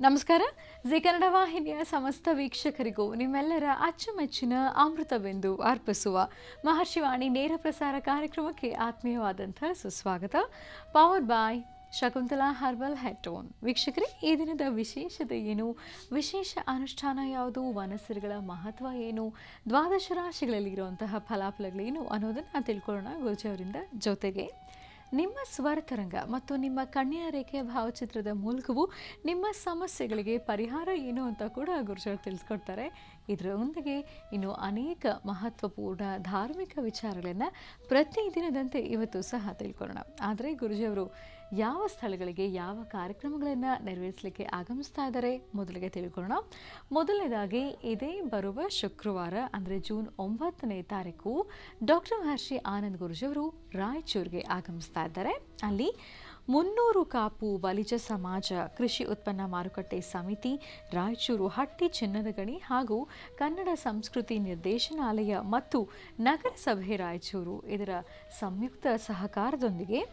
ನಮಸ್ಕಾರ ಜಿ ಕನ್ನಡ ವಾಹಿನಿಯ ಸಮಸ್ತ ವೀಕ್ಷಕರಿಗೂ ನಿಮ್ಮೆಲ್ಲರ ಅಚ್ಚುಮೆಚ್ಚಿನ ಅಮೃತವೆಂದು ಅರ್ಪಿಸುವ ಮಹರ್ಷಿವಾಣಿ ನೇರ ಪ್ರಸಾರ ಕಾರ್ಯಕ್ರಮಕ್ಕೆ ಆತ್ಮೀಯವಾದಂಥ ಸುಸ್ವಾಗತ ಪವರ್ ಬಾಯ್ ಶಕುಂತಲಾ ಹರ್ಬಲ್ ಹೆಟೋನ್ ವೀಕ್ಷಕರೇ ಈ ದಿನದ ವಿಶೇಷತೆ ಏನು ವಿಶೇಷ ಅನುಷ್ಠಾನ ಯಾವುದು ವನಸ್ಸರುಗಳ ಮಹತ್ವ ಏನು ದ್ವಾದಶ ರಾಶಿಗಳಲ್ಲಿರುವಂತಹ ಫಲಾಫಲಗಳೇನು ಅನ್ನೋದನ್ನು ತಿಳ್ಕೊಳ್ಳೋಣ ಗುರುಜಿ ಅವರಿಂದ ಜೊತೆಗೆ ನಿಮ್ಮ ಸ್ವರತರಂಗ ಮತ್ತು ನಿಮ್ಮ ಕಣ್ಣಿನ ರೇಖೆಯ ಭಾವಚಿತ್ರದ ಮೂಲಕವೂ ನಿಮ್ಮ ಸಮಸ್ಯೆಗಳಿಗೆ ಪರಿಹಾರ ಏನು ಅಂತ ಕೂಡ ಗುರುಜವರು ತಿಳಿಸ್ಕೊಡ್ತಾರೆ ಇದರೊಂದಿಗೆ ಇನ್ನು ಅನೇಕ ಮಹತ್ವಪೂರ್ಣ ಧಾರ್ಮಿಕ ವಿಚಾರಗಳನ್ನು ಪ್ರತಿ ದಿನದಂತೆ ಇವತ್ತು ಸಹ ತಿಳ್ಕೊಳ್ಳೋಣ ಆದರೆ ಗುರುಜಿಯವರು ಯಾವ ಸ್ಥಳಗಳಿಗೆ ಯಾವ ಕಾರ್ಯಕ್ರಮಗಳನ್ನು ನೆರವೇರಿಸಲಿಕ್ಕೆ ಆಗಮಿಸ್ತಾ ಇದ್ದಾರೆ ಮೊದಲಿಗೆ ತಿಳ್ಕೊಳ್ಳೋಣ ಮೊದಲನೇದಾಗಿ ಇದೇ ಬರುವ ಶುಕ್ರವಾರ ಅಂದರೆ ಜೂನ್ ಒಂಬತ್ತನೇ ತಾರೀಕು ಡಾಕ್ಟರ್ ಮಹರ್ಷಿ ಆನಂದ್ ಗುರುಜಿಯವರು ರಾಯಚೂರಿಗೆ ಆಗಮಿಸ್ತಾ ಇದ್ದಾರೆ ಅಲ್ಲಿ ಮುನ್ನೂರು ಕಾಪು ಬಲಿಜ ಸಮಾಜ ಕೃಷಿ ಉತ್ಪನ್ನ ಮಾರುಕಟ್ಟೆ ಸಮಿತಿ ರಾಯಚೂರು ಹಟ್ಟಿ ಚಿನ್ನದ ಗಣಿ ಹಾಗೂ ಕನ್ನಡ ಸಂಸ್ಕೃತಿ ನಿರ್ದೇಶನಾಲಯ ಮತ್ತು ನಗರಸಭೆ ರಾಯಚೂರು ಇದರ ಸಂಯುಕ್ತ ಸಹಕಾರದೊಂದಿಗೆ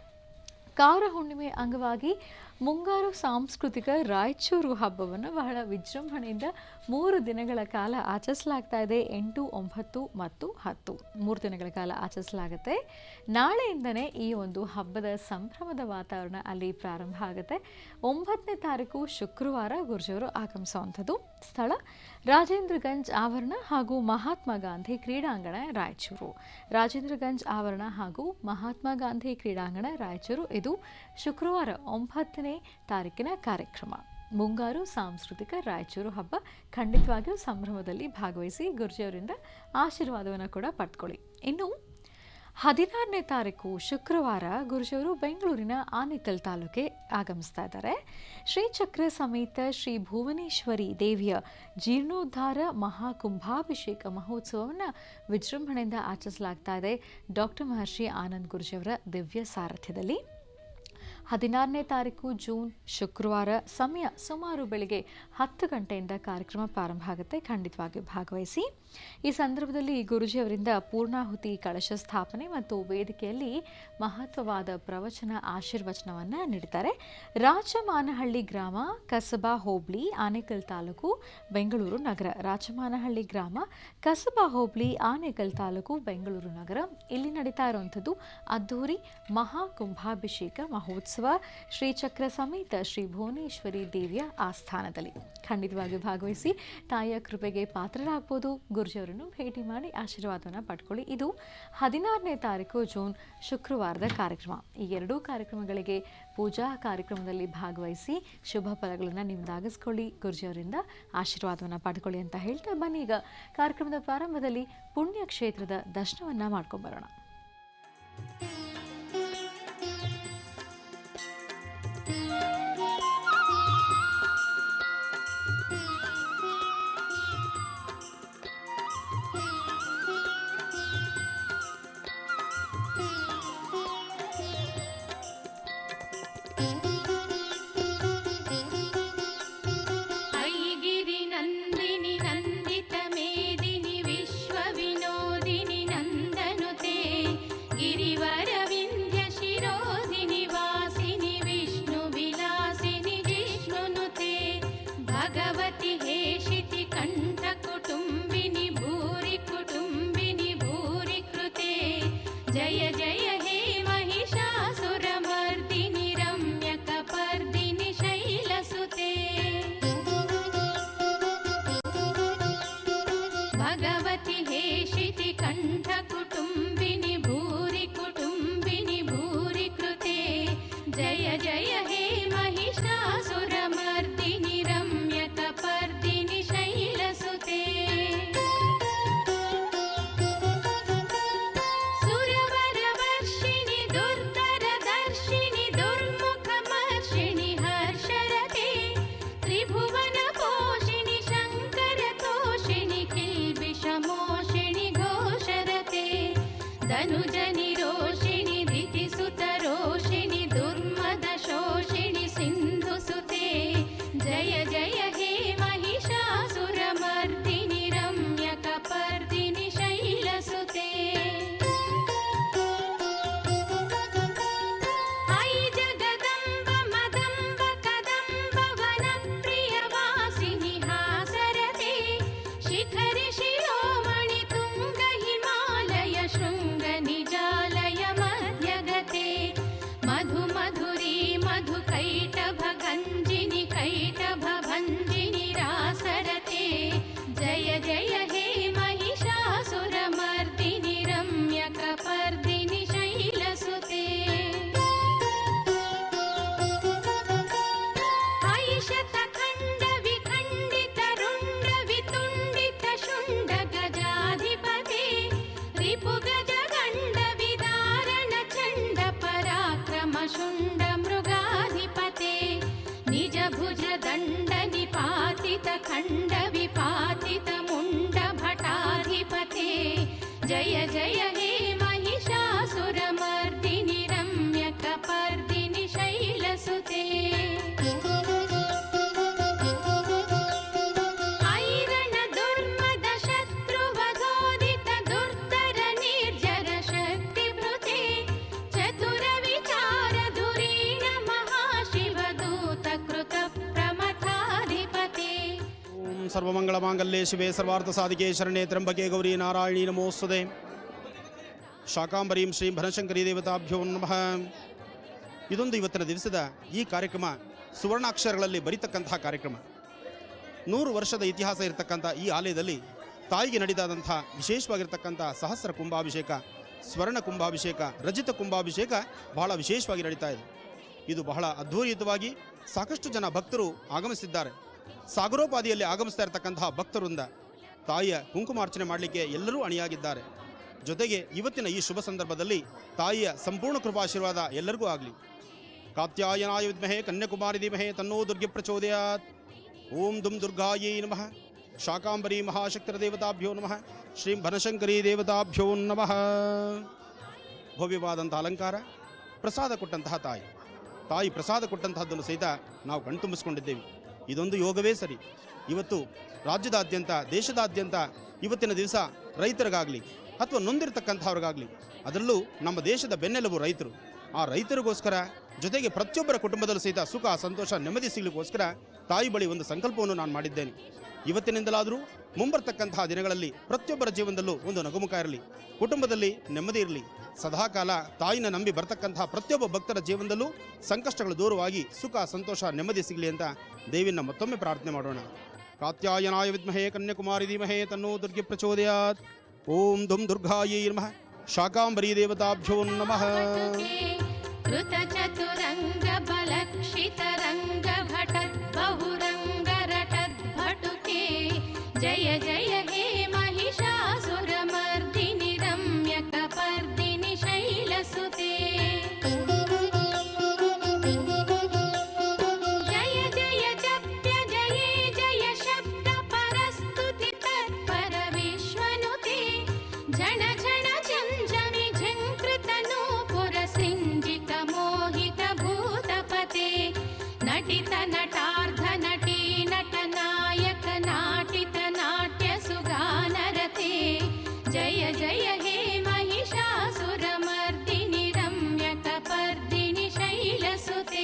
ಕಾರ ಹುಣ್ಣಿಮೆ ಅಂಗವಾಗಿ ಮುಂಗಾರು ಸಾಂಸ್ಕೃತಿಕ ರಾಯಚೂರು ಹಬ್ಬವನ್ನು ಬಹಳ ವಿಜೃಂಭಣೆಯಿಂದ ಮೂರು ದಿನಗಳ ಕಾಲ ಆಚರಿಸಲಾಗ್ತಾ ಇದೆ ಎಂಟು ಒಂಬತ್ತು ಮತ್ತು ಹತ್ತು ಮೂರು ದಿನಗಳ ಕಾಲ ಆಚರಿಸಲಾಗುತ್ತೆ ನಾಳೆಯಿಂದನೇ ಈ ಒಂದು ಹಬ್ಬದ ಸಂಭ್ರಮದ ವಾತಾವರಣ ಅಲ್ಲಿ ಪ್ರಾರಂಭ ಆಗುತ್ತೆ ಒಂಬತ್ತನೇ ತಾರೀಕು ಶುಕ್ರವಾರ ಗುರುಜಿಯವರು ಆಗಮಿಸುವಂಥದ್ದು ಸ್ಥಳ ರಾಜೇಂದ್ರಗಂಜ್ ಆವರಣ ಹಾಗೂ ಮಹಾತ್ಮ ಗಾಂಧಿ ಕ್ರೀಡಾಂಗಣ ರಾಯಚೂರು ರಾಜೇಂದ್ರಗಂಜ್ ಆವರಣ ಹಾಗೂ ಮಹಾತ್ಮ ಗಾಂಧಿ ಕ್ರೀಡಾಂಗಣ ರಾಯಚೂರು ಇದು ಶುಕ್ರವಾರ ಒಂಬತ್ತನೇ ತಾರೀಕಿನ ಕಾರ್ಯಕ್ರಮ ಮುಂಗಾರು ಸಾಂಸ್ಕೃತಿಕ ರಾಯಚೂರು ಹಬ್ಬ ಖಂಡಿತವಾಗಿಯೂ ಸಂಭ್ರಮದಲ್ಲಿ ಭಾಗವಹಿಸಿ ಗುರುಜಿಯವರಿಂದ ಆಶೀರ್ವಾದವನ್ನು ಕೂಡ ಪಡ್ಕೊಳ್ಳಿ ಇನ್ನು ಹದಿನಾರನೇ ತಾರೀಕು ಶುಕ್ರವಾರ ಗುರುಜಿಯವರು ಬೆಂಗಳೂರಿನ ಆನೇಕಲ್ ತಾಲೂಕೆ ಆಗಮಿಸ್ತಾ ಇದ್ದಾರೆ ಶ್ರೀಚಕ್ರ ಸಮೇತ ಶ್ರೀ ಭುವನೇಶ್ವರಿ ದೇವಿಯ ಜೀರ್ಣೋದ್ಧಾರ ಮಹಾಕುಂಭಾಭಿಷೇಕ ಮಹೋತ್ಸವವನ್ನು ವಿಜೃಂಭಣೆಯಿಂದ ಆಚರಿಸಲಾಗ್ತಾ ಇದೆ ಡಾಕ್ಟರ್ ಮಹರ್ಷಿ ಆನಂದ್ ಗುರುಜಿಯವರ ದಿವ್ಯ ಸಾರಥ್ಯದಲ್ಲಿ ಹದಿನಾರನೇ ತಾರೀಕು ಜೂನ್ ಶುಕ್ರವಾರ ಸಮಯ ಸುಮಾರು ಬೆಳಿಗ್ಗೆ ಹತ್ತು ಗಂಟೆಯಿಂದ ಕಾರ್ಯಕ್ರಮ ಪ್ರಾರಂಭ ಆಗುತ್ತೆ ಖಂಡಿತವಾಗಿಯೂ ಭಾಗವಹಿಸಿ ಈ ಸಂದರ್ಭದಲ್ಲಿ ಗುರುಜಿಯವರಿಂದ ಪೂರ್ಣಾಹುತಿ ಕಳಶ ಸ್ಥಾಪನೆ ಮತ್ತು ವೇದಿಕೆಯಲ್ಲಿ ಮಹತ್ವವಾದ ಪ್ರವಚನ ಆಶೀರ್ವಚನವನ್ನು ನೀಡಿದ್ದಾರೆ ರಾಜಮಾನಹಳ್ಳಿ ಗ್ರಾಮ ಕಸಬಾ ಹೋಬಳಿ ಆನೇಕಲ್ ತಾಲೂಕು ಬೆಂಗಳೂರು ನಗರ ರಾಜಮಾನಹಳ್ಳಿ ಗ್ರಾಮ ಕಸಬಾ ಹೋಬಳಿ ಆನೇಕಲ್ ತಾಲೂಕು ಬೆಂಗಳೂರು ನಗರ ಇಲ್ಲಿ ನಡೀತಾ ಇರುವಂಥದ್ದು ಅದ್ದೂರಿ ಮಹಾಕುಂಭಾಭಿಷೇಕ ಮಹೋತ್ಸವ ಶ್ರೀಚಕ್ರ ಸಮೇತ ಶ್ರೀ ಭುವನೇಶ್ವರಿ ದೇವಿಯ ಆಸ್ಥಾನದಲ್ಲಿ ಖಂಡಿತವಾಗಿಯೂ ಭಾಗವಹಿಸಿ ತಾಯಿಯ ಕೃಪೆಗೆ ಪಾತ್ರರಾಗ್ಬೋದು ಗುರುಜಿಯವರನ್ನು ಭೇಟಿ ಮಾಡಿ ಆಶೀರ್ವಾದವನ್ನು ಪಡ್ಕೊಳ್ಳಿ ಇದು ಹದಿನಾರನೇ ತಾರೀಕು ಜೂನ್ ಶುಕ್ರವಾರದ ಕಾರ್ಯಕ್ರಮ ಈ ಎರಡೂ ಕಾರ್ಯಕ್ರಮಗಳಿಗೆ ಪೂಜಾ ಕಾರ್ಯಕ್ರಮದಲ್ಲಿ ಭಾಗವಹಿಸಿ ಶುಭ ಫಲಗಳನ್ನು ನಿಮ್ದಾಗಿಸ್ಕೊಳ್ಳಿ ಗುರುಜಿಯವರಿಂದ ಆಶೀರ್ವಾದವನ್ನು ಪಡ್ಕೊಳ್ಳಿ ಅಂತ ಹೇಳ್ತಾ ಬನ್ನಿ ಈಗ ಕಾರ್ಯಕ್ರಮದ ಪ್ರಾರಂಭದಲ್ಲಿ ಪುಣ್ಯ ಕ್ಷೇತ್ರದ ದರ್ಶನವನ್ನು ಮಾಡ್ಕೊಂಬರೋಣ ऐगिरि नन्दिनि नन्दित मेदिनि विश्वविनोदिनि नन्दनुते गिरिवरविन्द्य शिरोधिनि वासिनि विष्णुविलासिनि जिष्णुनुते भगवति हेशिति कण्ठकुटुम्बिनि भूरि कुटुम्बिनि भूरि कृते जय जय हे महिषासुरमर्दिनि रम्यकपर्दिनि शैलसुते भगवति हेशिति कण्ठकुटुम्बिनि भूरि कुटुम्बिनि भूरि कृते जय जय हे महिषासुरमर्दिनि रम्यकपर्दिनि शैलसुते सुरवरवर्षिणि दुर्धरदर्शिनि दुर्मुखमर्षिणि हर्षरते त्रिभुवनपोषिणि शङ्करतोषिणि किल्बिषमोषिणि घोषरते धनुजनिरोषिणि धृतिसुतरोषिणि दुर्मदशोषिणि सिन्धुसुते जय जय हे महिषासुरमर्दिनि रम्यकपर्दिनि शैलसुते ऐ जगदम्ब मदम्ब कदम्ब वनप्रिय शिखरि शिरोमणि तुङ्ग हिमालय शृङ्ग निजालय मध्यगते मधु मधुरी मधु कैटभ गञ्जिनि कैटभ भञ्जिनि रासरते जय जय हे महिषासुरमर्दिनि रम्यकपर्दिनि शैलसुते ऐशतखण्ड विखण्डित रुण्ड वितुण्डित शुण्ड गजाधिपते रिपु गज गण्ड विदारण चण्ड पराक्रम शुण्ड मृगाधिपते निज भुज दण्ड निपातित खण्ड विपातित मुण्ड भटाधिपते जय जय हे महिषासुरमर्दिनि रम्यकपर्दिनि शैलसुते ऐरण दुर्मद शत्रुवधोदित दुर्धर निर्जर शक्तिभृते चतुर विचार धुरीण महाशिवदूत कृत प्रमथाधिपते ಓಂ ಸರ್ವಮಂಗಳಮಾಂಗಲ್ಯೆ ಶಿವೆ ಸರ್ವಾರ್ಥ ಸಾಧಿಕೆ ಶರಣೆ ತ್ರಂಬಕೆ ಗೌರಿ ನಾರಾಯಣಿ ನಮೋಸ್ತುತೆ ಶಾಕಾಂಬರೀಂ ಶ್ರೀ ಭನಶಂಕರಿ ದೇವತಾಭ್ಯೋ ನಮಃ ಇದೊಂದು ಇವತ್ತಿನ ದಿವಸದ ಈ ಕಾರ್ಯಕ್ರಮ ಸುವರ್ಣಾಕ್ಷರಗಳಲ್ಲಿ ಬರಿತಕ್ಕಂತಹ ಕಾರ್ಯಕ್ರಮ ನೂರು ವರ್ಷದ ಇತಿಹಾಸ ಇರತಕ್ಕಂಥ ಈ ಆಲಯದಲ್ಲಿ ತಾಯಿಗೆ ನಡೆದಾದಂಥ ವಿಶೇಷವಾಗಿರ್ತಕ್ಕಂಥ ಸಹಸ್ರ ಕುಂಭಾಭಿಷೇಕ ಸ್ವರ್ಣ ಕುಂಭಾಭಿಷೇಕ ರಜಿತ ಕುಂಭಾಭಿಷೇಕ ಬಹಳ ವಿಶೇಷವಾಗಿ ನಡೀತಾ ಇದೆ ಇದು ಬಹಳ ಅದ್ಭುತವಾಗಿ ಸಾಕಷ್ಟು ಜನ ಭಕ್ತರು ಆಗಮಿಸಿದ್ದಾರೆ ಸಾಗರೋಪಾದಿಯಲ್ಲಿ ಆಗಮಿಸ್ತಾ ಇರತಕ್ಕಂತಹ ಭಕ್ತರಿಂದ ತಾಯಿಯ ಕುಂಕುಮಾರ್ಚನೆ ಮಾಡಲಿಕ್ಕೆ ಎಲ್ಲರೂ ಅಣಿಯಾಗಿದ್ದಾರೆ ಜೊತೆಗೆ ಇವತ್ತಿನ ಈ ಶುಭ ಸಂದರ್ಭದಲ್ಲಿ ತಾಯಿಯ ಸಂಪೂರ್ಣ ಕೃಪಾಶೀರ್ವಾದ ಎಲ್ಲರಿಗೂ ಆಗಲಿ ಕಾತ್ಯಾಯನಾಯ ವಿದ್ಮಹೆ ಕನ್ಯಾಕುಮಾರಿ ಧೀಮಹೆ ತನ್ನೋ ದುರ್ಗೆ ಪ್ರಚೋದಯಾತ್ ಓಂ ದುಂ ದುರ್ಗಾಯೈ ನಮಃ ಶಾಕಾಂಬರಿ ಮಹಾಶಕ್ತಿರ ದೇವತಾಭ್ಯೋ ನಮಃ ಶ್ರೀ ಭನಶಂಕರಿ ದೇವತಾಭ್ಯೋ ನಮಃ ಭವ್ಯವಾದಂಥ ಅಲಂಕಾರ ಪ್ರಸಾದ ಕೊಟ್ಟಂತಹ ತಾಯಿ ತಾಯಿ ಪ್ರಸಾದ ಕೊಟ್ಟಂತಹದ್ದನ್ನು ಸಹಿತ ನಾವು ಕಣ್ತುಂಬಿಸ್ಕೊಂಡಿದ್ದೇವೆ ಇದೊಂದು ಯೋಗವೇ ಸರಿ ಇವತ್ತು ರಾಜ್ಯದಾದ್ಯಂತ ದೇಶದಾದ್ಯಂತ ಇವತ್ತಿನ ದಿವಸ ರೈತರಿಗಾಗಲಿ ಅಥವಾ ನೊಂದಿರತಕ್ಕಂಥವ್ರಿಗಾಗಲಿ ಅದರಲ್ಲೂ ನಮ್ಮ ದೇಶದ ಬೆನ್ನೆಲುಬು ರೈತರು ಆ ರೈತರಿಗೋಸ್ಕರ ಜೊತೆಗೆ ಪ್ರತಿಯೊಬ್ಬರ ಕುಟುಂಬದಲ್ಲೂ ಸಹಿತ ಸುಖ ಸಂತೋಷ ನೆಮ್ಮದಿ ಸಿಗಲಿಕ್ಕೋಸ್ಕರ ತಾಯಿ ಬಳಿ ಒಂದು ಸಂಕಲ್ಪವನ್ನು ನಾನು ಮಾಡಿದ್ದೇನೆ ಇವತ್ತಿನಿಂದಲಾದರೂ ಮುಂಬರ್ತಕ್ಕಂತಹ ದಿನಗಳಲ್ಲಿ ಪ್ರತಿಯೊಬ್ಬರ ಜೀವನದಲ್ಲೂ ಒಂದು ನಗುಮುಖ ಇರಲಿ ಕುಟುಂಬದಲ್ಲಿ ನೆಮ್ಮದಿ ಇರಲಿ ಸದಾಕಾಲ ತಾಯಿನ ನಂಬಿ ಬರ್ತಕ್ಕಂತಹ ಪ್ರತಿಯೊಬ್ಬ ಭಕ್ತರ ಜೀವನದಲ್ಲೂ ಸಂಕಷ್ಟಗಳು ದೂರವಾಗಿ ಸುಖ ಸಂತೋಷ ನೆಮ್ಮದಿ ಸಿಗಲಿ ಅಂತ ದೇವಿನ ಮತ್ತೊಮ್ಮೆ ಪ್ರಾರ್ಥನೆ ಮಾಡೋಣ ಕಾತ್ಯಾಯನಾಯ ವಿದ್ಮಹೇ ಕನ್ಯಾಕುಮಾರಿ ಧೀಮಹೇ ತನ್ನೋ ದುರ್ಗೆ ಪ್ರಚೋದಯಾತ್ ಓಂ ದುಂ ದುರ್ಗಾಯೈ ನಮಃ ಶಾಕಾಂಬರಿ ದೇವತಾಭ್ಯೋ ನಮಃ कृत चतुरङ्ग बलक्षित रङ्ग भटत् बहुरङ्ग रटत् भटुके जय जय हे महिषासुरमर्दिनि रम्यकपर्दिनि शैलसुते जय जय जप्य जये जय शब्द परस्तुति तत्पर विश्वनुते झण झण झञ्झमि झङ्कृत नूपुर सिञ्जित मोहित भूतपते नटित नटार्ध नटी नट नायक नाटित नाट्य सुगानरते जय जय हे महिषासुरमर्दिनि रम्यकपर्दिनि शैलसुते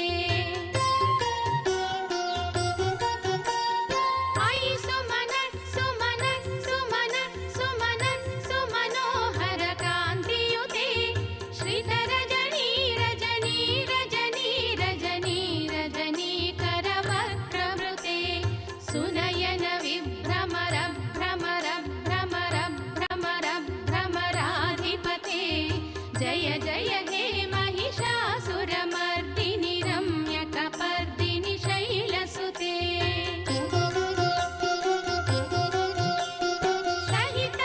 ऐ सुमन सुमन सुमन सुमन सुमनोहर कान्तियुते श्रितरजनी रजनी रजनी रजनी रजनी करवक्रवृते सुनयन विभ्रमर भ्रमर भ्रमर भ्रमर भ्रमराधिपते जय जय हे महिषासुरमर्दिनि रम्यकपर्दिनि शैलसुते सहित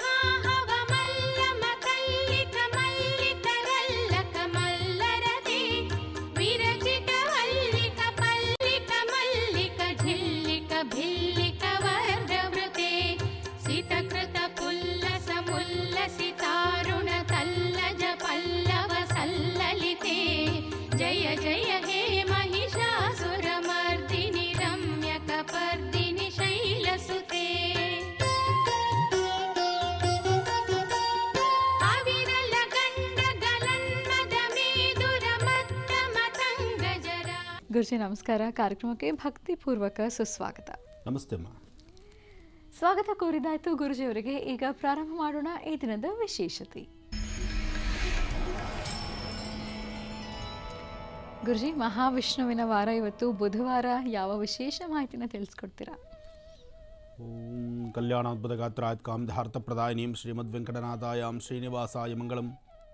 महाहवमल्लमकल्लिक मल्लिकरल्लक मल्लरते विरचित वल्लिक पल्लिक मल्लिक झिल्लिक भिल्लिक वर्गवृते सितकृत पुल्लस मुल्लसितारुण तल्लज पल्लव सल्ललिते जय जय हे महिषासुरमर्दिनि रम्यकपर्दिनि शैलसुते अविरलगण्ड गलन्मद मेदुर मत्त मतङ्गजरा ಗುರುಜಿ ನಮಸ್ಕಾರ ಕಾರ್ಯಕ್ರಮಕ್ಕೆ ಭಕ್ತಿಪೂರ್ವಕ ಸುಸ್ವಾಗತ ನಮಸ್ತೆ ಅಮ್ಮ ಸ್ವಾಗತ ಕೋರಿದಾಯ್ತು ಗುರುಜಿಯವರಿಗೆ ಈಗ ಪ್ರಾರಂಭ ಮಾಡೋಣ ಈ ದಿನದ ವಿಶೇಷತೆ ಗುರುಜಿ ಮಹಾವಿಷ್ಣುವಿನ ವಾರ ಇವತ್ತು ಬುಧವಾರ ಯಾವ ವಿಶೇಷ ಮಾಹಿತಿನ ತಿಳಿಸ್ಕೊಡ್ತೀರಾ ಓಂ ಕಲ್ಯಾಣಾದ್ಭುತ ಗಾತ್ರಾತ್ ಕಾಮಧಾರ್ಥ ಪ್ರದಾಯಿನೀಂ ಶ್ರೀಮದ್ ವೆಂಕಟನಾಥಾಯಾಂ ಶ್ರೀನಿವಾಸಾಯ ಮಂಗಳಂ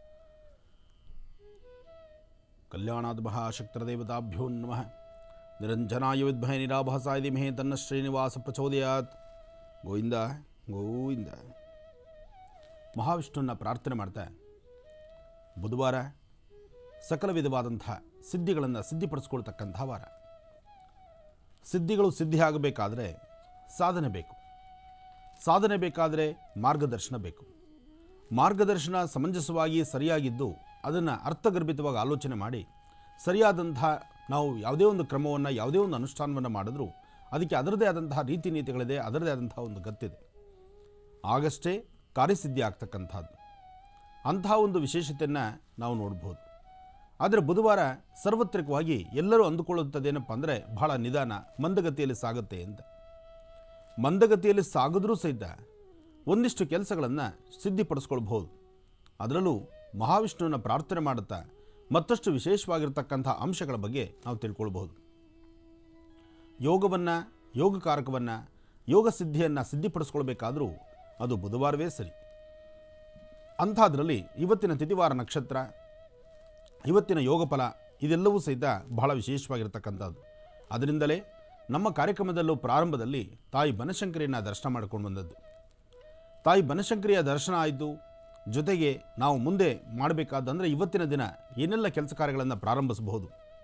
ಕಲ್ಯಾಣಾದ್ ಮಹಾಶಕ್ತರದೇವತಾಭ್ಯೋ ನಮಃ ನಿರಂಜನಾಯ ವಿದ್ಮಹೇ ನಿರಾಭಾಸಾಯ ಧಿಮಹೇ ತನ್ನ ಶ್ರೀನಿವಾಸ ಪ್ರಚೋದಯಾತ್ ಗೋವಿಂದ ಗೋವಿಂದ ಮಹಾವಿಷ್ಣುವನ್ನ ಪ್ರಾರ್ಥನೆ ಮಾಡ್ತಾ ಬುಧವಾರ ಸಕಲ ವಿಧವಾದಂಥ ಸಿದ್ಧಿಗಳನ್ನು ಸಿದ್ಧಿಪಡಿಸ್ಕೊಳ್ತಕ್ಕಂಥ ವಾರ ಸಿದ್ಧಿಗಳು ಸಿದ್ಧಿ ಆಗಬೇಕಾದ್ರೆ ಸಾಧನೆ ಬೇಕು ಸಾಧನೆ ಬೇಕಾದರೆ ಮಾರ್ಗದರ್ಶನ ಬೇಕು ಮಾರ್ಗದರ್ಶನ ಸಮಂಜಸವಾಗಿ ಸರಿಯಾಗಿದ್ದು ಅದನ್ನು ಅರ್ಥಗರ್ಭಿತವಾಗಿ ಆಲೋಚನೆ ಮಾಡಿ ಸರಿಯಾದಂಥ ನಾವು ಯಾವುದೇ ಒಂದು ಕ್ರಮವನ್ನು ಯಾವುದೇ ಒಂದು ಅನುಷ್ಠಾನವನ್ನು ಮಾಡಿದ್ರೂ ಅದಕ್ಕೆ ಅದರದೇ ಆದಂತಹ ರೀತಿ ನೀತಿಗಳಿದೆ ಅದರದೇ ಆದಂತಹ ಒಂದು ಗತ್ತಿದೆ ಆಗಷ್ಟೇ ಕಾರ್ಯಸಿದ್ಧಿ ಆಗ್ತಕ್ಕಂಥದ್ದು ಅಂತಹ ಒಂದು ವಿಶೇಷತೆಯನ್ನು ನಾವು ನೋಡ್ಬೋದು ಆದರೆ ಬುಧವಾರ ಸಾರ್ವತ್ರಿಕವಾಗಿ ಎಲ್ಲರೂ ಅಂದುಕೊಳ್ಳುತ್ತದೇನಪ್ಪ ಅಂದರೆ ಬಹಳ ನಿಧಾನ ಮಂದಗತಿಯಲ್ಲಿ ಸಾಗುತ್ತೆ ಅಂತ ಮಂದಗತಿಯಲ್ಲಿ ಸಾಗಿದ್ರೂ ಸಹಿತ ಒಂದಿಷ್ಟು ಕೆಲಸಗಳನ್ನು ಸಿದ್ಧಿಪಡಿಸ್ಕೊಳ್ಬಹುದು ಅದರಲ್ಲೂ ಮಹಾವಿಷ್ಣುವಿನ ಪ್ರಾರ್ಥನೆ ಮಾಡುತ್ತಾ ಮತ್ತಷ್ಟು ವಿಶೇಷವಾಗಿರ್ತಕ್ಕಂಥ ಅಂಶಗಳ ಬಗ್ಗೆ ನಾವು ತಿಳ್ಕೊಳ್ಬಹುದು ಯೋಗವನ್ನು ಯೋಗಕಾರಕವನ್ನು ಯೋಗ ಸಿದ್ಧಿಯನ್ನು ಸಿದ್ಧಿಪಡಿಸ್ಕೊಳ್ಬೇಕಾದರೂ ಅದು ಬುಧವಾರವೇ ಸರಿ ಅಂಥದ್ರಲ್ಲಿ ಇವತ್ತಿನ ತಿಥಿವಾರ ನಕ್ಷತ್ರ ಇವತ್ತಿನ ಯೋಗ ಫಲ ಇದೆಲ್ಲವೂ ಸಹಿತ ಬಹಳ ವಿಶೇಷವಾಗಿರ್ತಕ್ಕಂಥದ್ದು ಅದರಿಂದಲೇ ನಮ್ಮ ಕಾರ್ಯಕ್ರಮದಲ್ಲೂ ಪ್ರಾರಂಭದಲ್ಲಿ ತಾಯಿ ಬನಶಂಕರಿಯನ್ನು ದರ್ಶನ ಮಾಡ್ಕೊಂಡು ಬಂದದ್ದು ತಾಯಿ ಬನಶಂಕರಿಯ ದರ್ಶನ ಆಯಿತು ಜೊತೆಗೆ ನಾವು ಮುಂದೆ ಮಾಡಬೇಕಾದಂದರೆ ಇವತ್ತಿನ ದಿನ ಏನೆಲ್ಲ ಕೆಲಸ ಕಾರ್ಯಗಳನ್ನು ಪ್ರಾರಂಭಿಸಬಹುದು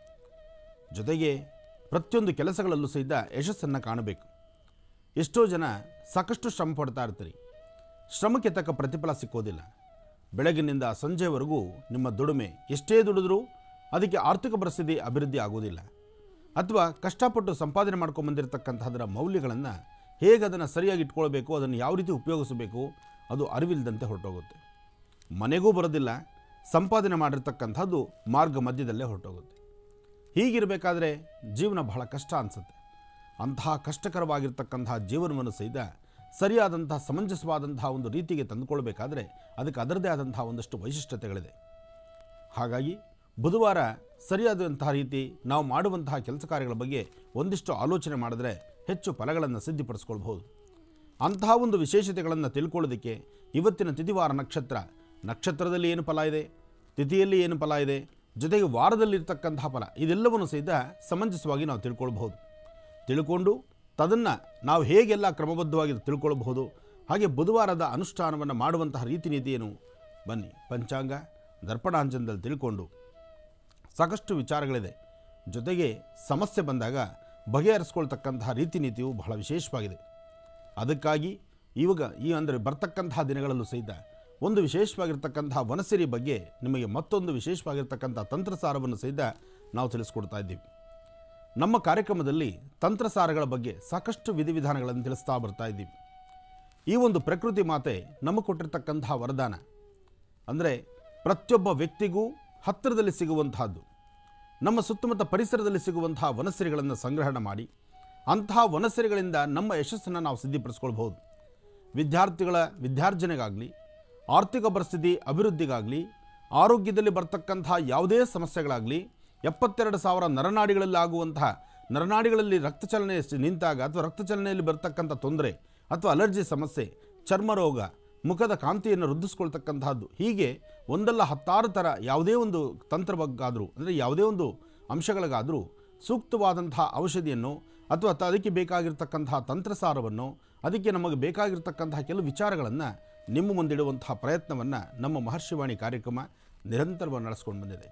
ಜೊತೆಗೆ ಪ್ರತಿಯೊಂದು ಕೆಲಸಗಳಲ್ಲೂ ಸಹಿತ ಯಶಸ್ಸನ್ನು ಕಾಣಬೇಕು ಎಷ್ಟೋ ಜನ ಸಾಕಷ್ಟು ಶ್ರಮ ಪಡ್ತಾ ಇರ್ತೀರಿ ಶ್ರಮಕ್ಕೆ ತಕ್ಕ ಪ್ರತಿಫಲ ಸಿಕ್ಕೋದಿಲ್ಲ ಬೆಳಗಿನಿಂದ ಸಂಜೆವರೆಗೂ ನಿಮ್ಮ ದುಡಿಮೆ ಎಷ್ಟೇ ದುಡಿದ್ರೂ ಅದಕ್ಕೆ ಆರ್ಥಿಕ ಪರಿಸ್ಥಿತಿ ಅಭಿವೃದ್ಧಿ ಆಗೋದಿಲ್ಲ ಅಥವಾ ಕಷ್ಟಪಟ್ಟು ಸಂಪಾದನೆ ಮಾಡ್ಕೊಂಬಂದಿರತಕ್ಕಂಥದ್ರ ಮೌಲ್ಯಗಳನ್ನು ಹೇಗೆ ಅದನ್ನು ಸರಿಯಾಗಿ ಇಟ್ಕೊಳ್ಬೇಕು ಅದನ್ನು ಯಾವ ರೀತಿ ಉಪಯೋಗಿಸಬೇಕು ಅದು ಅರಿವಿಲ್ಲದಂತೆ ಹೊರಟೋಗುತ್ತೆ ಮನೆಗೂ ಬರೋದಿಲ್ಲ ಸಂಪಾದನೆ ಮಾಡಿರ್ತಕ್ಕಂಥದ್ದು ಮಾರ್ಗ ಮಧ್ಯದಲ್ಲೇ ಹೊರಟೋಗುತ್ತೆ ಹೀಗಿರಬೇಕಾದ್ರೆ ಜೀವನ ಬಹಳ ಕಷ್ಟ ಅನಿಸುತ್ತೆ ಅಂತಹ ಕಷ್ಟಕರವಾಗಿರ್ತಕ್ಕಂತಹ ಜೀವನವನ್ನು ಸಹಿತ ಸರಿಯಾದಂಥ ಸಮಂಜಸವಾದಂತಹ ಒಂದು ರೀತಿಗೆ ತಂದುಕೊಳ್ಬೇಕಾದ್ರೆ ಅದಕ್ಕೆ ಅದರದೇ ಆದಂತಹ ಒಂದಷ್ಟು ವೈಶಿಷ್ಟ್ಯತೆಗಳಿದೆ ಹಾಗಾಗಿ ಬುಧವಾರ ಸರಿಯಾದಂತಹ ರೀತಿ ನಾವು ಮಾಡುವಂತಹ ಕೆಲಸ ಕಾರ್ಯಗಳ ಬಗ್ಗೆ ಒಂದಿಷ್ಟು ಆಲೋಚನೆ ಮಾಡಿದ್ರೆ ಹೆಚ್ಚು ಫಲಗಳನ್ನು ಸಿದ್ಧಿಪಡಿಸ್ಕೊಳ್ಬಹುದು ಅಂತಹ ಒಂದು ವಿಶೇಷತೆಗಳನ್ನು ತಿಳ್ಕೊಳ್ಳೋದಕ್ಕೆ ಇವತ್ತಿನ ತಿಥಿವಾರ ನಕ್ಷತ್ರ ನಕ್ಷತ್ರದಲ್ಲಿ ಏನು ಫಲ ಇದೆ ತಿಥಿಯಲ್ಲಿ ಏನು ಫಲ ಇದೆ ಜೊತೆಗೆ ವಾರದಲ್ಲಿರ್ತಕ್ಕಂತಹ ಫಲ ಇದೆಲ್ಲವನ್ನು ಸಹಿತ ಸಮಂಜಸವಾಗಿ ನಾವು ತಿಳ್ಕೊಳ್ಬಹುದು ತಿಳ್ಕೊಂಡು ತದನ್ನು ನಾವು ಹೇಗೆಲ್ಲ ಕ್ರಮಬದ್ಧವಾಗಿ ತಿಳ್ಕೊಳ್ಬಹುದು ಹಾಗೆ ಬುಧವಾರದ ಅನುಷ್ಠಾನವನ್ನು ಮಾಡುವಂತಹ ರೀತಿ ನೀತಿ ಏನು ಬನ್ನಿ ಪಂಚಾಂಗ ದರ್ಪಣಾಂಜನದಲ್ಲಿ ತಿಳ್ಕೊಂಡು ಸಾಕಷ್ಟು ವಿಚಾರಗಳಿದೆ ಜೊತೆಗೆ ಸಮಸ್ಯೆ ಬಂದಾಗ ಬಗೆಹರಿಸ್ಕೊಳ್ತಕ್ಕಂತಹ ರೀತಿ ನೀತಿಯು ಬಹಳ ವಿಶೇಷವಾಗಿದೆ ಅದಕ್ಕಾಗಿ ಇವಾಗ ಈ ಅಂದರೆ ಬರ್ತಕ್ಕಂತಹ ದಿನಗಳಲ್ಲೂ ಸಹಿತ ಒಂದು ವಿಶೇಷವಾಗಿರ್ತಕ್ಕಂತಹ ವನಸಿರಿ ಬಗ್ಗೆ ನಿಮಗೆ ಮತ್ತೊಂದು ವಿಶೇಷವಾಗಿರ್ತಕ್ಕಂಥ ತಂತ್ರಸಾರವನ್ನು ಸಹಿತ ನಾವು ತಿಳಿಸ್ಕೊಡ್ತಾ ಇದ್ದೀವಿ ನಮ್ಮ ಕಾರ್ಯಕ್ರಮದಲ್ಲಿ ತಂತ್ರಸಾರಗಳ ಬಗ್ಗೆ ಸಾಕಷ್ಟು ವಿಧಿವಿಧಾನಗಳನ್ನು ತಿಳಿಸ್ತಾ ಬರ್ತಾ ಇದ್ದೀವಿ ಈ ಒಂದು ಪ್ರಕೃತಿ ಮಾತೆ ನಮಗೆ ಕೊಟ್ಟಿರ್ತಕ್ಕಂತಹ ವರದಾನ ಅಂದರೆ ಪ್ರತಿಯೊಬ್ಬ ವ್ಯಕ್ತಿಗೂ ಹತ್ತಿರದಲ್ಲಿ ಸಿಗುವಂತಹದ್ದು ನಮ್ಮ ಸುತ್ತಮುತ್ತ ಪರಿಸರದಲ್ಲಿ ಸಿಗುವಂತಹ ವನಸಿರಿಗಳನ್ನು ಸಂಗ್ರಹಣ ಮಾಡಿ ಅಂತಹ ವನಸಿರಿಗಳಿಂದ ನಮ್ಮ ಯಶಸ್ಸನ್ನು ನಾವು ಸಿದ್ಧಿಪಡಿಸ್ಕೊಳ್ಬಹುದು ವಿದ್ಯಾರ್ಥಿಗಳ ವಿದ್ಯಾರ್ಜನೆಗಾಗಲಿ ಆರ್ಥಿಕ ಪರಿಸ್ಥಿತಿ ಅಭಿವೃದ್ಧಿಗಾಗಲಿ ಆರೋಗ್ಯದಲ್ಲಿ ಬರ್ತಕ್ಕಂತಹ ಯಾವುದೇ ಸಮಸ್ಯೆಗಳಾಗಲಿ ಎಪ್ಪತ್ತೆರಡು ಸಾವಿರ ನರನಾಡಿಗಳಲ್ಲಿ ಆಗುವಂತಹ ನರನಾಡಿಗಳಲ್ಲಿ ರಕ್ತಚಲನೆ ಸ್- ನಿಂತಾಗ ಅಥವಾ ರಕ್ತಚಲನೆಯಲ್ಲಿ ಬರ್ತಕ್ಕಂಥ ತೊಂದರೆ ಅಥವಾ ಅಲರ್ಜಿ ಸಮಸ್ಯೆ ಚರ್ಮರೋಗ ಮುಖದ ಕಾಂತಿಯನ್ನು ವೃದ್ಧಿಸ್ಕೊಳ್ತಕ್ಕಂತಹದ್ದು ಹೀಗೆ ಒಂದಲ್ಲ ಹತ್ತಾರು ಥರ ಯಾವುದೇ ಒಂದು ತಂತ್ರ ಬಗ್ಗಾದರೂ ಅಂದರೆ ಯಾವುದೇ ಒಂದು ಅಂಶಗಳಿಗಾದರೂ ಸೂಕ್ತವಾದಂತಹ ಔಷಧಿಯನ್ನು ಅಥವಾ ತ- ಅದಕ್ಕೆ ಬೇಕಾಗಿರ್ತಕ್ಕಂತಹ ತಂತ್ರಸಾರವನ್ನು ಅದಕ್ಕೆ ನಮಗೆ ಬೇಕಾಗಿರ್ತಕ್ಕಂತಹ ಕೆಲವು ವಿಚಾರಗಳನ್ನು ನಿಮ್ಮ ಮುಂದಿಡುವಂತಹ ಪ್ರಯತ್ನವನ್ನು ನಮ್ಮ ಮಹರ್ಷಿವಾಣಿ ಕಾರ್ಯಕ್ರಮ ನಿರಂತರವಾಗಿ ನಡೆಸ್ಕೊಂಡು ಬಂದಿದೆ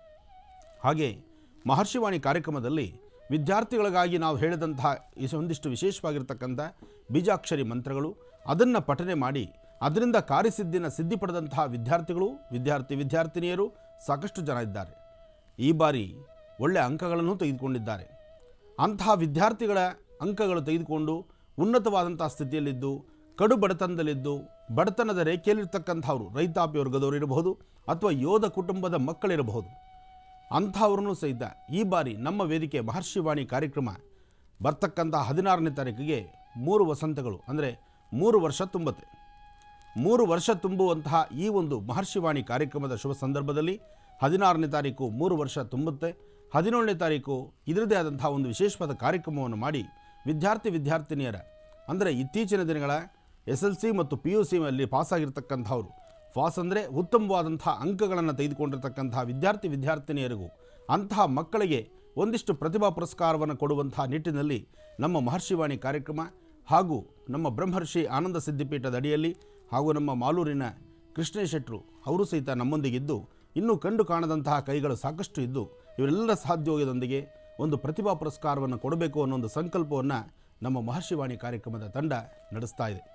ಹಾಗೆ ಮಹರ್ಷಿವಾಣಿ ಕಾರ್ಯಕ್ರಮದಲ್ಲಿ ವಿದ್ಯಾರ್ಥಿಗಳಿಗಾಗಿ ನಾವು ಹೇಳಿದಂತಹ ಈ ಒಂದಿಷ್ಟು ವಿಶೇಷವಾಗಿರ್ತಕ್ಕಂಥ ಬೀಜಾಕ್ಷರಿ ಮಂತ್ರಗಳು ಅದನ್ನು ಪಠನೆ ಮಾಡಿ ಅದರಿಂದ ಕಾರ್ಯಸಿದ್ಧಿನ ಸಿದ್ಧಿ ಪಡೆದಂತಹ ವಿದ್ಯಾರ್ಥಿಗಳು ವಿದ್ಯಾರ್ಥಿ ವಿದ್ಯಾರ್ಥಿನಿಯರು ಸಾಕಷ್ಟು ಜನ ಇದ್ದಾರೆ ಈ ಬಾರಿ ಒಳ್ಳೆಯ ಅಂಕಗಳನ್ನು ತೆಗೆದುಕೊಂಡಿದ್ದಾರೆ ಅಂತಹ ವಿದ್ಯಾರ್ಥಿಗಳ ಅಂಕಗಳು ತೆಗೆದುಕೊಂಡು ಉನ್ನತವಾದಂಥ ಸ್ಥಿತಿಯಲ್ಲಿದ್ದು ಕಡು ಬಡತನದಲ್ಲಿದ್ದು ಬಡತನದ ರೇಖೆಯಲ್ಲಿರ್ತಕ್ಕಂಥವ್ರು ರೈತಾಪಿ ವರ್ಗದವರು ಇರಬಹುದು ಅಥವಾ ಯೋಧ ಕುಟುಂಬದ ಮಕ್ಕಳಿರಬಹುದು ಅಂಥವ್ರನ್ನೂ ಸಹಿತ ಈ ಬಾರಿ ನಮ್ಮ ವೇದಿಕೆ ಮಹರ್ಷಿವಾಣಿ ಕಾರ್ಯಕ್ರಮ ಬರ್ತಕ್ಕಂಥ ಹದಿನಾರನೇ ತಾರೀಕಿಗೆ ಮೂರು ವಸಂತಗಳು ಅಂದರೆ ಮೂರು ವರ್ಷ ತುಂಬುತ್ತೆ ಮೂರು ವರ್ಷ ತುಂಬುವಂತಹ ಈ ಒಂದು ಮಹರ್ಷಿವಾಣಿ ಕಾರ್ಯಕ್ರಮದ ಶುಭ ಸಂದರ್ಭದಲ್ಲಿ ಹದಿನಾರನೇ ತಾರೀಕು ಮೂರು ವರ್ಷ ತುಂಬುತ್ತೆ ಹದಿನೇಳನೇ ತಾರೀಕು ಇದರದೇ ಆದಂತಹ ಒಂದು ವಿಶೇಷವಾದ ಕಾರ್ಯಕ್ರಮವನ್ನು ಮಾಡಿ ವಿದ್ಯಾರ್ಥಿ ವಿದ್ಯಾರ್ಥಿನಿಯರ ಅಂದರೆ ಇತ್ತೀಚಿನ ದಿನಗಳ ಎಸ್ ಎಲ್ ಸಿ ಮತ್ತು ಪಿ ಯು ಸಿಯಲ್ಲಿ ಪಾಸಾಗಿರ್ತಕ್ಕಂಥವ್ರು ಪಾಸ್ ಅಂದರೆ ಉತ್ತಮವಾದಂತಹ ಅಂಕಗಳನ್ನು ತೆಗೆದುಕೊಂಡಿರ್ತಕ್ಕಂತಹ ವಿದ್ಯಾರ್ಥಿ ವಿದ್ಯಾರ್ಥಿನಿಯರಿಗೂ ಅಂತಹ ಮಕ್ಕಳಿಗೆ ಒಂದಿಷ್ಟು ಪ್ರತಿಭಾ ಪುರಸ್ಕಾರವನ್ನು ಕೊಡುವಂತಹ ನಿಟ್ಟಿನಲ್ಲಿ ನಮ್ಮ ಮಹರ್ಷಿವಾಣಿ ಕಾರ್ಯಕ್ರಮ ಹಾಗೂ ನಮ್ಮ ಬ್ರಹ್ಮರ್ಷಿ ಆನಂದ ಸಿದ್ಧಿಪೀಠದ ಅಡಿಯಲ್ಲಿ ಹಾಗೂ ನಮ್ಮ ಮಾಲೂರಿನ ಕೃಷ್ಣ ಶೆಟ್ಟರು ಅವರು ಸಹಿತ ನಮ್ಮೊಂದಿಗಿದ್ದು ಇನ್ನೂ ಕಂಡು ಕಾಣದಂತಹ ಕೈಗಳು ಸಾಕಷ್ಟು ಇದ್ದು ಇವರೆಲ್ಲರ ಸಹೋದ್ಯೋಗದೊಂದಿಗೆ ಒಂದು ಪ್ರತಿಭಾ ಪುರಸ್ಕಾರವನ್ನು ಕೊಡಬೇಕು ಅನ್ನೋ ಒಂದು ಸಂಕಲ್ಪವನ್ನು ನಮ್ಮ ಮಹರ್ಷಿವಾಣಿ ಕಾರ್ಯಕ್ರಮದ ತಂಡ ನಡೆಸ್ತಾ ಇದೆ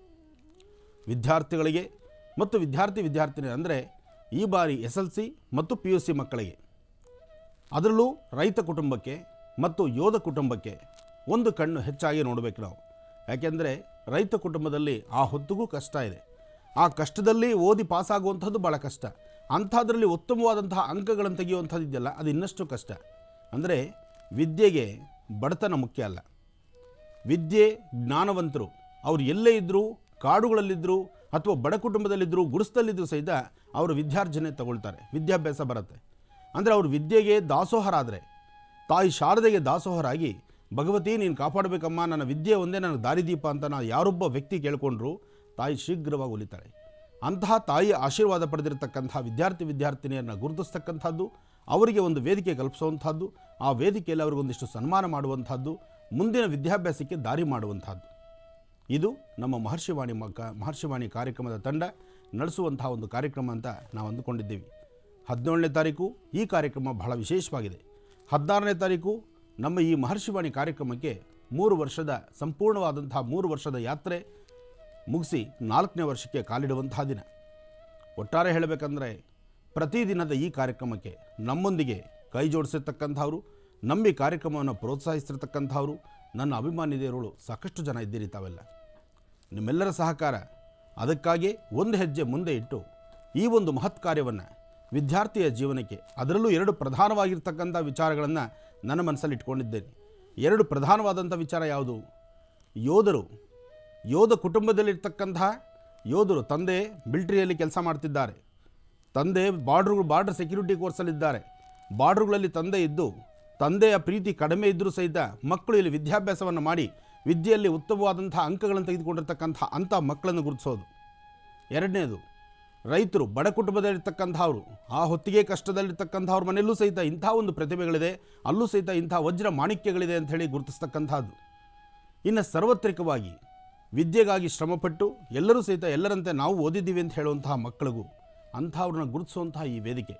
ವಿದ್ಯಾರ್ಥಿಗಳಿಗೆ ಮತ್ತು ವಿದ್ಯಾರ್ಥಿ ವಿದ್ಯಾರ್ಥಿನಿ ಅಂದರೆ ಈ ಬಾರಿ ಎಸ್ ಎಲ್ ಸಿ ಮತ್ತು ಪಿ ಯು ಸಿ ಮಕ್ಕಳಿಗೆ ಅದರಲ್ಲೂ ರೈತ ಕುಟುಂಬಕ್ಕೆ ಮತ್ತು ಯೋಧ ಕುಟುಂಬಕ್ಕೆ ಒಂದು ಕಣ್ಣು ಹೆಚ್ಚಾಗಿ ನೋಡಬೇಕು ನಾವು ಯಾಕೆಂದರೆ ರೈತ ಕುಟುಂಬದಲ್ಲಿ ಆ ಹೊತ್ತಿಗೂ ಕಷ್ಟ ಇದೆ ಆ ಕಷ್ಟದಲ್ಲಿ ಓದಿ ಪಾಸಾಗುವಂಥದ್ದು ಭಾಳ ಕಷ್ಟ ಅಂಥದ್ರಲ್ಲಿ ಉತ್ತಮವಾದಂತಹ ಅಂಕಗಳನ್ನು ತೆಗೆಯುವಂಥದ್ದು ಇದೆಯಲ್ಲ ಅದು ಇನ್ನಷ್ಟು ಕಷ್ಟ ಅಂದರೆ ವಿದ್ಯೆಗೆ ಬಡತನ ಮುಖ್ಯ ಅಲ್ಲ ವಿದ್ಯೆ ಜ್ಞಾನವಂತರು ಅವ್ರು ಎಲ್ಲೇ ಇದ್ದರೂ ಕಾಡುಗಳಲ್ಲಿದ್ದರೂ ಅಥವಾ ಬಡ ಕುಟುಂಬದಲ್ಲಿದ್ದರೂ ಗುಡಿಸ್ದಲ್ಲಿದ್ದರೂ ಸಹಿತ ಅವರು ವಿದ್ಯಾರ್ಜನೆ ತಗೊಳ್ತಾರೆ ವಿದ್ಯಾಭ್ಯಾಸ ಬರುತ್ತೆ ಅಂದರೆ ಅವರು ವಿದ್ಯೆಗೆ ದಾಸೋಹರಾದರೆ ತಾಯಿ ಶಾರದೆಗೆ ದಾಸೋಹರಾಗಿ ಭಗವತಿ ನೀನು ಕಾಪಾಡಬೇಕಮ್ಮ ನನ್ನ ವಿದ್ಯೆ ಒಂದೇ ನನಗೆ ದಾರಿದೀಪ ಅಂತ ನಾವು ಯಾರೊಬ್ಬ ವ್ಯಕ್ತಿ ಕೇಳಿಕೊಂಡ್ರು ತಾಯಿ ಶೀಘ್ರವಾಗಿ ಒಲಿತಾಳೆ ಅಂತಹ ತಾಯಿಯ ಆಶೀರ್ವಾದ ಪಡೆದಿರತಕ್ಕಂಥ ವಿದ್ಯಾರ್ಥಿ ವಿದ್ಯಾರ್ಥಿನಿಯರನ್ನ ಗುರುತಿಸ್ತಕ್ಕಂಥದ್ದು ಅವರಿಗೆ ಒಂದು ವೇದಿಕೆ ಕಲ್ಪಿಸುವಂಥದ್ದು ಆ ವೇದಿಕೆಯಲ್ಲಿ ಅವ್ರಿಗೊಂದಿಷ್ಟು ಸನ್ಮಾನ ಮಾಡುವಂಥದ್ದು ಮುಂದಿನ ವಿದ್ಯಾಭ್ಯಾಸಕ್ಕೆ ದಾರಿ ಮಾಡುವಂಥದ್ದು ಇದು ನಮ್ಮ ಮಹರ್ಷಿವಾಣಿ ಮಕ ಮಹರ್ಷಿವಾಣಿ ಕಾರ್ಯಕ್ರಮದ ತಂಡ ನಡೆಸುವಂತಹ ಒಂದು ಕಾರ್ಯಕ್ರಮ ಅಂತ ನಾವು ಅಂದುಕೊಂಡಿದ್ದೀವಿ ಹದಿನೇಳನೇ ತಾರೀಕು ಈ ಕಾರ್ಯಕ್ರಮ ಬಹಳ ವಿಶೇಷವಾಗಿದೆ ಹದಿನಾರನೇ ತಾರೀಕು ನಮ್ಮ ಈ ಮಹರ್ಷಿವಾಣಿ ಕಾರ್ಯಕ್ರಮಕ್ಕೆ ಮೂರು ವರ್ಷದ ಸಂಪೂರ್ಣವಾದಂತಹ ಮೂರು ವರ್ಷದ ಯಾತ್ರೆ ಮುಗಿಸಿ ನಾಲ್ಕನೇ ವರ್ಷಕ್ಕೆ ಕಾಲಿಡುವಂತಹ ದಿನ ಒಟ್ಟಾರೆ ಹೇಳಬೇಕಂದ್ರೆ ಪ್ರತಿದಿನದ ಈ ಕಾರ್ಯಕ್ರಮಕ್ಕೆ ನಮ್ಮೊಂದಿಗೆ ಕೈ ಜೋಡಿಸಿರ್ತಕ್ಕಂಥವ್ರು ನಂಬಿ ಕಾರ್ಯಕ್ರಮವನ್ನು ಪ್ರೋತ್ಸಾಹಿಸಿರ್ತಕ್ಕಂಥವ್ರು ನನ್ನ ಅಭಿಮಾನಿದೇರುಗಳು ಸಾಕಷ್ಟು ಜನ ಇದ್ದೀರಿ ತಾವೆಲ್ಲ ನಿಮ್ಮೆಲ್ಲರ ಸಹಕಾರ ಅದಕ್ಕಾಗಿ ಒಂದು ಹೆಜ್ಜೆ ಮುಂದೆ ಇಟ್ಟು ಈ ಒಂದು ಮಹತ್ ಕಾರ್ಯವನ್ನು ವಿದ್ಯಾರ್ಥಿಯ ಜೀವನಕ್ಕೆ ಅದರಲ್ಲೂ ಎರಡು ಪ್ರಧಾನವಾಗಿರ್ತಕ್ಕಂಥ ವಿಚಾರಗಳನ್ನು ನನ್ನ ಮನಸ್ಸಲ್ಲಿ ಇಟ್ಕೊಂಡಿದ್ದೇನೆ ಎರಡು ಪ್ರಧಾನವಾದಂಥ ವಿಚಾರ ಯಾವುದು ಯೋಧರು ಯೋಧ ಕುಟುಂಬದಲ್ಲಿರ್ತಕ್ಕಂತಹ ಯೋಧರು ತಂದೆ ಮಿಲಿಟರಿಯಲ್ಲಿ ಕೆಲಸ ಮಾಡ್ತಿದ್ದಾರೆ ತಂದೆ ಬಾರ್ಡ್ರು ಬಾರ್ಡರ್ ಸೆಕ್ಯೂರಿಟಿ ಕೋರ್ಸಲ್ಲಿದ್ದಾರೆ ಬಾರ್ಡ್ರುಗಳಲ್ಲಿ ತಂದೆ ಇದ್ದು ತಂದೆಯ ಪ್ರೀತಿ ಕಡಿಮೆ ಇದ್ದರೂ ಸಹಿತ ಮಕ್ಕಳು ಇಲ್ಲಿ ವಿದ್ಯಾಭ್ಯಾಸವನ್ನು ಮಾಡಿ ವಿದ್ಯೆಯಲ್ಲಿ ಉತ್ತಮವಾದಂಥ ಅಂಕಗಳನ್ನು ತೆಗೆದುಕೊಂಡಿರ್ತಕ್ಕಂಥ ಅಂಥ ಮಕ್ಕಳನ್ನು ಗುರುತಿಸೋದು ಎರಡನೇದು ರೈತರು ಬಡ ಕುಟುಂಬದಲ್ಲಿರ್ತಕ್ಕಂಥವ್ರು ಆ ಹೊತ್ತಿಗೆ ಕಷ್ಟದಲ್ಲಿರ್ತಕ್ಕಂಥವ್ರ ಮನೆಯಲ್ಲೂ ಸಹಿತ ಇಂಥ ಒಂದು ಪ್ರತಿಭೆಗಳಿದೆ ಅಲ್ಲೂ ಸಹಿತ ಇಂಥ ವಜ್ರ ಮಾಣಿಕ್ಯಗಳಿದೆ ಅಂತ ಹೇಳಿ ಗುರುತಿಸ್ತಕ್ಕಂಥದ್ದು ಇನ್ನು ಸಾರ್ವತ್ರಿಕವಾಗಿ ವಿದ್ಯೆಗಾಗಿ ಶ್ರಮಪಟ್ಟು ಎಲ್ಲರೂ ಸಹಿತ ಎಲ್ಲರಂತೆ ನಾವು ಓದಿದ್ದೀವಿ ಅಂತ ಹೇಳುವಂತಹ ಮಕ್ಕಳಿಗೂ ಅಂಥವ್ರನ್ನ ಗುರುತಿಸುವಂತಹ ಈ ವೇದಿಕೆ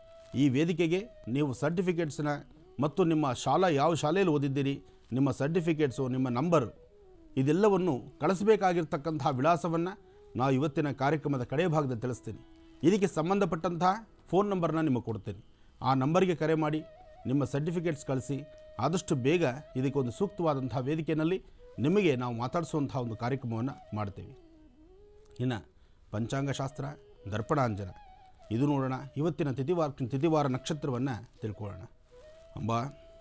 ಈ ವೇದಿಕೆಗೆ ನೀವು ಸರ್ಟಿಫಿಕೇಟ್ಸ್ನ ಮತ್ತು ನಿಮ್ಮ ಶಾಲಾ ಯಾವ ಶಾಲೆಯಲ್ಲಿ ಓದಿದ್ದೀರಿ ನಿಮ್ಮ ಸರ್ಟಿಫಿಕೇಟ್ಸು ನಿಮ್ಮ ನಂಬರು ಇದೆಲ್ಲವನ್ನು ಕಳಿಸಬೇಕಾಗಿರ್ತಕ್ಕಂತಹ ವಿಳಾಸವನ್ನು ನಾವು ಇವತ್ತಿನ ಕಾರ್ಯಕ್ರಮದ ಕಡೆ ಭಾಗದಲ್ಲಿ ತಿಳಿಸ್ತೀನಿ ಇದಕ್ಕೆ ಸಂಬಂಧಪಟ್ಟಂತಹ ಫೋನ್ ನಂಬರ್ನ ನಿಮಗೆ ಕೊಡ್ತೀನಿ ಆ ನಂಬರ್ಗೆ ಕರೆ ಮಾಡಿ ನಿಮ್ಮ ಸರ್ಟಿಫಿಕೇಟ್ಸ್ ಕಳಿಸಿ ಆದಷ್ಟು ಬೇಗ ಇದಕ್ಕೊಂದು ಸೂಕ್ತವಾದಂಥ ವೇದಿಕೆಯಲ್ಲಿ ನಿಮಗೆ ನಾವು ಮಾತಾಡಿಸುವಂಥ ಒಂದು ಕಾರ್ಯಕ್ರಮವನ್ನು ಮಾಡ್ತೀವಿ ಇನ್ನು ಪಂಚಾಂಗಶಾಸ್ತ್ರ ದರ್ಪಣಾಂಜನ ಇದು ನೋಡೋಣ ಇವತ್ತಿನ ತಿಥಿವಾರ ತಿಥಿವಾರ ನಕ್ಷತ್ರವನ್ನು ತಿಳ್ಕೊಳ್ಳೋಣ ಅಂಬಾ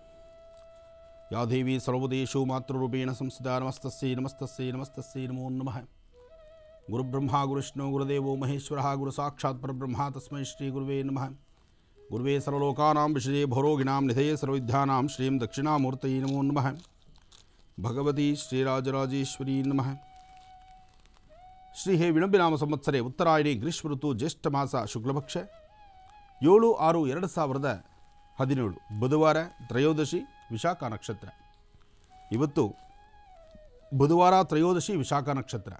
ಯಾವ ದೇವಿ ಸರ್ವದೇಶು ಮಾತೃರೂಪೇಣ ಸಂಸ್ಥಿತ ನಮಸ್ತಸ್ಸೈ ನಮಸ್ತಸ್ಸೈ ನಮಸ್ತಸ್ಸೈ ನಮೋ ನಮಃ ಗುರುಬ್ರಹ್ಮ ಗುರುಷ್ಣು ಗುರುದೇವೋ ಮಹೇಶ್ವರ ಗುರು ಸಾಕ್ಷಾತ್ ಪರಬ್ರಹ್ಮ ತಸ್ಮೈ ಶ್ರೀ ಗುರುವೇ ನಮಃ ಗುರುವೇ ಸರ್ವಲೋಕಾನಾಂ ವಿಷಯೇ ಭರೋಗಿಣಾಂ ನಿಧಯೇ ಸರ್ವವಿದ್ಯಾನಾಂ ಶ್ರೀಂ ದಕ್ಷಿಣಾಮೂರ್ತೈ ನಮೋ ನಮಃ ಭಗವತಿ ಶ್ರೀರಾಜರಾಜೇಶ್ವರಿ ನಮಃ ಶ್ರೀ ಹೇ ವಿಳಂಬಿನಾಮ ಸಂವತ್ಸರೆ ಉತ್ತರಾಯಣಿ ಗ್ರೀಷ್ಮ ಋತು ಜ್ಯೇಷ್ಠ ಮಾಸ ಶುಕ್ಲಪಕ್ಷ ಏಳು ಆರು ಎರಡು ಸಾವಿರದ ಹದಿನೇಳು ಬುಧವಾರ ತ್ರಯೋದಶಿ ವಿಶಾಖ ನಕ್ಷತ್ರ ಇವತ್ತು ಬುಧವಾರ ತ್ರಯೋದಶಿ ವಿಶಾಖ ನಕ್ಷತ್ರ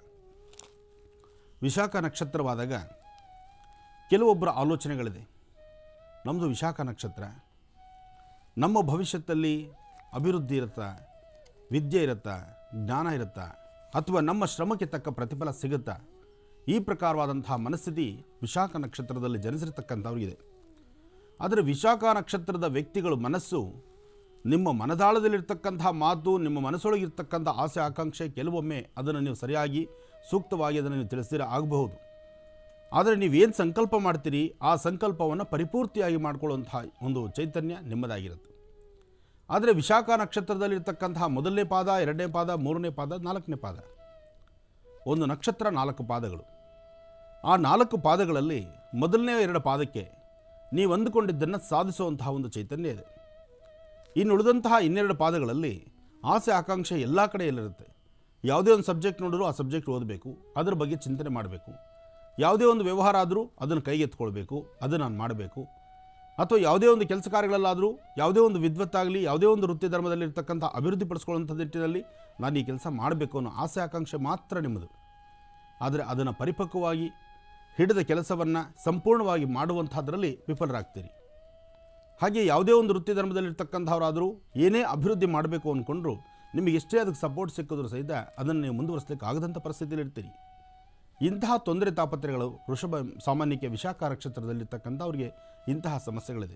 ವಿಶಾಖ ನಕ್ಷತ್ರವಾದಾಗ ಕೆಲವೊಬ್ಬರ ಆಲೋಚನೆಗಳಿದೆ ನಮ್ಮದು ವಿಶಾಖ ನಕ್ಷತ್ರ ನಮ್ಮ ಭವಿಷ್ಯದಲ್ಲಿ ಅಭಿವೃದ್ಧಿ ಇರುತ್ತಾ ವಿದ್ಯೆ ಇರುತ್ತಾ ಜ್ಞಾನ ಇರುತ್ತಾ ಅಥವಾ ನಮ್ಮ ಶ್ರಮಕ್ಕೆ ತಕ್ಕ ಪ್ರತಿಫಲ ಸಿಗುತ್ತಾ ಈ ಪ್ರಕಾರವಾದಂತಹ ಮನಸ್ಥಿತಿ ವಿಶಾಖ ನಕ್ಷತ್ರದಲ್ಲಿ ಜನಿಸಿರ್ತಕ್ಕಂಥವ್ರಿಗಿದೆ ಆದರೆ ವಿಶಾಖ ನಕ್ಷತ್ರದ ವ್ಯಕ್ತಿಗಳು ಮನಸ್ಸು ನಿಮ್ಮ ಮನದಾಳದಲ್ಲಿರ್ತಕ್ಕಂಥ ಮಾತು ನಿಮ್ಮ ಮನಸ್ಸೊಳಗಿರ್ತಕ್ಕಂಥ ಆಸೆ ಆಕಾಂಕ್ಷೆ ಕೆಲವೊಮ್ಮೆ ಅದನ್ನು ನೀವು ಸರಿಯಾಗಿ ಸೂಕ್ತವಾಗಿ ಅದನ್ನು ನೀವು ತಿಳಿಸಿರ ಆಗಬಹುದು ಆದರೆ ನೀವೇನು ಸಂಕಲ್ಪ ಮಾಡ್ತೀರಿ ಆ ಸಂಕಲ್ಪವನ್ನು ಪರಿಪೂರ್ತಿಯಾಗಿ ಮಾಡ್ಕೊಳ್ಳುವಂಥ ಒಂದು ಚೈತನ್ಯ ನಿಮ್ಮದಾಗಿರುತ್ತೆ ಆದರೆ ವಿಶಾಖ ನಕ್ಷತ್ರದಲ್ಲಿರ್ತಕ್ಕಂತಹ ಮೊದಲನೇ ಪಾದ ಎರಡನೇ ಪಾದ ಮೂರನೇ ಪಾದ ನಾಲ್ಕನೇ ಪಾದ ಒಂದು ನಕ್ಷತ್ರ ನಾಲ್ಕು ಪಾದಗಳು ಆ ನಾಲ್ಕು ಪಾದಗಳಲ್ಲಿ ಮೊದಲನೇ ಎರಡು ಪಾದಕ್ಕೆ ನೀವು ಅಂದುಕೊಂಡಿದ್ದನ್ನು ಸಾಧಿಸುವಂತಹ ಒಂದು ಚೈತನ್ಯ ಇದೆ ಇನ್ನು ಉಳಿದಂತಹ ಇನ್ನೆರಡು ಪಾದಗಳಲ್ಲಿ ಆಸೆ ಆಕಾಂಕ್ಷೆ ಎಲ್ಲ ಕಡೆಯಲ್ಲಿರುತ್ತೆ ಯಾವುದೇ ಒಂದು ಸಬ್ಜೆಕ್ಟ್ ನೋಡಿದ್ರು ಆ ಸಬ್ಜೆಕ್ಟ್ ಓದಬೇಕು ಅದರ ಬಗ್ಗೆ ಚಿಂತನೆ ಮಾಡಬೇಕು ಯಾವುದೇ ಒಂದು ವ್ಯವಹಾರ ಆದರೂ ಅದನ್ನು ಕೈಗೆತ್ಕೊಳ್ಬೇಕು ಅದು ನಾನು ಮಾಡಬೇಕು ಅಥವಾ ಯಾವುದೇ ಒಂದು ಕೆಲಸ ಕಾರ್ಯಗಳಲ್ಲಾದರೂ ಯಾವುದೇ ಒಂದು ವಿದ್ವತ್ತಾಗಲಿ ಯಾವುದೇ ಒಂದು ವೃತ್ತಿ ಧರ್ಮದಲ್ಲಿ ಇರ್ತಕ್ಕಂಥ ಅಭಿವೃದ್ಧಿ ಪಡಿಸ್ಕೊಳ್ಳುವಂಥ ನಿಟ್ಟಿನಲ್ಲಿ ನಾನು ಈ ಕೆಲಸ ಮಾಡಬೇಕು ಅನ್ನೋ ಆಸೆ ಆಕಾಂಕ್ಷೆ ಮಾತ್ರ ನಿಮ್ಮದು ಆದರೆ ಅದನ್ನು ಪರಿಪಕ್ವವಾಗಿ ಹಿಡಿದ ಕೆಲಸವನ್ನು ಸಂಪೂರ್ಣವಾಗಿ ಮಾಡುವಂಥದ್ರಲ್ಲಿ ವಿಫಲರಾಗ್ತೀರಿ ಹಾಗೆ ಯಾವುದೇ ಒಂದು ವೃತ್ತಿ ಧರ್ಮದಲ್ಲಿರ್ತಕ್ಕಂಥವರಾದರೂ ಏನೇ ಅಭಿವೃದ್ಧಿ ಮಾಡಬೇಕು ಅಂದ್ಕೊಂಡ್ರು ನಿಮಗೆ ಎಷ್ಟೇ ಅದಕ್ಕೆ ಸಪೋರ್ಟ್ ಸಿಕ್ಕಿದ್ರು ಸಹಿತ ಅದನ್ನು ನೀವು ಮುಂದುವರಿಸಲಿಕ್ಕೆ ಆಗದಂಥ ಪರಿಸ್ಥಿತಿಯಲ್ಲಿ ಇರ್ತೀರಿ ಇಂತಹ ತೊಂದರೆ ತಾಪತ್ರೆಗಳು ವೃಷಭ ಸಾಮಾನ್ಯಕ್ಕೆ ವಿಶಾಖ ನಕ್ಷತ್ರದಲ್ಲಿರ್ತಕ್ಕಂಥವ್ರಿಗೆ ಇಂತಹ ಸಮಸ್ಯೆಗಳಿದೆ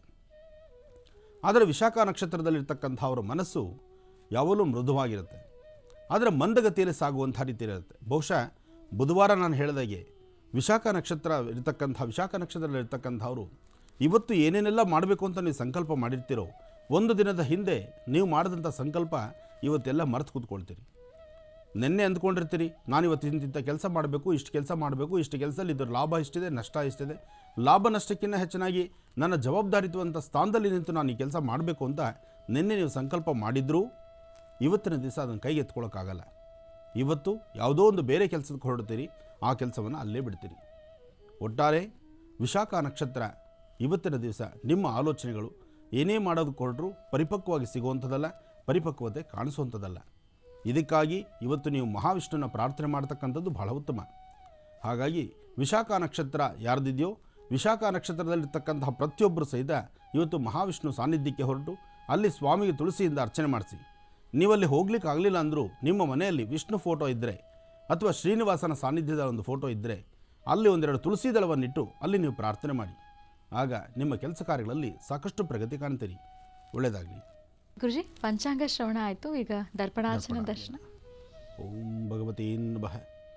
ಆದರೆ ವಿಶಾಖ ನಕ್ಷತ್ರದಲ್ಲಿರ್ತಕ್ಕಂಥವ್ರ ಮನಸ್ಸು ಯಾವಾಗಲೂ ಮೃದುವಾಗಿರುತ್ತೆ ಆದರೆ ಮಂದಗತಿಯಲ್ಲಿ ಸಾಗುವಂಥ ರೀತಿಯಲ್ಲಿರುತ್ತೆ ಬಹುಶಃ ಬುಧವಾರ ನಾನು ಹೇಳಿದಾಗೆ ವಿಶಾಖ ನಕ್ಷತ್ರ ಇರತಕ್ಕಂಥ ವಿಶಾಖ ನಕ್ಷತ್ರದಲ್ಲಿರ್ತಕ್ಕಂಥವ್ರು ಇವತ್ತು ಏನೇನೆಲ್ಲ ಮಾಡಬೇಕು ಅಂತ ನೀವು ಸಂಕಲ್ಪ ಮಾಡಿರ್ತೀರೋ ಒಂದು ದಿನದ ಹಿಂದೆ ನೀವು ಮಾಡಿದಂಥ ಸಂಕಲ್ಪ ಇವತ್ತೆಲ್ಲ ಮರೆತು ಕೂತ್ಕೊಳ್ತೀರಿ ನಿನ್ನೆ ಅಂದ್ಕೊಂಡಿರ್ತೀರಿ ನಾನು ಇವತ್ತು ಇಂತಿಂಥ ಕೆಲಸ ಮಾಡಬೇಕು ಇಷ್ಟು ಕೆಲಸ ಮಾಡಬೇಕು ಇಷ್ಟು ಕೆಲಸದಲ್ಲಿ ಇದ್ರ ಲಾಭ ಇಷ್ಟಿದೆ ನಷ್ಟ ಇಷ್ಟಿದೆ ಲಾಭ ನಷ್ಟಕ್ಕಿಂತ ಹೆಚ್ಚಿನಾಗಿ ನನ್ನ ಜವಾಬ್ದಾರಿತ್ವಂಥ ಸ್ಥಾನದಲ್ಲಿ ನಿಂತು ನಾನು ಈ ಕೆಲಸ ಮಾಡಬೇಕು ಅಂತ ನಿನ್ನೆ ನೀವು ಸಂಕಲ್ಪ ಮಾಡಿದ್ರೂ ಇವತ್ತಿನ ದಿವಸ ಅದನ್ನು ಕೈಗೆ ಎತ್ಕೊಳ್ಳೋಕ್ಕಾಗಲ್ಲ ಇವತ್ತು ಯಾವುದೋ ಒಂದು ಬೇರೆ ಕೆಲಸಕ್ಕೆ ಹೊರಡ್ತೀರಿ ಆ ಕೆಲಸವನ್ನು ಅಲ್ಲೇ ಬಿಡ್ತೀರಿ ಒಟ್ಟಾರೆ ವಿಶಾಖ ನಕ್ಷತ್ರ ಇವತ್ತಿನ ದಿವಸ ನಿಮ್ಮ ಆಲೋಚನೆಗಳು ಏನೇ ಮಾಡೋದಕ್ಕೆ ಹೊರಟ್ರೂ ಪರಿಪಕ್ವವಾಗಿ ಸಿಗುವಂಥದ್ದಲ್ಲ ಪರಿಪಕ್ವತೆ ಕಾಣಿಸುವಂಥದ್ದಲ್ಲ ಇದಕ್ಕಾಗಿ ಇವತ್ತು ನೀವು ಮಹಾವಿಷ್ಣುನ ಪ್ರಾರ್ಥನೆ ಮಾಡ್ತಕ್ಕಂಥದ್ದು ಬಹಳ ಉತ್ತಮ ಹಾಗಾಗಿ ವಿಶಾಖ ನಕ್ಷತ್ರ ಯಾರ್ದಿದೆಯೋ ವಿಶಾಖ ನಕ್ಷತ್ರದಲ್ಲಿರ್ತಕ್ಕಂತಹ ಪ್ರತಿಯೊಬ್ಬರು ಸಹಿತ ಇವತ್ತು ಮಹಾವಿಷ್ಣು ಸಾನ್ನಿಧ್ಯಕ್ಕೆ ಹೊರಟು ಅಲ್ಲಿ ಸ್ವಾಮಿಗೆ ತುಳಸಿಯಿಂದ ಅರ್ಚನೆ ಮಾಡಿಸಿ ನೀವಲ್ಲಿ ಹೋಗ್ಲಿಕ್ಕೆ ಆಗಲಿಲ್ಲ ಅಂದರೂ ನಿಮ್ಮ ಮನೆಯಲ್ಲಿ ವಿಷ್ಣು ಫೋಟೋ ಇದ್ದರೆ ಅಥವಾ ಶ್ರೀನಿವಾಸನ ಸಾನ್ನಿಧ್ಯದ ಒಂದು ಫೋಟೋ ಇದ್ದರೆ ಅಲ್ಲಿ ಒಂದೆರಡು ತುಳಸಿ ದಳವನ್ನಿಟ್ಟು ಅಲ್ಲಿ ನೀವು ಪ್ರಾರ್ಥನೆ ಮಾಡಿ ಆಗ ನಿಮ್ಮ ಕೆಲಸ ಕಾರ್ಯಗಳಲ್ಲಿ ಸಾಕಷ್ಟು ಪ್ರಗತಿ ಕಾಣ್ತೀರಿ ಒಳ್ಳೆಯದಾಗಲಿ ಗುರುಜಿ ಪಂಚಾಂಗ ಶ್ರವಣ ಆಯಿತು ಈಗ ದರ್ಪಣಾರ್ಚನ ದರ್ಶನ ಓಂ ಭಗವತೀ ನಮಃ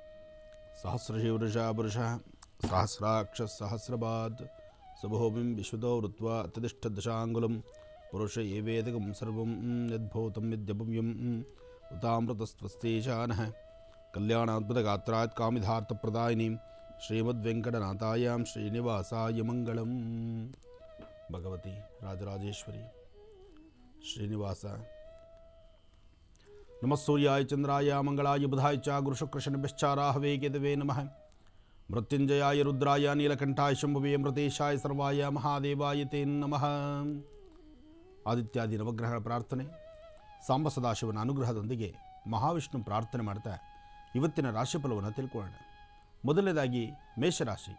ಸಹಸ್ರಶಿವೃಷ ಪುರುಷ ಸಹಸ್ರಾಕ್ಷ ಸಹಸ್ರಪಾದ್ ಸುಭೋಮಿಂ ವಿಶ್ವದೋ ವೃತ್ವ ಅತಿಷ್ಠದಶಾಂಗುಲಂ ಪುರುಷ ಏವೇದಕಂ ಸರ್ವಂ ಯದ್ಭೂತಂ ವಿದ್ಯಭವ್ಯಂ ಉತಾಮೃತಸ್ತ್ವಸ್ತೇಶಾನಃ ಕಲ್ಯಾಣಾದ್ಭುತಗಾತ್ರಾತ್ ಕಾಮಿಧಾರ್ಥಪ್ರದಾಯಿನೀಂ ಶ್ರೀಮದ್ವೆಂಕಟನಾಥಾಯಾಂ ಶ್ರೀನಿವಾಸಾಯ ಮಂಗಳಂ ಭಗವತಿ ರಾಜರಾಜೇಶ್ವರಿ ಶ್ರೀನಿವಾಸ ನಮಃ ಸೂರ್ಯಾಯ ಚಂದ್ರಾಯ ಮಂಗಳಾಯ ಬುಧಾಯ ಚ ಗುರುಶುಕ್ರಶನಿಭ್ಯಶ್ಚಾರಾಹವೇ ಕೇತವೇ ನಮಃ ಮೃತ್ಯುಂಜಯಾಯ ರುದ್ರಾಯ ನೀಲಕಂಠಾಯ ಶಂಭುವೇ ಮೃತೇಶಾಯ ಸರ್ವಾಯ ಮಹಾದೇವಾಯ ತೇ ನಮಃ ಆದಿತ್ಯಾದಿ ನವಗ್ರಹಗಳ ಪ್ರಾರ್ಥನೆ ಸಾಂಬ ಸದಾಶಿವನ ಅನುಗ್ರಹದೊಂದಿಗೆ ಮಹಾವಿಷ್ಣು ಪ್ರಾರ್ಥನೆ ಮಾಡ್ತಾ ಇವತ್ತಿನ ರಾಶಿಫಲವನ್ನು ತಿಳ್ಕೊಳ್ಳೋಣ ಮೊದಲನೇದಾಗಿ ಮೇಷರಾಶಿ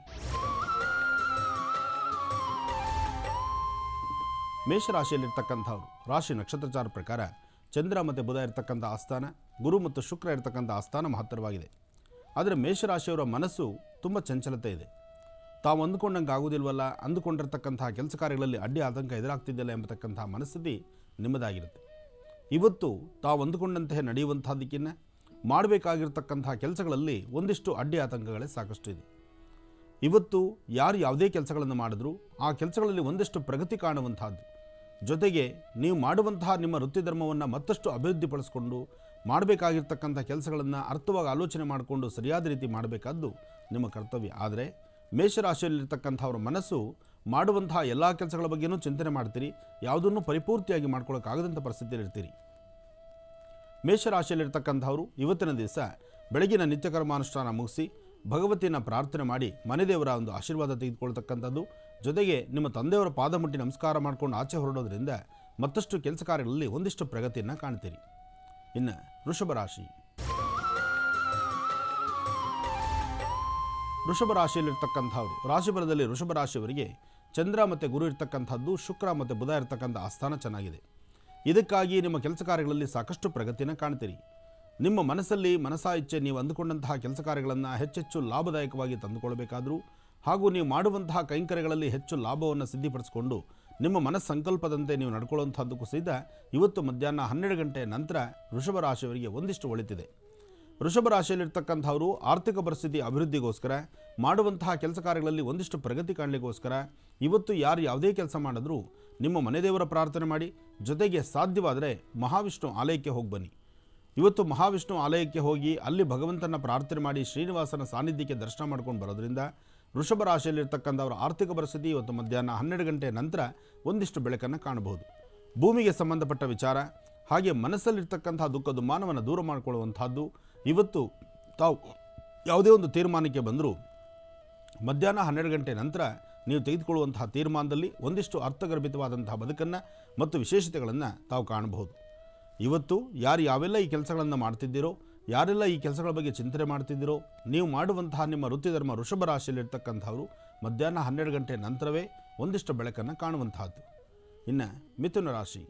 ಮೇಷರಾಶಿಯಲ್ಲಿರ್ತಕ್ಕಂಥವ್ರು ರಾಶಿ ನಕ್ಷತ್ರಚಾರ ಪ್ರಕಾರ ಚಂದ್ರ ಮತ್ತು ಬುಧ ಇರತಕ್ಕಂಥ ಆಸ್ಥಾನ ಗುರು ಮತ್ತು ಶುಕ್ರ ಇರತಕ್ಕಂಥ ಆಸ್ಥಾನ ಮಹತ್ತರವಾಗಿದೆ ಆದರೆ ಮೇಷರಾಶಿಯವರ ಮನಸ್ಸು ತುಂಬ ಚಂಚಲತೆ ಇದೆ ತಾವು ಅಂದುಕೊಂಡಂಗೆ ಆಗೋದಿಲ್ವಲ್ಲ ಅಂದುಕೊಂಡಿರ್ತಕ್ಕಂತಹ ಕೆಲಸ ಕಾರ್ಯಗಳಲ್ಲಿ ಅಡ್ಡಿ ಆತಂಕ ಎದುರಾಗ್ತಿದ್ದಿಲ್ಲ ಎಂಬತಕ್ಕಂತಹ ಮನಸ್ಥಿತಿ ನಿಮ್ಮದಾಗಿರುತ್ತೆ ಇವತ್ತು ತಾವು ಅಂದುಕೊಂಡಂತೆ ನಡೆಯುವಂಥದ್ದಕ್ಕಿಂತ ಮಾಡಬೇಕಾಗಿರ್ತಕ್ಕಂತಹ ಕೆಲಸಗಳಲ್ಲಿ ಒಂದಿಷ್ಟು ಅಡ್ಡಿ ಆತಂಕಗಳೇ ಸಾಕಷ್ಟು ಇದೆ ಇವತ್ತು ಯಾರು ಯಾವುದೇ ಕೆಲಸಗಳನ್ನು ಮಾಡಿದ್ರು ಆ ಕೆಲಸಗಳಲ್ಲಿ ಒಂದಷ್ಟು ಪ್ರಗತಿ ಕಾಣುವಂತಹದ್ದು ಜೊತೆಗೆ ನೀವು ಮಾಡುವಂತಹ ನಿಮ್ಮ ವೃತ್ತಿ ಧರ್ಮವನ್ನು ಮತ್ತಷ್ಟು ಅಭಿವೃದ್ಧಿಪಡಿಸ್ಕೊಂಡು ಮಾಡಬೇಕಾಗಿರ್ತಕ್ಕಂಥ ಕೆಲಸಗಳನ್ನು ಅರ್ಥವಾಗಿ ಆಲೋಚನೆ ಮಾಡಿಕೊಂಡು ಸರಿಯಾದ ರೀತಿ ಮಾಡಬೇಕಾದ್ದು ನಿಮ್ಮ ಕರ್ತವ್ಯ ಆದರೆ ಮೇಷರಾಶಿಯಲ್ಲಿರ್ತಕ್ಕಂಥವ್ರ ಮನಸ್ಸು ಮಾಡುವಂತಹ ಎಲ್ಲ ಕೆಲಸಗಳ ಬಗ್ಗೆನೂ ಚಿಂತನೆ ಮಾಡ್ತೀರಿ ಯಾವುದನ್ನು ಪರಿಪೂರ್ತಿಯಾಗಿ ಮಾಡ್ಕೊಳ್ಳೋಕ್ಕಾಗದಂಥ ಪರಿಸ್ಥಿತಿಯಲ್ಲಿ ಇರ್ತೀರಿ ಮೇಷರಾಶಿಯಲ್ಲಿರ್ತಕ್ಕಂಥವರು ಇವತ್ತಿನ ದಿವಸ ಬೆಳಗಿನ ನಿತ್ಯಕರ್ಮಾನುಷ್ಠಾನ ಮುಗಿಸಿ ಭಗವತಿನ ಪ್ರಾರ್ಥನೆ ಮಾಡಿ ಮನೆದೇವರ ಒಂದು ಆಶೀರ್ವಾದ ತೆಗೆದುಕೊಳ್ತಕ್ಕಂಥದ್ದು ಜೊತೆಗೆ ನಿಮ್ಮ ತಂದೆಯವರ ಪಾದ ಮುಟ್ಟಿ ನಮಸ್ಕಾರ ಮಾಡ್ಕೊಂಡು ಆಚೆ ಹೊರಡೋದ್ರಿಂದ ಮತ್ತಷ್ಟು ಕೆಲಸ ಕಾರ್ಯಗಳಲ್ಲಿ ಒಂದಿಷ್ಟು ಪ್ರಗತಿಯನ್ನು ಕಾಣ್ತೀರಿ ಇನ್ನು ವೃಷಭ ರಾಶಿ ವೃಷಭ ರಾಶಿಯಲ್ಲಿರ್ತಕ್ಕಂಥವ್ರು ರಾಶಿಫಲದಲ್ಲಿ ವೃಷಭ ರಾಶಿಯವರಿಗೆ ಚಂದ್ರ ಮತ್ತು ಗುರು ಇರ್ತಕ್ಕಂಥದ್ದು ಶುಕ್ರ ಮತ್ತು ಬುಧ ಇರ್ತಕ್ಕಂಥ ಆಸ್ಥಾನ ಚೆನ್ನಾಗಿದೆ ಇದಕ್ಕಾಗಿ ನಿಮ್ಮ ಕೆಲಸ ಕಾರ್ಯಗಳಲ್ಲಿ ಸಾಕಷ್ಟು ಪ್ರಗತಿನ ಕಾಣ್ತೀರಿ ನಿಮ್ಮ ಮನಸ್ಸಲ್ಲಿ ಮನಸಾ ಇಚ್ಛೆ ನೀವು ಅಂದುಕೊಂಡಂತಹ ಕೆಲಸ ಕಾರ್ಯಗಳನ್ನು ಹೆಚ್ಚೆಚ್ಚು ಲಾಭದಾಯಕವಾಗಿ ತಂದುಕೊಳ್ಬೇಕಾದರೂ ಹಾಗೂ ನೀವು ಮಾಡುವಂತಹ ಕೈಂಕರ್ಯಗಳಲ್ಲಿ ಹೆಚ್ಚು ಲಾಭವನ್ನು ಸಿದ್ಧಿಪಡಿಸಿಕೊಂಡು ನಿಮ್ಮ ಮನಸ್ಸಂಕಲ್ಪದಂತೆ ನೀವು ನಡ್ಕೊಳ್ಳುವಂಥದ್ದಕ್ಕೂ ಸಹಿತ ಇವತ್ತು ಮಧ್ಯಾಹ್ನ ಹನ್ನೆರಡು ಗಂಟೆ ನಂತರ ವೃಷಭ ರಾಶಿಯವರಿಗೆ ಒಂದಿಷ್ಟು ಒಳಿತಿದೆ ವೃಷಭ ರಾಶಿಯಲ್ಲಿರ್ತಕ್ಕಂಥವರು ಆರ್ಥಿಕ ಪರಿಸ್ಥಿತಿ ಅಭಿವೃದ್ಧಿಗೋಸ್ಕರ ಮಾಡುವಂತಹ ಕೆಲಸ ಕಾರ್ಯಗಳಲ್ಲಿ ಒಂದಿಷ್ಟು ಪ್ರಗತಿ ಕಾಣಲಿಕ್ಕೋಸ್ಕರ ಇವತ್ತು ಯಾರು ಯಾವುದೇ ಕೆಲಸ ಮಾಡಿದ್ರೂ ನಿಮ್ಮ ಮನೆ ದೇವರ ಪ್ರಾರ್ಥನೆ ಮಾಡಿ ಜೊತೆಗೆ ಸಾಧ್ಯವಾದರೆ ಮಹಾವಿಷ್ಣು ಆಲಯಕ್ಕೆ ಹೋಗಿ ಬನ್ನಿ ಇವತ್ತು ಮಹಾವಿಷ್ಣು ಆಲಯಕ್ಕೆ ಹೋಗಿ ಅಲ್ಲಿ ಭಗವಂತನ ಪ್ರಾರ್ಥನೆ ಮಾಡಿ ಶ್ರೀನಿವಾಸನ ಸಾನ್ನಿಧ್ಯಕ್ಕೆ ದರ್ಶನ ಮಾಡ್ಕೊಂಡು ಬರೋದ್ರಿಂದ ವೃಷಭ ರಾಶಿಯಲ್ಲಿರ್ತಕ್ಕಂಥವ್ರ ಆರ್ಥಿಕ ಪರಿಸ್ಥಿತಿ ಇವತ್ತು ಮಧ್ಯಾಹ್ನ ಹನ್ನೆರಡು ಗಂಟೆ ನಂತರ ಒಂದಿಷ್ಟು ಬೆಳಕನ್ನು ಕಾಣಬಹುದು ಭೂಮಿಗೆ ಸಂಬಂಧಪಟ್ಟ ವಿಚಾರ ಹಾಗೆ ಮನಸ್ಸಲ್ಲಿರ್ತಕ್ಕಂಥ ದುಃಖ ದುಮ್ಮಾನವನ್ನು ದೂರ ಮಾಡಿಕೊಳ್ಳುವಂಥದ್ದು ಇವತ್ತು ತಾವು ಯಾವುದೇ ಒಂದು ತೀರ್ಮಾನಕ್ಕೆ ಬಂದರೂ ಮಧ್ಯಾಹ್ನ ಹನ್ನೆರಡು ಗಂಟೆ ನಂತರ ನೀವು ತೆಗೆದುಕೊಳ್ಳುವಂತಹ ತೀರ್ಮಾನದಲ್ಲಿ ಒಂದಿಷ್ಟು ಅರ್ಥಗರ್ಭಿತವಾದಂತಹ ಬದುಕನ್ನು ಮತ್ತು ವಿಶೇಷತೆಗಳನ್ನು ತಾವು ಕಾಣಬಹುದು ಇವತ್ತು ಯಾರು ಯಾವೆಲ್ಲ ಈ ಕೆಲಸಗಳನ್ನು ಮಾಡ್ತಿದ್ದೀರೋ ಯಾರೆಲ್ಲ ಈ ಕೆಲಸಗಳ ಬಗ್ಗೆ ಚಿಂತನೆ ಮಾಡ್ತಿದ್ದೀರೋ ನೀವು ಮಾಡುವಂತಹ ನಿಮ್ಮ ವೃತ್ತಿಧರ್ಮ ವೃಷಭ ರಾಶಿಯಲ್ಲಿರ್ತಕ್ಕಂಥವರು ಮಧ್ಯಾಹ್ನ ಹನ್ನೆರಡು ಗಂಟೆ ನಂತರವೇ ಒಂದಿಷ್ಟು ಬೆಳಕನ್ನು ಕಾಣುವಂತಹದ್ದು ಇನ್ನು ಮಿಥುನ ರಾಶಿ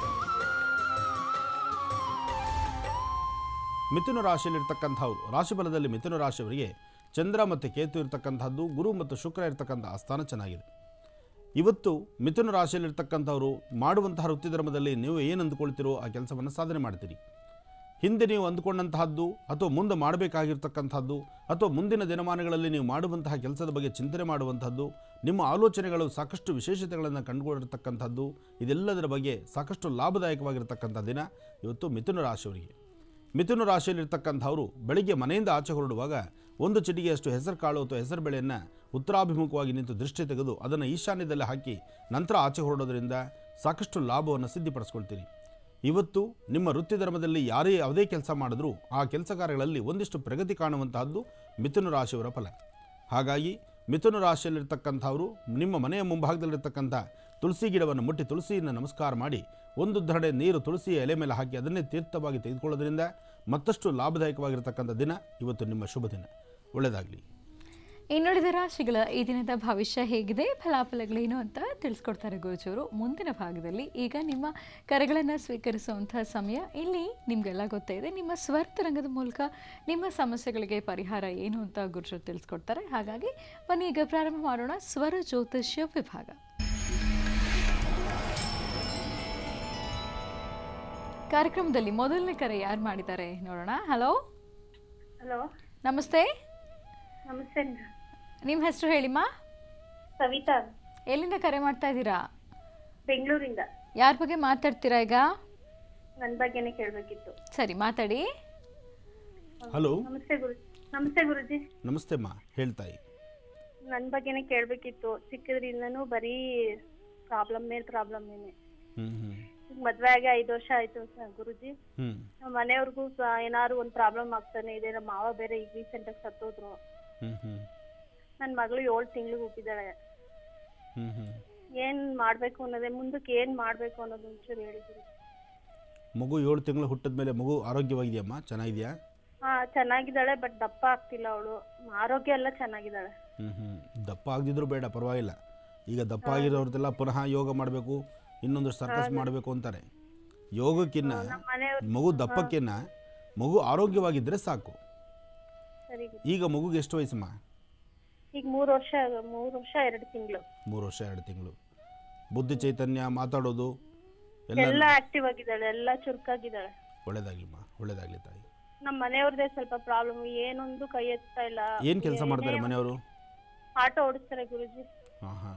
ಮಿಥುನ ರಾಶಿಯಲ್ಲಿರ್ತಕ್ಕಂಥವ್ರು ರಾಶಿಫಲದಲ್ಲಿ ಮಿಥುನ ರಾಶಿಯವರಿಗೆ ಚಂದ್ರ ಮತ್ತು ಕೇತು ಇರ್ತಕ್ಕಂಥದ್ದು ಗುರು ಮತ್ತು ಶುಕ್ರ ಇರ್ತಕ್ಕಂಥ ಆಸ್ಥಾನ ಚೆನ್ನಾಗಿದೆ ಇವತ್ತು ಮಿಥುನ ರಾಶಿಯಲ್ಲಿರ್ತಕ್ಕಂಥವ್ರು ಮಾಡುವಂತಹ ವೃತ್ತಿಧರ್ಮದಲ್ಲಿ ನೀವು ಏನು ಅಂದುಕೊಳ್ತೀರೋ ಆ ಕೆಲಸವನ್ನು ಸಾಧನೆ ಮಾಡ್ತೀರಿ ಹಿಂದೆ ನೀವು ಅಂದುಕೊಂಡಂತಹದ್ದು ಅಥವಾ ಮುಂದೆ ಮಾಡಬೇಕಾಗಿರ್ತಕ್ಕಂಥದ್ದು ಅಥವಾ ಮುಂದಿನ ದಿನಮಾನಗಳಲ್ಲಿ ನೀವು ಮಾಡುವಂತಹ ಕೆಲಸದ ಬಗ್ಗೆ ಚಿಂತನೆ ಮಾಡುವಂಥದ್ದು ನಿಮ್ಮ ಆಲೋಚನೆಗಳು ಸಾಕಷ್ಟು ವಿಶೇಷತೆಗಳನ್ನು ಕಂಡುಕೊಂಡಿರ್ತಕ್ಕಂಥದ್ದು ಇದೆಲ್ಲದರ ಬಗ್ಗೆ ಸಾಕಷ್ಟು ಲಾಭದಾಯಕವಾಗಿರ್ತಕ್ಕಂಥ ದಿನ ಇವತ್ತು ಮಿಥುನ ರಾಶಿಯವರಿಗೆ ಮಿಥುನ ರಾಶಿಯಲ್ಲಿರ್ತಕ್ಕಂಥವರು ಬೆಳಿಗ್ಗೆ ಮನೆಯಿಂದ ಆಚೆ ಹೊರಡುವಾಗ ಒಂದು ಚಿಟಿಗೆಯಷ್ಟು ಹೆಸರು ಕಾಳು ಅಥವಾ ಹೆಸರು ಬೆಳೆಯನ್ನು ಉತ್ತರಾಭಿಮುಖವಾಗಿ ನಿಂತು ದೃಷ್ಟಿ ತೆಗೆದು ಅದನ್ನು ಈಶಾನ್ಯದಲ್ಲಿ ಹಾಕಿ ನಂತರ ಆಚೆ ಹೊರಡೋದ್ರಿಂದ ಸಾಕಷ್ಟು ಲಾಭವನ್ನು ಸಿದ್ಧಿಪಡಿಸ್ಕೊಳ್ತೀರಿ ಇವತ್ತು ನಿಮ್ಮ ವೃತ್ತಿ ಧರ್ಮದಲ್ಲಿ ಯಾರೇ ಯಾವುದೇ ಕೆಲಸ ಮಾಡಿದ್ರೂ ಆ ಕೆಲಸ ಕಾರ್ಯಗಳಲ್ಲಿ ಒಂದಿಷ್ಟು ಪ್ರಗತಿ ಕಾಣುವಂತಹದ್ದು ಮಿಥುನ ರಾಶಿಯವರ ಫಲ ಹಾಗಾಗಿ ಮಿಥುನ ರಾಶಿಯಲ್ಲಿರ್ತಕ್ಕಂಥವರು ನಿಮ್ಮ ಮನೆಯ ಮುಂಭಾಗದಲ್ಲಿರ್ತಕ್ಕಂಥ ತುಳಸಿ ಗಿಡವನ್ನು ಮುಟ್ಟಿ ತುಳಸಿಯನ್ನು ನಮಸ್ಕಾರ ಮಾಡಿ ಒಂದು ಧಡೆ ನೀರು ತುಳಸಿಯ ಎಲೆ ಮೇಲೆ ಹಾಕಿ ಅದನ್ನೇ ತೀರ್ಥವಾಗಿ ತೆಗೆದುಕೊಳ್ಳೋದ್ರಿಂದ ಮತ್ತಷ್ಟು ಲಾಭದಾಯಕವಾಗಿರ್ತಕ್ಕಂಥ ದಿನ ಇವತ್ತು ನಿಮ್ಮ ಶುಭ ದಿನ ಒಳ್ಳೆಯದಾಗಲಿ ಇನ್ನುಳಿದ ರಾಶಿಗಳ ಈ ದಿನದ ಭವಿಷ್ಯ ಹೇಗಿದೆ ಫಲಾಫಲಗಳೇನು ಅಂತ ತಿಳಿಸ್ಕೊಡ್ತಾರೆ ಗುರುಜಿಯವರು ಮುಂದಿನ ಭಾಗದಲ್ಲಿ ಈಗ ನಿಮ್ಮ ಕರೆಗಳನ್ನು ಸ್ವೀಕರಿಸುವಂತಹ ಸಮಯ ಇಲ್ಲಿ ನಿಮಗೆಲ್ಲ ಗೊತ್ತೇ ಇದೆ ನಿಮ್ಮ ಸ್ವರ್ತರಂಗದ ಮೂಲಕ ನಿಮ್ಮ ಸಮಸ್ಯೆಗಳಿಗೆ ಪರಿಹಾರ ಏನು ಅಂತ ಗುರುಜರು ತಿಳಿಸ್ಕೊಡ್ತಾರೆ ಹಾಗಾಗಿ ಬನ್ನಿ ಈಗ ಪ್ರಾರಂಭ ಮಾಡೋಣ ಸ್ವರ ಜ್ಯೋತಿಷ್ಯ ವಿಭಾಗ ಕಾರ್ಯಕ್ರಮದಲ್ಲಿ ಮೊದಲನೇ ಕರೆ ಯಾರು ಮಾಡಿದ್ದಾರೆ ನೋಡೋಣ ಹಲೋ ಹಲೋ ನಮಸ್ತೆ ನಮಸ್ತೆ ನಿಮ್ಮ ಹೆಸರು ಹೇಳಿಮ್ಮ ಸವಿತಾ ಎಲ್ಲಿಂದ ಕರೆ ಮಾಡ್ತಾ ಇದ್ದೀರಾ ಬೆಂಗಳೂರಿಂದ ಯಾರ ಬಗ್ಗೆ ಮಾತಾಡ್ತೀರಾ ಈಗ ನನ್ನ ಬಗ್ಗೆನೇ ಕೇಳಬೇಕಿತ್ತು ಸರಿ ಮಾತಾಡಿ ಹಲೋ ನಮಸ್ತೆ ಗುರು ನಮಸ್ತೆ ಗುರುಜಿ ನಮಸ್ತೆ ಅಮ್ಮ ಹೇಳ್ತಾಯಿ ನನ್ನ ಬಗ್ಗೆನೇ ಕೇಳಬೇಕಿತ್ತು ಚಿಕ್ಕದ್ರಿಂದನೂ ಬರೀ ಪ್ರಾಬ್ಲಮ್ ಮೇಲೆ ಪ್ರಾಬ್ಲಮ್ ಏನೇ ಹ್ಞೂ ಹ್ಞೂ ಈಗ ಮದ್ವೆ ಆಗಿ ಐದು ವರ್ಷ ಆಯ್ತು ಸ- ಗುರುಜಿ ಹ್ಞೂ ನಮ್ಮ ಮನೆಯವ್ರಿಗೂ ಸ- ಏನಾದ್ರು ಒಂದು ಪ್ರಾಬ್ಲಮ್ ಆಗ್ತಾನೆ ಇದೆ ನಮ್ಮ ಮಾವ ಬೇರೆ ಈಗ ರೀಸೆಂಟ್ ಆಗಿ ಸತ್ತೋದ್ರು ಹ್ಞೂ ಹ್ಞೂ ನನ್ನ ಮಗಳು ಏಳು ತಿಂಗಳಿಗೆ ಹುಟ್ಟಿದಾಳೆ ಹ್ಞೂ ಹ್ಞೂ ಏನ್ ಮಾಡ್ಬೇಕು ಅನ್ನೋದೇ ಮುಂದಕ್ಕೆ ಏನ್ ಮಾಡ್ಬೇಕು ಅನ್ನೋದು ಒಂಚೂರು ಹೇಳಿ ಗುರುಜಿ ಮಗು ಏಳು ತಿಂಗಳು ಹುಟ್ಟಿದ ಮೇಲೆ ಮಗು ಆರೋಗ್ಯವಾಗಿದೆಯಮ್ಮ ಚೆನ್ನಾಗಿದೆಯಾ ಹಾ ಚೆನ್ನಾಗಿದ್ದಾಳೆ ಬಟ್ ದಪ್ಪ ಆಗ್ತಿಲ್ಲ ಅವಳು ಆರೋಗ್ಯ ಎಲ್ಲ ಚೆನ್ನಾಗಿದ್ದಾಳೆ ಹ್ಞೂ ಹ್ಞೂ ದಪ್ಪ ಆಗದಿದ್ರೂ ಬೇಡ ಪರವಾಗಿಲ್ಲ ಈಗ ದಪ್ಪ ಆಗಿರೋರ್ದೆಲ್ಲ ಪುನಃ ಯೋಗ ಮಾಡಬೇಕು ಇನ್ನೊಂದು ಸರ್ಕಸ್ ಮಾಡಬೇಕು ಅಂತಾರೆ ಯೋಗಕ್ಕಿನ್ನ ನಮ್ಮ ಮನೆಯವ್ರು ಮಗು ದಪ್ಪಕ್ಕಿನ್ನ ಮಗು ಆರೋಗ್ಯವಾಗಿದ್ದರೆ ಸಾಕು ಸರಿ ಗುರು. ಈಗ ಮಗುಗೆ ಎಷ್ಟು ವಯಸ್ಸಮ್ಮ ಈಗ ಮೂರು ವರ್ಷ ಮೂರು ವರ್ಷ ಎರಡು ತಿಂಗಳು ಮೂರು ವರ್ಷ ಎರಡು ತಿಂಗಳು ಬುದ್ಧಿ ಚೈತನ್ಯ ಮಾತಾಡೋದು ಎಲ್ಲ ಎಲ್ಲ ಆಕ್ಟಿವ್ ಆಗಿದ್ದಾಳೆ ಎಲ್ಲ ಚುರುಕಾಗಿದ್ದಾಳೆ ಒಳ್ಳೇದಾಗ್ಲಿಮ್ಮ ಒಳ್ಳೇದಾಗ್ಲಿ ತಾಯಿ ನಮ್ಮ ಮನೆಯವ್ರದೇ ಸ್ವಲ್ಪ ಪ್ರಾಬ್ಲಮ್ ಏನೊಂದು ಕೈ ಎತ್ತಾ ಇಲ್ಲ ಏನು ಕೆಲಸ ಮಾಡ್ತಾರೆ ಮನೆಯವರು ಆಟೋ ಓಡಿಸ್ತಾರೆ ಗುರುಜಿ ಹಾಂ ಹಾಂ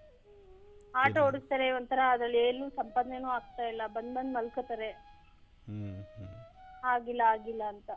ಆಟೋ ಓಡಿಸ್ತಾರೆ ಒಂಥರ ಅದ್ರಲ್ಲಿ ಏನು ಸಂಪಾದನೆನೂ ಆಗ್ತಾ ಇಲ್ಲ ಬಂದ್ ಬಂದ್ ಮಲ್ಕೋತಾರೆ ಹ್ಞೂ ಹ್ಞೂ ಆಗಿಲ್ಲ ಆಗಿಲ್ಲ ಅಂತ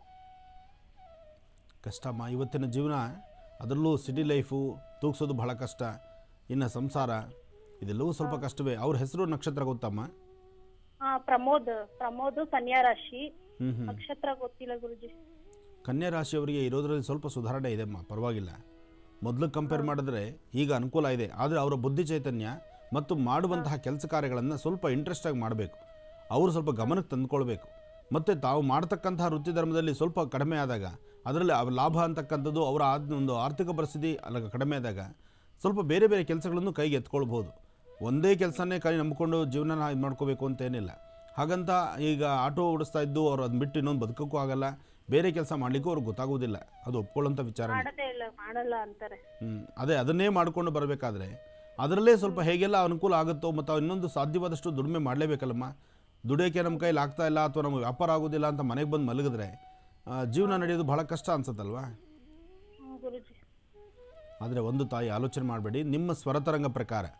ಕಷ್ಟಮ್ಮ ಇವತ್ತಿನ ಜೀವನ ಅದರಲ್ಲೂ ಸಿಟಿ ಲೈಫು ತೂಗಿಸೋದು ಬಹಳ ಕಷ್ಟ ಇನ್ನು ಸಂಸಾರ ಇದೆಲ್ಲವೂ ಸ್ವಲ್ಪ ಕಷ್ಟವೇ ಅವ್ರ ಹೆಸರು ನಕ್ಷತ್ರ ಗೊತ್ತಮ್ಮ ಹಾ ಪ್ರಮೋದ್ ಪ್ರಮೋದ್ ಕನ್ಯಾ ರಾಶಿ ಹ್ಞೂ ಹ್ಞೂ ನಕ್ಷತ್ರ ಗೊತ್ತಿಲ್ಲ ಗುರುಜಿ ಕನ್ಯಾ ರಾಶಿಯವರಿಗೆ ಇರೋದ್ರಲ್ಲಿ ಸ್ವಲ್ಪ ಸುಧಾರಣೆ ಇದೆಮ್ಮ ಪರವಾಗಿಲ್ಲ ಮೊದಲು ಕಂಪೇರ್ ಮಾಡಿದ್ರೆ ಈಗ ಅನುಕೂಲ ಇದೆ ಆದರೆ ಅವರ ಬುದ್ಧಿ ಚೈತನ್ಯ ಮತ್ತು ಮಾಡುವಂತಹ ಕೆಲಸ ಕಾರ್ಯಗಳನ್ನು ಸ್ವಲ್ಪ ಇಂಟ್ರೆಸ್ಟಾಗಿ ಮಾಡಬೇಕು ಅವರು ಸ್ವಲ್ಪ ಗಮನಕ್ಕೆ ತಂದುಕೊಳ್ಬೇಕು ಮತ್ತು ತಾವು ಮಾಡ್ತಕ್ಕಂತಹ ವೃತ್ತಿ ಧರ್ಮದಲ್ಲಿ ಸ್ವಲ್ಪ ಕಡಿಮೆ ಆದಾಗ ಅದರಲ್ಲಿ ಅವ ಲಾಭ ಅಂತಕ್ಕಂಥದ್ದು ಅವರ ಆದ ಒಂದು ಆರ್ಥಿಕ ಪರಿಸ್ಥಿತಿ ಅಲ್ಲ ಕಡಿಮೆ ಆದಾಗ ಸ್ವಲ್ಪ ಬೇರೆ ಬೇರೆ ಕೆಲಸಗಳನ್ನು ಕೈಗೆ ಎತ್ಕೊಳ್ಬೋದು ಒಂದೇ ಕೆಲಸನೇ ಕೈ ನಂಬಿಕೊಂಡು ಜೀವನನ ಇದು ಮಾಡ್ಕೋಬೇಕು ಅಂತ ಏನಿಲ್ಲ ಹಾಗಂತ ಈಗ ಆಟೋ ಓಡಿಸ್ತಾ ಇದ್ದು ಅವ್ರು ಅದನ್ನ ಬಿಟ್ಟು ಇನ್ನೊಂದು ಬದುಕೋಕ್ಕೂ ಆಗಲ್ಲ ಬೇರೆ ಕೆಲಸ ಮಾಡಲಿಕ್ಕೂ ಅವ್ರಿಗೆ ಗೊತ್ತಾಗೋದಿಲ್ಲ ಅದು ಒಪ್ಕೊಳ್ಳೋಂಥ ವಿಚಾರನೇ ಮಾಡದೇ ಇಲ್ಲ ಮಾಡಲ್ಲ ಅಂತಾರೆ ಹ್ಮ್. ಅದೇ ಅದನ್ನೇ ಮಾಡಿಕೊಂಡು ಬರಬೇಕಾದ್ರೆ ಅದರಲ್ಲೇ ಸ್ವಲ್ಪ ಹೇಗೆಲ್ಲ ಅನುಕೂಲ ಆಗುತ್ತೋ ಮತ್ತು ಇನ್ನೊಂದು ಸಾಧ್ಯವಾದಷ್ಟು ದುಡಿಮೆ ಮಾಡಲೇಬೇಕಲ್ಲಮ್ಮ ದುಡಿಯೋಕ್ಕೆ ನಮ್ಮ ಕೈಲಿ ಆಗ್ತಾ ಇಲ್ಲ ಅಥವಾ ನಮಗೆ ವ್ಯಾಪಾರ ಆಗೋದಿಲ್ಲ ಅಂತ ಮನೆಗೆ ಬಂದು ಮಲಗಿದ್ರೆ ಆ, ಜೀವನ ನಡೆಯೋದು ಬಹಳ ಕಷ್ಟ ಅನ್ಸುತ್ತಲ್ವಾ ಹ್ಮ್ ಗುರುಜಿ ಆದರೆ ಒಂದು ತಾಯಿ ಆಲೋಚನೆ ಮಾಡಬೇಡಿ ನಿಮ್ಮ ಸ್ವರತರಂಗ ಪ್ರಕಾರ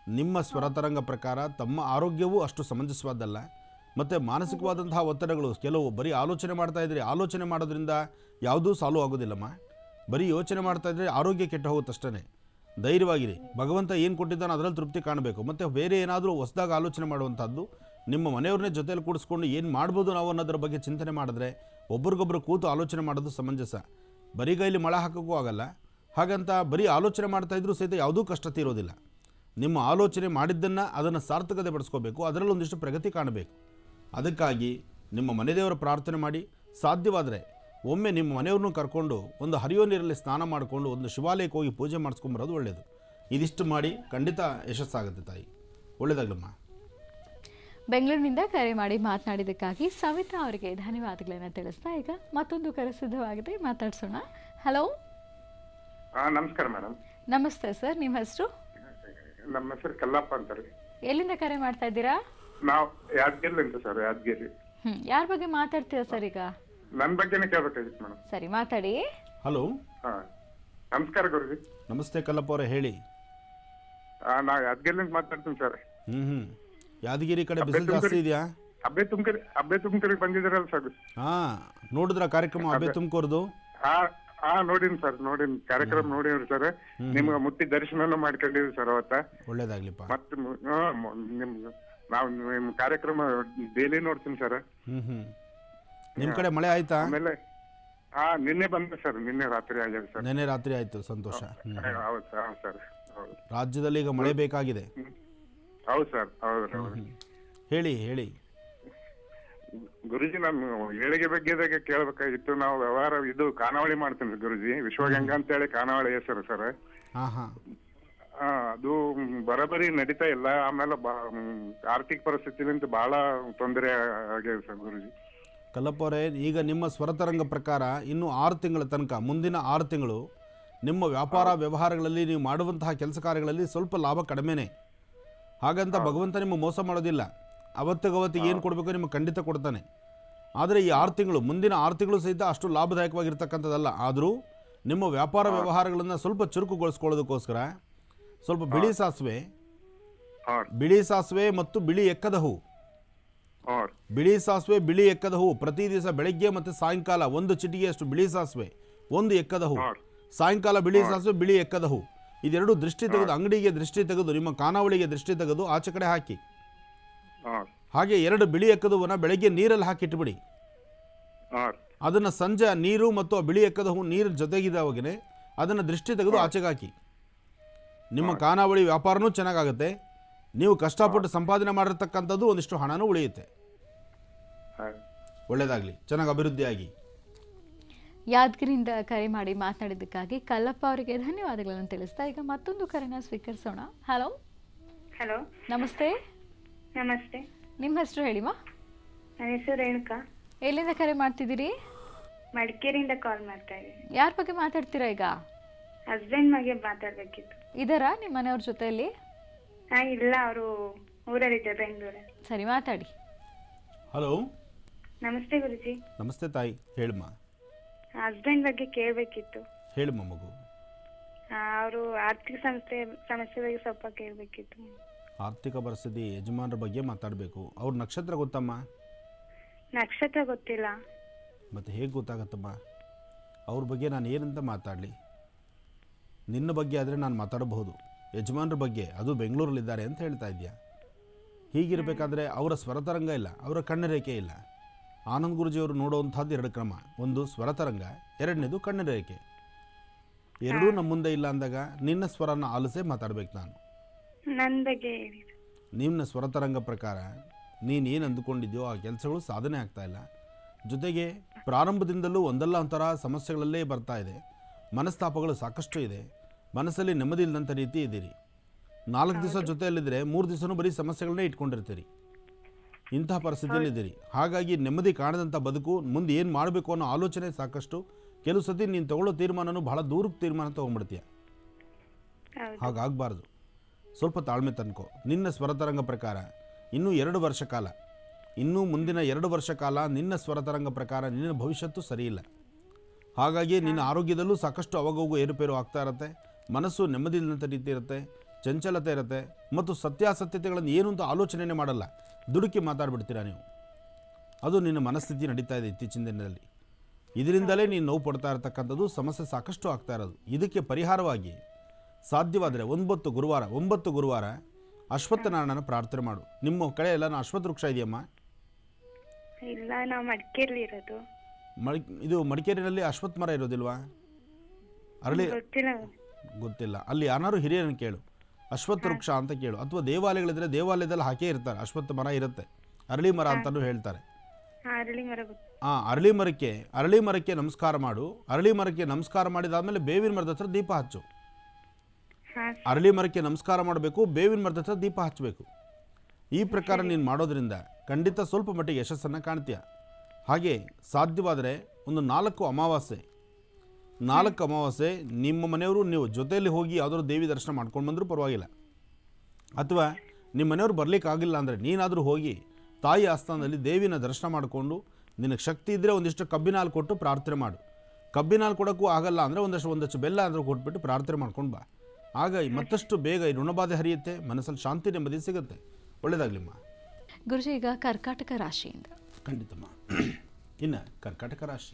ನಿಮ್ಮ ಸ್ವರತರಂಗ ಪ್ರಕಾರ ತಮ್ಮ ಆರೋಗ್ಯವೂ ಅಷ್ಟು ಸಮಂಜಸವಾದಲ್ಲ ಮತ್ತು ಮಾನಸಿಕವಾದಂತಹ ಒತ್ತಡಗಳು ಕೆಲವು ಬರೀ ಆಲೋಚನೆ ಮಾಡ್ತಾ ಇದ್ರಿ ಆಲೋಚನೆ ಮಾಡೋದ್ರಿಂದ ಯಾವುದೂ ಸಾಲ್ವ್ ಆಗೋದಿಲ್ಲಮ್ಮ ಬರೀ ಯೋಚನೆ ಮಾಡ್ತಾ ಇದ್ದರೆ ಆರೋಗ್ಯ ಕೆಟ್ಟು ಹೋಗುತ್ತಷ್ಟೇ ಧೈರ್ಯವಾಗಿರಿ ಭಗವಂತ ಏನು ಕೊಟ್ಟಿದ್ದಾನೆ ಅದರಲ್ಲಿ ತೃಪ್ತಿ ಕಾಣಬೇಕು ಮತ್ತು ಬೇರೆ ಏನಾದರೂ ಹೊಸದಾಗಿ ಆಲೋಚನೆ ಮಾಡುವಂಥದ್ದು ನಿಮ್ಮ ಮನೆಯವ್ರನ್ನೇ ಜೊತೆಯಲ್ಲಿ ಕೂಡಿಸ್ಕೊಂಡು ಏನು ಮಾಡ್ಬೋದು ನಾವು ಅನ್ನೋದ್ರ ಬಗ್ಗೆ ಚಿಂತನೆ ಮಾಡಿದ್ರೆ ಒಬ್ರಿಗೊಬ್ರು ಕೂತು ಆಲೋಚನೆ ಮಾಡೋದು ಸಮಂಜಸ ಬರೀ ಕೈಲಿ ಮಳ ಹಾಕೋಕ್ಕೂ ಆಗಲ್ಲ ಹಾಗಂತ ಬರೀ ಆಲೋಚನೆ ಮಾಡ್ತಾ ಇದ್ರೂ ಸಹಿತ ಯಾವುದೂ ಕಷ್ಟ ತೀರೋದಿಲ್ಲ ನಿಮ್ಮ ಆಲೋಚನೆ ಮಾಡಿದ್ದನ್ನು ಅದನ್ನು ಸಾರ್ಥಕತೆ ಪಡಿಸ್ಕೋಬೇಕು ಅದರಲ್ಲಿ ಒಂದಿಷ್ಟು ಪ್ರಗತಿ ಕಾಣಬೇಕು ಅದಕ್ಕಾಗಿ ನಿಮ್ಮ ಮನೆದೇವರ ಪ್ರಾರ್ಥನೆ ಮಾಡಿ ಸಾಧ್ಯವಾದರೆ ಒಮ್ಮೆ ನಿಮ್ಮ ಮನೆಯವ್ರನ್ನೂ ಕರ್ಕೊಂಡು ಒಂದು ಹರಿಯೋ ನೀರಲ್ಲಿ ಸ್ನಾನ ಮಾಡಿಕೊಂಡು ಒಂದು ಶಿವಾಲಯಕ್ಕೆ ಹೋಗಿ ಪೂಜೆ ಮಾಡಿಸ್ಕೊಂಬರೋದು ಒಳ್ಳೆಯದು ಇದಿಷ್ಟು ಮಾಡಿ ಖಂಡಿತ ಯಶಸ್ಸಾಗುತ್ತೆ ತಾಯಿ ಒಳ್ಳೆಯದಾಗಲಮ್ಮ ಬೆಂಗಳೂರಿನಿಂದ ಕರೆ ಮಾಡಿ ಮಾತನಾಡಿದ್ದಕ್ಕಾಗಿ ಸವಿತಾ ಅವರಿಗೆ ಧನ್ಯವಾದಗಳನ್ನು ತಿಳಿಸ್ತಾ ಈಗ ಮತ್ತೊಂದು ಕರೆ ಸಿದ್ಧವಾಗಿದೆ ಮಾತಾಡ್ಸೋಣ ಹಲೋ ಹಾ ನಮಸ್ಕಾರ ಮೇಡಮ್ ನಮಸ್ತೆ ಸರ್ ನಿಮ್ಮ ಹೆಸರು ನಮ್ಮ ಹೆಸರು ಕಲ್ಲಪ್ಪ ಅಂತಾರೆ ಎಲ್ಲಿಂದ ಕರೆ ಮಾಡ್ತಾ ಇದ್ದೀರಾ ನಾವು ಯಾದಗಿರಿ ಅಂತ ಸರ್ ಯಾದಗಿರಿ ಹ್ಞೂ ಯಾರ ಬಗ್ಗೆ ಮಾತಾಡ್ತೀರಾ ಸರ್ ಈಗ ನನ್ನ ಬಗ್ಗೆನೇ ಕೇಳ್ಬೇಕಾಗಿತ್ತು ಮೇಡಮ್ ಸರಿ ಮಾತಾಡಿ ಹಲೋ ಹಾ ನಮಸ್ಕಾರ ಗುರುಜಿ ನಮಸ್ತೆ ಕಲ್ಲಪ್ಪ ಅವರೇ ಹೇಳಿ ಆ, ನಾವು ಯಾದಗಿರಿಲಿಂದ ಮಾತಾಡ್ತೀನಿ ಸರ್ ಹ್ಞೂ ಹ್ಞೂ ಯಾದಗಿರಿ ಕಡೆ ಬಿಸಿಲು ಜಾಸ್ತಿ ಇದೆಯಾ ಅಬ್ಬೆ ತುಮಕರಿ ಅಬ್ಬೆ ತುಮಕರಿಗೆ ಬಂದಿದ್ದೀರಲ್ಲ ಸರ್ ಹಾಂ ನೋಡಿದ್ರ ಕಾರ್ಯಕ್ರಮ ಅಬ್ಬೆ ತುಮಕೂರ್ದು ಹಾ ಹಾ ನೋಡಿನಿ ಸರ್ ನೋಡಿನಿ ಕಾರ್ಯಕ್ರಮ ನೋಡಿವ್ರಿ ಸರ್ ನಿಮ್ಗೆ ಮುಟ್ಟಿ ದರ್ಶನನೂ ಮಾಡ್ಕೊಂಡಿವಿ ಸರ್ ಅವತ್ತ ಒಳ್ಳೇದಾಗ್ಲಿಪ್ಪ ಮತ್ತೆ ಮು- ಹಾ, ಮು- ನಿಮ್ ನಾವು ನಿಮ್ ಕಾರ್ಯಕ್ರಮ ಡೈಲಿ ನೋಡ್ತೀನಿ ಸರ್ ಹ್ಞೂ ಹ್ಞೂ ನಿಮ್ಮ ಕಡೆ ಮಳೆ ಆಯ್ತಾ ಆಮೇಲೆ ಹಾ ನಿನ್ನೆ ಬಂದೆ ಸರ್ ನಿನ್ನೆ ರಾತ್ರಿ ಆಗ್ಯದ ಸರ್ ನೆನ್ನೆ ರಾತ್ರಿ ಆಯಿತು ಸಂತೋಷ ಹ್ಞೂ ಹೌದು ಸರ್ ಹೌದು ಸರ್ ಹೌದು ರಾಜ್ಯದಲ್ಲಿ ಈಗ ಮಳೆ ಬೇಕಾಗಿದೆ ಹೌದು ಸರ್ ಹೌದು ಹೌದು ಹೇಳಿ ಹೇಳಿ ಗುರುಜಿ ನಾನು ಏಳಿಗೆ ಬಗ್ಗೆ ಕೇಳ್ಬೇಕಾಗಿತ್ತು ನಾವು ವ್ಯವಹಾರ ಇದು ಖಾನಾವಳಿ ಮಾಡ್ತೀನಿ ಗುರುಜಿ ವಿಶ್ವಗಂಗಾ ಅಂತ ಹೇಳಿ ಖಾನಾವಳಿ ಹೆಸರು ಸರ್ ಹಾಂ ಹಾಂ ಆ, ಅದು ಬರೋಬ್ಬರಿ ನಡೀತಾ ಇಲ್ಲ ಆಮೇಲೆ ಬಾ- ಮ್, ಆರ್ಥಿಕ ಪರಿಸ್ಥಿತಿಲಿಂದ ಬಹಳ ತೊಂದರೆ ಆಗಿದೆ ಸರ್ ಗುರುಜಿ ಕಲ್ಲಪ್ಪ ಅವರೇ ಈಗ ನಿಮ್ಮ ಸ್ವರತರಂಗ ಪ್ರಕಾರ ಇನ್ನು ಆರು ತಿಂಗಳ ತನಕ ಮುಂದಿನ ಆರು ತಿಂಗಳು ನಿಮ್ಮ ವ್ಯಾಪಾರ ವ್ಯವಹಾರಗಳಲ್ಲಿ ನೀವು ಮಾಡುವಂತಹ ಕೆಲಸ ಕಾರ್ಯಗಳಲ್ಲಿ ಸ್ವಲ್ಪ ಲಾಭ ಕಡಿಮೆನೇ ಹಾಗಂತ ಭಗವಂತ ನಿಮ್ಮ ಮೋಸ ಮಾಡೋದಿಲ್ಲ ಅವತ್ತಿಗವತ್ತಿಗೆ ಏನು ಕೊಡಬೇಕು ನಿಮಗೆ ಖಂಡಿತ ಕೊಡ್ತಾನೆ ಆದರೆ ಈ ಆರು ತಿಂಗಳು ಮುಂದಿನ ಆರು ತಿಂಗಳು ಸಹಿತ ಅಷ್ಟು ಲಾಭದಾಯಕವಾಗಿರ್ತಕ್ಕಂಥದ್ದಲ್ಲ ಆದರೂ ನಿಮ್ಮ ವ್ಯಾಪಾರ ವ್ಯವಹಾರಗಳನ್ನು ಸ್ವಲ್ಪ ಚುರುಕುಗೊಳಿಸ್ಕೊಳ್ಳೋದಕ್ಕೋಸ್ಕರ ಸ್ವಲ್ಪ ಬಿಳಿ ಸಾಸಿವೆ ಹಾಂ ಬಿಳಿ ಸಾಸಿವೆ ಮತ್ತು ಬಿಳಿ ಎಕ್ಕದ ಹೂವು ಹಾಂ ಬಿಳಿ ಸಾಸಿವೆ ಬಿಳಿ ಎಕ್ಕದ ಹೂವು ಪ್ರತಿ ದಿವಸ ಬೆಳಗ್ಗೆ ಮತ್ತು ಸಾಯಂಕಾಲ ಒಂದು ಚಿಟಿಗೆಯಷ್ಟು ಬಿಳಿ ಸಾಸಿವೆ ಒಂದು ಎಕ್ಕದ ಹೂವು ಹಾಂ. ಸಾಯಂಕಾಲ ಬಿಳಿ ಸಾಸಿವೆ ಬಿಳಿ ಎಕ್ಕದ ಹೂವು ಇದೆರಡು ದೃಷ್ಟಿ ತೆಗೆದು ಅಂಗಡಿಗೆ ದೃಷ್ಟಿ ತೆಗೆದು ನಿಮ್ಮ ಖಾನಾವಳಿಗೆ ದೃಷ್ಟಿ ತೆಗೆದು ಆಚೆ ಕಡೆ ಹಾಕಿ ಹಾಂ ಹಾಗೆ ಎರಡು ಬಿಳಿ ಎಕ್ಕದ ಹೂವನ್ನ ಬೆಳಗ್ಗೆ ನೀರಲ್ಲಿ ಹಾಕಿಟ್ಬಿಡಿ ಹಾಂ ಅದನ್ನು ಸಂಜೆ ನೀರು ಮತ್ತು ಆ ಬಿಳಿ ಎಕ್ಕದ ಹೂವು ನೀರು ಜೊತೆಗಿದ್ದಾವಾಗೇ ಅದನ್ನು ದೃಷ್ಟಿ ತೆಗೆದು ಆಚೆಗೆ ಹಾಕಿ ನಿಮ್ಮ ಖಾನಾವಳಿ ವ್ಯಾಪಾರನೂ ಚೆನ್ನಾಗಾಗುತ್ತೆ ನೀವು ಕಷ್ಟಪಟ್ಟು ಸಂಪಾದನೆ ಮಾಡಿರ್ತಕ್ಕಂಥದ್ದು ಒಂದಿಷ್ಟು ಹಣನೂ ಉಳಿಯುತ್ತೆ ಹಾಂ ಒಳ್ಳೆಯದಾಗಲಿ ಚೆನ್ನಾಗಿ ಅಭಿವೃದ್ಧಿಯಾಗಿ ಯಾದಗಿರಿಯಿಂದ ಕರೆ ಮಾಡಿ ಮಾತನಾಡಿದ್ದಕ್ಕಾಗಿ ಕಲ್ಲಪ್ಪ ಅವರಿಗೆ ಧನ್ಯವಾದಗಳನ್ನು ತಿಳಿಸ್ತಾ ಈಗ ಮತ್ತೊಂದು ಕರೆನ ಸ್ವೀಕರಿಸೋಣ ಹಲೋ ಹಲೋ ನಮಸ್ತೆ ನಮಸ್ತೆ ನಿಮ್ಮ ಹೆಸರು ಹೇಳಿಮಾ ನನ್ನ ಹೆಸರು ರೇಣುಕಾ ಎಲ್ಲಿಂದ ಕರೆ ಮಾಡ್ತಿದ್ದೀರಿ ಮಡಿಕೇರಿಯಿಂದ ಕಾಲ್ ಮಾಡ್ತಾ ಇದ್ದೀನಿ ಯಾರ ಬಗ್ಗೆ ಮಾತಾಡ್ತೀರಾ ಈಗ ಹಸ್ಬೆಂಡ್ ಬಗ್ಗೆ ಮಾತಾಡ್ಬೇಕಿತ್ತು ಇದರಾ ನಿಮ್ಮ ಮನೆಯವ್ರ ಜೊತೆಯಲ್ಲಿ ಹಾ ಇಲ್ಲ ಅವರು ಊರಲ್ಲಿದ್ದೆ ಬೆಂಗಳೂರಲ್ಲಿ ಸರಿ ಮಾತಾಡಿ ಹಲೋ ನಮಸ್ತೆ ಗುರುಜಿ ನಮಸ್ತೆ ತಾಯಿ ಹೇಳಮ್ಮ ಹಸ್ಬೆಂಡ್ ಬಗ್ಗೆ ಕೇಳಬೇಕಿತ್ತು ಹೇಳಮ್ಮ ಮಗು ಅವರು ಆರ್ಥಿಕ ಸಂಸ್ಥೆ ಸಮಸ್ಯೆ ಬಗ್ಗೆ ಸ್ವಲ್ಪ ಕೇಳಬೇಕಿತ್ತು ಆರ್ಥಿಕ ಪರಿಸ್ಥಿತಿ ಯಜಮಾನರ ಬಗ್ಗೆ ಮಾತಾಡಬೇಕು ಅವ್ರ ನಕ್ಷತ್ರ ಗೊತ್ತಮ್ಮ ನಕ್ಷತ್ರ ಗೊತ್ತಿಲ್ಲ ಮತ್ತು ಹೇಗೆ ಗೊತ್ತಾಗತ್ತಮ್ಮ ಅವ್ರ ಬಗ್ಗೆ ನಾನು ಏನಂತ ಮಾತಾಡಲಿ ನಿನ್ನ ಬಗ್ಗೆ ಆದರೆ ನಾನು ಮಾತಾಡಬಹುದು ಯಜಮಾನರ ಬಗ್ಗೆ ಅದು ಬೆಂಗಳೂರಲ್ಲಿದ್ದಾರೆ ಅಂತ ಹೇಳ್ತಾ ಇದೆಯಾ ಹೀಗಿರಬೇಕಾದ್ರೆ ಅವರ ಸ್ವರತರಂಗ ಇಲ್ಲ ಅವರ ಕಣ್ಣರೇಖೆ ಇಲ್ಲ ಆನಂದ್ ಗುರುಜಿಯವರು ನೋಡುವಂಥದ್ದು ಎರಡು ಕ್ರಮ ಒಂದು ಸ್ವರತರಂಗ ಎರಡನೇದು ಕಣ್ಣರೇಖೆ ಎರಡೂ ನಮ್ಮ ಮುಂದೆ ಇಲ್ಲ ಅಂದಾಗ ನಿನ್ನ ಸ್ವರನ ಆಲಿಸೇ ಮಾತಾಡ್ಬೇಕು ನಾನು ನನ್ನ ಬಗ್ಗೆ ಹೇಳಿ ನಿನ್ನ ಸ್ವರತರಂಗ ಪ್ರಕಾರ ನೀನು ಏನು ಅಂದುಕೊಂಡಿದ್ಯೋ ಆ ಕೆಲಸಗಳು ಸಾಧನೆ ಆಗ್ತಾ ಇಲ್ಲ ಜೊತೆಗೆ ಪ್ರಾರಂಭದಿಂದಲೂ ಒಂದಲ್ಲ ಒಂಥರ ಸಮಸ್ಯೆಗಳಲ್ಲೇ ಬರ್ತಾ ಇದೆ ಮನಸ್ತಾಪಗಳು ಸಾಕಷ್ಟು ಇದೆ ಮನಸ್ಸಲ್ಲಿ ನೆಮ್ಮದಿ ಇಲ್ಲದಂಥ ರೀತಿ ಇದ್ದೀರಿ ನಾಲ್ಕು ದಿವಸ ಜೊತೆಯಲ್ಲಿದ್ದರೆ ಮೂರು ದಿವಸನೂ ಬರೀ ಸಮಸ್ಯೆಗಳನ್ನೇ ಇಟ್ಕೊಂಡಿರ್ತೀರಿ ಇಂತಹ ಪರಿಸ್ಥಿತಿಯಲ್ಲಿ ಇದ್ದೀರಿ ಹಾಗಾಗಿ ನೆಮ್ಮದಿ ಕಾಣದಂಥ ಬದುಕು ಮುಂದೆ ಏನು ಮಾಡಬೇಕು ಅನ್ನೋ ಆಲೋಚನೆ ಸಾಕಷ್ಟು ಕೆಲವು ಸತಿ ನೀನು ತಗೊಳ್ಳೋ ತೀರ್ಮಾನನೂ ಬಹಳ ದೂರಕ್ಕೆ ತೀರ್ಮಾನ ತೊಗೊಂಡ್ಬಿಡ್ತೀಯ ಹೌದು ಹಾಗಾಗಬಾರ್ದು ಸ್ವಲ್ಪ ತಾಳ್ಮೆ ತನ್ಕೋ ನಿನ್ನ ಸ್ವರತರಂಗ ಪ್ರಕಾರ ಇನ್ನೂ ಎರಡು ವರ್ಷ ಕಾಲ ಇನ್ನೂ ಮುಂದಿನ ಎರಡು ವರ್ಷ ಕಾಲ ನಿನ್ನ ಸ್ವರತರಂಗ ಪ್ರಕಾರ ನಿನ್ನ ಭವಿಷ್ಯತ್ತು ಸರಿಯಿಲ್ಲ ಹಾಗಾಗಿ ನಿನ್ನ ಆರೋಗ್ಯದಲ್ಲೂ ಸಾಕಷ್ಟು ಅವಾಗವಾಗ ಏರುಪೇರು ಆಗ್ತಾ ಇರುತ್ತೆ ಮನಸ್ಸು ನೆಮ್ಮದಿ ಇಲ್ಲದಂಥ ರೀತಿ ಇರುತ್ತೆ ಚಂಚಲತೆ ಇರುತ್ತೆ ಮತ್ತು ಸತ್ಯಾಸತ್ಯತೆಗಳನ್ನು ಏನು ಅಂತ ಆಲೋಚನೆನೇ ಮಾಡಲ್ಲ ದುಡುಕಿ ಮಾತಾಡ್ಬಿಡ್ತೀರಾ ನೀವು ಅದು ನಿನ್ನ ಮನಸ್ಥಿತಿ ನಡೀತಾ ಇದೆ ಇತ್ತೀಚಿನ ದಿನದಲ್ಲಿ ಇದರಿಂದಲೇ ನೀನು ನೋವು ಪಡ್ತಾ ಇರತಕ್ಕಂಥದ್ದು ಸಮಸ್ಯೆ ಸಾಕಷ್ಟು ಆಗ್ತಾ ಇರೋದು ಇದಕ್ಕೆ ಪರಿಹಾರವಾಗಿ ಸಾಧ್ಯವಾದರೆ ಒಂಬತ್ತು ಗುರುವಾರ ಒಂಬತ್ತು ಗುರುವಾರ ಅಶ್ವತ್ಥನಾರಾಯಣನ ಪ್ರಾರ್ಥನೆ ಮಾಡು ನಿಮ್ಮ ಕಡೆ ಎಲ್ಲ ಅಶ್ವತ್ಥ ವೃಕ್ಷ ಇದೆಯಮ್ಮ ಇಲ್ಲ ನಾವು ಮಡಿಕೇರಿ ಇರೋದು ಮಡಿ ಇದು ಮಡಿಕೇರಿನಲ್ಲಿ ಅಶ್ವತ್ಥ ಮರ ಇರೋದಿಲ್ವಾ ಅರಳಿ ಗೊತ್ತಿಲ್ಲ ಗೊತ್ತಿಲ್ಲ ಅಲ್ಲಿ ಯಾರು ಹಿರಿಯರನ್ನು ಕೇಳು ಅಶ್ವತ್ಥ ವೃಕ್ಷ ಅಂತ ಕೇಳು ಅಥವಾ ದೇವಾಲಯಗಳಿದ್ರೆ ದೇವಾಲಯದಲ್ಲಿ ಹಾಕೇ ಇರ್ತಾರೆ ಅಶ್ವತ್ಥ ಮರ ಇರುತ್ತೆ ಅರಳಿ ಮರ ಅಂತಲೂ ಹೇಳ್ತಾರೆ ಹಾ ಅರಳಿ ಮರ ಗೊತ್ತು ಆ ಅರಳಿ ಮರಕ್ಕೆ ಅರಳಿ ಮರಕ್ಕೆ ನಮಸ್ಕಾರ ಮಾಡು ಅರಳಿ ಮರಕ್ಕೆ ನಮಸ್ಕಾರ ಮಾಡಿದಾದ್ಮೇಲೆ ಬೇವಿನ ಮರದ ಹತ್ರ ದೀಪ ಹಚ್ಚು ಹಾ ಅರಳಿ ಮರಕ್ಕೆ ನಮಸ್ಕಾರ ಮಾಡಬೇಕು ಬೇವಿನ ಮರದ ಹತ್ರ ದೀಪ ಹಚ್ಚಬೇಕು ಈ ಪ್ರಕಾರ ನೀನು ಮಾಡೋದ್ರಿಂದ ಖಂಡಿತ ಸ್ವಲ್ಪ ಮಟ್ಟಿಗೆ ಯಶಸ್ಸನ್ನು ಕಾಣ್ತೀಯ ಹಾಗೆ ಸಾಧ್ಯವಾದರೆ ಒಂದು ನಾಲ್ಕು ಅಮಾವಾಸ್ಯೆ ನಾಲ್ಕು ಅಮಾವಾಸ್ಯೆ ನಿಮ್ಮ ಮನೆಯವರು ನೀವು ಜೊತೆಯಲ್ಲಿ ಹೋಗಿ ಯಾವುದಾದ್ರು ದೇವಿ ದರ್ಶನ ಮಾಡ್ಕೊಂಡು ಬಂದರೂ ಪರವಾಗಿಲ್ಲ ಅಥವಾ ನಿಮ್ಮ ಮನೆಯವರು ಬರಲಿಕ್ಕಾಗಿಲ್ಲ ಅಂದರೆ ನೀನಾದರೂ ಹೋಗಿ ತಾಯಿ ಆಸ್ಥಾನದಲ್ಲಿ ದೇವಿನ ದರ್ಶನ ಮಾಡಿಕೊಂಡು ನಿನಗೆ ಶಕ್ತಿ ಇದ್ದರೆ ಒಂದಿಷ್ಟು ಕಬ್ಬಿನ ಹಾಲು ಕೊಟ್ಟು ಪ್ರಾರ್ಥನೆ ಮಾಡು ಕಬ್ಬಿನ ಹಾಲು ಕೊಡೋಕ್ಕೂ ಆಗಲ್ಲ ಅಂದರೆ ಒಂದಷ್ಟು ಒಂದಷ್ಟು ಬೆಲ್ಲ ಆದರೂ ಕೊಟ್ಬಿಟ್ಟು ಪ್ರಾರ್ಥನೆ ಮಾಡ್ಕೊಂಡು ಬಾ ಆಗ ಈ ಮತ್ತಷ್ಟು ಬೇಗ ಈ ಋಣಬಾಧೆ ಹರಿಯುತ್ತೆ ಮನಸ್ಸಲ್ಲಿ ಶಾಂತಿ ನೆಮ್ಮದಿ ಸಿಗುತ್ತೆ ಒಳ್ಳೆಯದಾಗಲಿಮ್ಮ ಗುರುಜಿ ಈಗ ಕರ್ಕಾಟಕ ರಾಶಿಯಿಂದ ಖಂಡಿತಮ್ಮ ಇನ್ನು ಕರ್ಕಾಟಕ ರಾಶಿ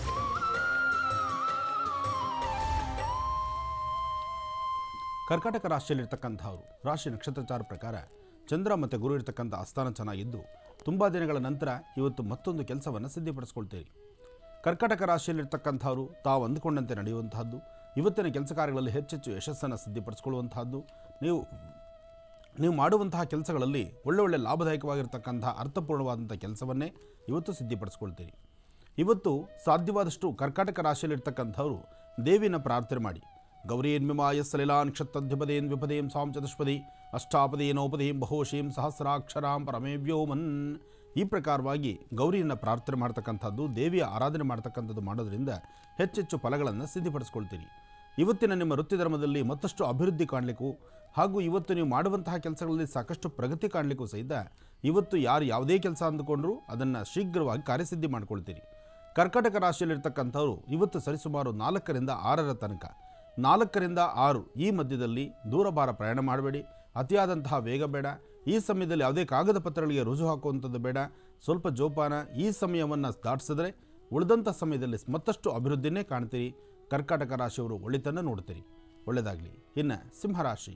ಕರ್ಕಾಟಕ ರಾಶಿಯಲ್ಲಿರ್ತಕ್ಕಂಥವ್ರು ರಾಶಿ ನಕ್ಷತ್ರಚಾರ ಪ್ರಕಾರ ಚಂದ್ರ ಮತ್ತು ಗುರು ಇರ್ತಕ್ಕಂಥ ಆಸ್ಥಾನ ಚೆನ್ನಾಗಿದ್ದು ತುಂಬ ದಿನಗಳ ನಂತರ ಇವತ್ತು ಮತ್ತೊಂದು ಕೆಲಸವನ್ನು ಸಿದ್ಧಪಡಿಸ್ಕೊಳ್ತೀರಿ ಕರ್ಕಾಟಕ ರಾಶಿಯಲ್ಲಿರ್ತಕ್ಕಂಥವ್ರು ತಾವು ಅಂದುಕೊಂಡಂತೆ ನಡೆಯುವಂತಹದ್ದು ಇವತ್ತಿನ ಕೆಲಸ ಕಾರ್ಯಗಳಲ್ಲಿ ಹೆಚ್ಚೆಚ್ಚು ಯಶಸ್ಸನ್ನು ಸಿದ್ಧಪಡಿಸ್ಕೊಳ್ಳುವಂತಹದ್ದು ನೀವು ನೀವು ಮಾಡುವಂತಹ ಕೆಲಸಗಳಲ್ಲಿ ಒಳ್ಳೆ ಒಳ್ಳೆ ಲಾಭದಾಯಕವಾಗಿರ್ತಕ್ಕಂಥ ಅರ್ಥಪೂರ್ಣವಾದಂಥ ಕೆಲಸವನ್ನೇ ಇವತ್ತು ಸಿದ್ಧಪಡಿಸ್ಕೊಳ್ತೀರಿ ಇವತ್ತು ಸಾಧ್ಯವಾದಷ್ಟು ಕರ್ಕಾಟಕ ರಾಶಿಯಲ್ಲಿರ್ತಕ್ಕಂಥವರು ದೇವಿನ ಪ್ರಾರ್ಥನೆ ಮಾಡಿ ಗೌರೀನ್ಮಿಮಾಯ ಸಲಿಲಾನ್ ಕ್ಷತ್ತದ್ವಿಪದೇನ್ ವಿಪದೇಂ ಸಾಂ ಚತುಷ್ಪದಿ ಅಷ್ಟಾಪದೇನೋಪದೇಂ ಬಹುಶೀಂ ಸಹಸ್ರಾಕ್ಷರಾಂ ಪರಮೇ ವ್ಯೋಮನ್ ಈ ಪ್ರಕಾರವಾಗಿ ಗೌರಿಯನ್ನು ಪ್ರಾರ್ಥನೆ ಮಾಡ್ತಕ್ಕಂಥದ್ದು ದೇವಿಯ ಆರಾಧನೆ ಮಾಡ್ತಕ್ಕಂಥದ್ದು ಮಾಡೋದ್ರಿಂದ ಹೆಚ್ಚೆಚ್ಚು ಫಲಗಳನ್ನು ಸಿದ್ಧಪಡಿಸ್ಕೊಳ್ತೀರಿ ಇವತ್ತಿನ ನಿಮ್ಮ ವೃತ್ತಿ ಧರ್ಮದಲ್ಲಿ ಮತ್ತಷ್ಟು ಅಭಿವೃದ್ಧಿ ಕಾಣಲಿಕ್ಕೂ ಹಾಗೂ ಇವತ್ತು ನೀವು ಮಾಡುವಂತಹ ಕೆಲಸಗಳಲ್ಲಿ ಸಾಕಷ್ಟು ಪ್ರಗತಿ ಕಾಣಲಿಕ್ಕೂ ಸಹಿತ ಇವತ್ತು ಯಾರು ಯಾವುದೇ ಕೆಲಸ ಅಂದುಕೊಂಡ್ರೂ ಅದನ್ನು ಶೀಘ್ರವಾಗಿ ಕಾರ್ಯಸಿದ್ಧಿ ಮಾಡ್ಕೊಳ್ತೀರಿ ಕರ್ಕಾಟಕ ರಾಶಿಯಲ್ಲಿರ್ತಕ್ಕಂಥವ್ರು ಇವತ್ತು ಸರಿಸುಮಾರು ನಾಲ್ಕರಿಂದ ಆರರ ತನಕ ನಾಲ್ಕರಿಂದ ಆರು ಈ ಮಧ್ಯದಲ್ಲಿ ದೂರಭಾರ ಪ್ರಯಾಣ ಮಾಡಬೇಡಿ ಅತಿಯಾದಂತಹ ವೇಗ ಬೇಡ ಈ ಸಮಯದಲ್ಲಿ ಯಾವುದೇ ಕಾಗದ ಪತ್ರಗಳಿಗೆ ರುಜು ಹಾಕುವಂಥದ್ದು ಬೇಡ ಸ್ವಲ್ಪ ಜೋಪಾನ ಈ ಸಮಯವನ್ನು ದಾಟಿಸಿದ್ರೆ ಉಳಿದಂಥ ಸಮಯದಲ್ಲಿ ಮತ್ತಷ್ಟು ಅಭಿವೃದ್ಧಿನೇ ಕಾಣ್ತೀರಿ ಕರ್ಕಾಟಕ ರಾಶಿಯವರು ಒಳಿತನ್ನು ನೋಡ್ತೀರಿ ಒಳ್ಳೆಯದಾಗಲಿ ಇನ್ನು ಸಿಂಹರಾಶಿ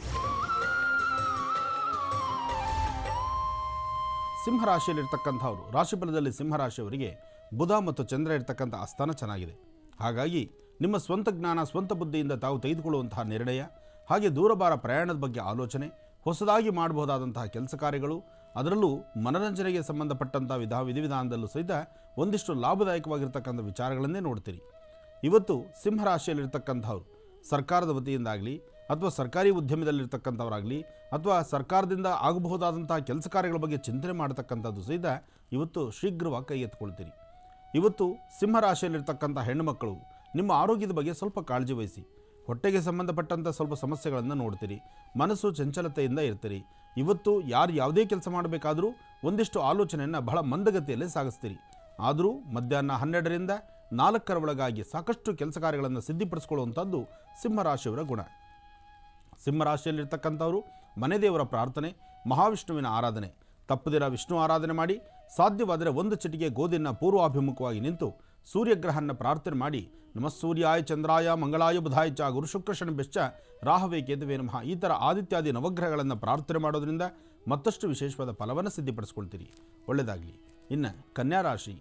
ಸಿಂಹರಾಶಿಯಲ್ಲಿರ್ತಕ್ಕಂಥವ್ರು ರಾಶಿಫಲದಲ್ಲಿ ಸಿಂಹರಾಶಿಯವರಿಗೆ ಬುಧ ಮತ್ತು ಚಂದ್ರ ಇರ್ತಕ್ಕಂಥ ಆಸ್ಥಾನ ಚೆನ್ನಾಗಿದೆ ಹಾಗಾಗಿ ನಿಮ್ಮ ಸ್ವಂತ ಜ್ಞಾನ ಸ್ವಂತ ಬುದ್ಧಿಯಿಂದ ತಾವು ತೆಗೆದುಕೊಳ್ಳುವಂತಹ ನಿರ್ಣಯ ಹಾಗೆ ದೂರಭಾರ ಪ್ರಯಾಣದ ಬಗ್ಗೆ ಆಲೋಚನೆ ಹೊಸದಾಗಿ ಮಾಡಬಹುದಾದಂತಹ ಕೆಲಸ ಕಾರ್ಯಗಳು ಅದರಲ್ಲೂ ಮನರಂಜನೆಗೆ ಸಂಬಂಧಪಟ್ಟಂಥ ವಿಧ ವಿಧಿವಿಧಾನದಲ್ಲೂ ಸಹಿತ ಒಂದಿಷ್ಟು ಲಾಭದಾಯಕವಾಗಿರ್ತಕ್ಕಂಥ ವಿಚಾರಗಳನ್ನೇ ನೋಡ್ತೀರಿ ಇವತ್ತು ಸಿಂಹರಾಶಿಯಲ್ಲಿರ್ತಕ್ಕಂಥವ್ರು ಸರ್ಕಾರದ ವತಿಯಿಂದಾಗಲಿ ಅಥವಾ ಸರ್ಕಾರಿ ಉದ್ಯಮದಲ್ಲಿರ್ತಕ್ಕಂಥವರಾಗಲಿ ಅಥವಾ ಸರ್ಕಾರದಿಂದ ಆಗಬಹುದಾದಂತಹ ಕೆಲಸ ಕಾರ್ಯಗಳ ಬಗ್ಗೆ ಚಿಂತನೆ ಮಾಡತಕ್ಕಂಥದ್ದು ಸಹಿತ ಇವತ್ತು ಶೀಘ್ರವಾಗಿ ಕೈಗೆತ್ತಿಕೊಳ್ತೀರಿ ಇವತ್ತು ಸಿಂಹರಾಶಿಯಲ್ಲಿರ್ತಕ್ಕಂಥ ಹೆಣ್ಣುಮಕ್ಕಳು ನಿಮ್ಮ ಆರೋಗ್ಯದ ಬಗ್ಗೆ ಸ್ವಲ್ಪ ಕಾಳಜಿ ವಹಿಸಿ ಹೊಟ್ಟೆಗೆ ಸಂಬಂಧಪಟ್ಟಂಥ ಸ್ವಲ್ಪ ಸಮಸ್ಯೆಗಳನ್ನು ನೋಡ್ತೀರಿ ಮನಸ್ಸು ಚಂಚಲತೆಯಿಂದ ಇರ್ತೀರಿ ಇವತ್ತು ಯಾರು ಯಾವುದೇ ಕೆಲಸ ಮಾಡಬೇಕಾದರೂ ಒಂದಿಷ್ಟು ಆಲೋಚನೆಯನ್ನು ಬಹಳ ಮಂದಗತಿಯಲ್ಲೇ ಸಾಗಿಸ್ತೀರಿ ಆದರೂ ಮಧ್ಯಾಹ್ನ ಹನ್ನೆರಡರಿಂದ ನಾಲ್ಕರ ಒಳಗಾಗಿ ಸಾಕಷ್ಟು ಕೆಲಸ ಕಾರ್ಯಗಳನ್ನು ಸಿದ್ಧಪಡಿಸ್ಕೊಳ್ಳುವಂಥದ್ದು ಸಿಂಹರಾಶಿಯವರ ಗುಣ ಸಿಂಹರಾಶಿಯಲ್ಲಿರ್ತಕ್ಕಂಥವರು ಮನೆ ದೇವರ ಪ್ರಾರ್ಥನೆ ಮಹಾವಿಷ್ಣುವಿನ ಆರಾಧನೆ ತಪ್ಪದಿರ ವಿಷ್ಣು ಆರಾಧನೆ ಮಾಡಿ ಸಾಧ್ಯವಾದರೆ ಒಂದು ಚಿಟಿಗೆ ಗೋಧಿನ ಪೂರ್ವಾಭಿಮುಖವಾಗಿ ನಿಂತು ಸೂರ್ಯಗ್ರಹನ ಪ್ರಾರ್ಥನೆ ಮಾಡಿ ನಮ ಸೂರ್ಯಾಯ ಚಂದ್ರಾಯ ಮಂಗಳಾಯ ಬುಧಾಯ ಚ ಗುರು ಶುಕ್ರ ಶನಿಭ್ಯಶ್ಚ ರಾಹವೇ ಕೇತುವೆ ನಮಃ ಈ ಥರ ಆದಿತ್ಯಾದಿ ನವಗ್ರಹಗಳನ್ನು ಪ್ರಾರ್ಥನೆ ಮಾಡೋದ್ರಿಂದ ಮತ್ತಷ್ಟು ವಿಶೇಷವಾದ ಫಲವನ್ನು ಸಿದ್ಧಪಡಿಸ್ಕೊಳ್ತೀರಿ ಒಳ್ಳೆಯದಾಗಲಿ ಇನ್ನು ಕನ್ಯಾ ರಾಶಿ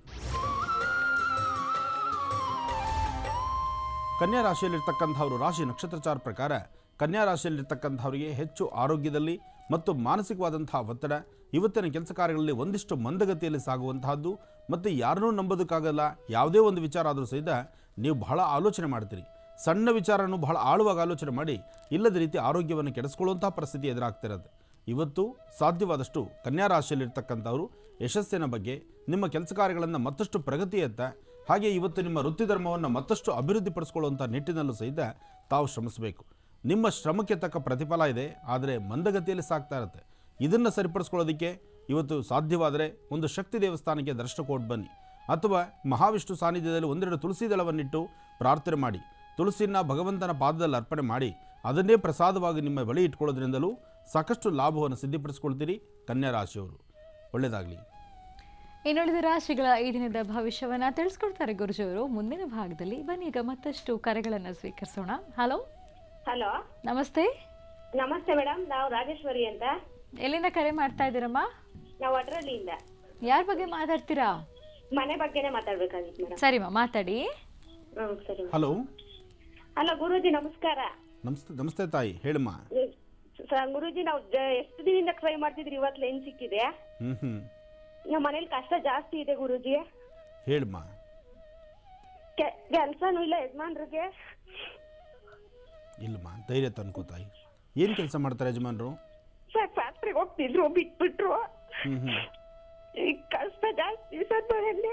ಕನ್ಯಾ ರಾಶಿಯಲ್ಲಿರ್ತಕ್ಕಂಥವರು ರಾಶಿ ನಕ್ಷತ್ರಚಾರ ಪ್ರಕಾರ ಕನ್ಯಾ ರಾಶಿಯಲ್ಲಿರ್ತಕ್ಕಂಥವರಿಗೆ ಹೆಚ್ಚು ಆರೋಗ್ಯದಲ್ಲಿ ಮತ್ತು ಮಾನಸಿಕವಾದಂತಹ ಒತ್ತಡ ಇವತ್ತಿನ ಕೆಲಸ ಕಾರ್ಯಗಳಲ್ಲಿ ಒಂದಿಷ್ಟು ಮಂದಗತಿಯಲ್ಲಿ ಸಾಗುವಂತಹದ್ದು ಮತ್ತು ಯಾರನ್ನೂ ನಂಬೋದಕ್ಕಾಗಲ್ಲ ಯಾವುದೇ ಒಂದು ವಿಚಾರ ಆದರೂ ಸಹಿತ ನೀವು ಬಹಳ ಆಲೋಚನೆ ಮಾಡ್ತೀರಿ ಸಣ್ಣ ವಿಚಾರನೂ ಬಹಳ ಆಳವಾಗಿ ಆಲೋಚನೆ ಮಾಡಿ ಇಲ್ಲದ ರೀತಿ ಆರೋಗ್ಯವನ್ನು ಕೆಡಿಸ್ಕೊಳ್ಳುವಂತಹ ಪರಿಸ್ಥಿತಿ ಎದುರಾಗ್ತಿರೋದು ಇವತ್ತು ಸಾಧ್ಯವಾದಷ್ಟು ಕನ್ಯಾ ರಾಶಿಯಲ್ಲಿರ್ತಕ್ಕಂಥವರು ಯಶಸ್ಸಿನ ಬಗ್ಗೆ ನಿಮ್ಮ ಕೆಲಸ ಕಾರ್ಯಗಳನ್ನು ಮತ್ತಷ್ಟು ಪ್ರಗತಿಯತ್ತ ಹಾಗೆ ಇವತ್ತು ನಿಮ್ಮ ವೃತ್ತಿ ಧರ್ಮವನ್ನು ಮತ್ತಷ್ಟು ಅಭಿವೃದ್ಧಿಪಡಿಸ್ಕೊಳ್ಳುವಂಥ ನಿಟ್ಟಿನಲ್ಲೂ ಸಹಿತ ತಾವು ಶ್ರಮಿಸಬೇಕು ನಿಮ್ಮ ಶ್ರಮಕ್ಕೆ ತಕ್ಕ ಪ್ರತಿಫಲ ಇದೆ ಆದರೆ ಮಂದಗತಿಯಲ್ಲಿ ಸಾಗ್ತಾ ಇರುತ್ತೆ ಇದನ್ನು ಸರಿಪಡಿಸ್ಕೊಳ್ಳೋದಕ್ಕೆ ಇವತ್ತು ಸಾಧ್ಯವಾದರೆ ಒಂದು ಶಕ್ತಿ ದೇವಸ್ಥಾನಕ್ಕೆ ದರ್ಶನ ಕೊಟ್ಟು ಬನ್ನಿ ಅಥವಾ ಮಹಾವಿಷ್ಣು ಸಾನ್ನಿಧ್ಯದಲ್ಲಿ ಒಂದೆರಡು ತುಳಸಿ ದಳವನ್ನಿಟ್ಟು ಪ್ರಾರ್ಥನೆ ಮಾಡಿ ತುಳಸಿನ ಭಗವಂತನ ಪಾದದಲ್ಲಿ ಅರ್ಪಣೆ ಮಾಡಿ ಅದನ್ನೇ ಪ್ರಸಾದವಾಗಿ ನಿಮ್ಮ ಬಳಿ ಇಟ್ಕೊಳ್ಳೋದ್ರಿಂದಲೂ ಸಾಕಷ್ಟು ಲಾಭವನ್ನು ಸಿದ್ಧಿಪಡಿಸ್ಕೊಳ್ತೀರಿ ಕನ್ಯಾ ರಾಶಿಯವರು ಒಳ್ಳೆಯದಾಗಲಿ ಇನ್ನುಳಿದ ರಾಶಿಗಳ ಈ ದಿನದ ಭವಿಷ್ಯವನ್ನ ತಿಳಿಸ್ಕೊಡ್ತಾರೆ ಗುರುಜಿಯವರು ಮುಂದಿನ ಭಾಗದಲ್ಲಿ ಬನ್ನಿ ಈಗ ಮತ್ತಷ್ಟು ಕರೆಗಳನ್ನು ಸ್ವೀಕರಿಸೋಣ ಹಲೋ ಹಲೋ ನಮಸ್ತೆ ನಮಸ್ತೆ ಮೇಡಮ್ ನಾವು ರಾಜೇಶ್ವರಿ ಅಂತ ಎಲ್ಲಿಂದ ಕರೆ ಮಾಡ್ತಾ ಇದ್ದೀರಮ್ಮ ನಾವು ಅಟ್ರಳ್ಳಿಯಿಂದ ಯಾರ ಬಗ್ಗೆ ಮಾತಾಡ್ತೀರಾ ಮನೆ ಬಗ್ಗೆನೇ ಮಾತಾಡ್ಬೇಕಾಗಿತ್ತು ಮೇಡಮ್ ಸರಿಮ್ಮ ಮಾತಾಡಿ ಹ್ಮ್ ಸರಿ ಹಲೋ ಹಲೋ ಗುರೂಜಿ ನಮಸ್ಕಾರ ನಮಸ್ತೆ ನಮಸ್ತೆ ತಾಯಿ ಹೇಳಮ್ಮ ಸ- ಗುರೂಜಿ ನಾವು ಜ- ಎಷ್ಟು ದಿನದಿಂದ ಟ್ರೈ ಮಾಡ್ತಿದ್ರಿ ಇವತ್ತು ಲೈನ್ ಸಿಕ್ಕಿದೆ ಹ್ಞೂ ಹ್ಞೂ ನಮ್ಮ ಮನೇಲಿ ಕಷ್ಟ ಜಾಸ್ತಿ ಇದೆ ಗುರೂಜಿ ಹೇಳಮ್ಮ ಕೆಲ್ಸನೂ ಇಲ್ಲ ಯಜಮಾನ್ರಿಗೆ ಇಲ್ಲಮ್ಮ ಧೈರ್ಯ ತಂದ್ಕೋ ತಾಯಿ ಏನು ಕೆಲಸ ಮಾಡ್ತಾರೆ ಯಜಮಾನರು ಸರ್ ಫ್ಯಾಕ್ಟ್ರಿಗೆ ಹೋಗ್ತಿದ್ರು ಬಿಟ್ಬಿಟ್ರು ಹ್ಞೂ ಹ್ಞೂ ಈಗ ಕಷ್ಟ ಜಾಸ್ತಿ ಸರ್ ಮನೆಯಲ್ಲಿ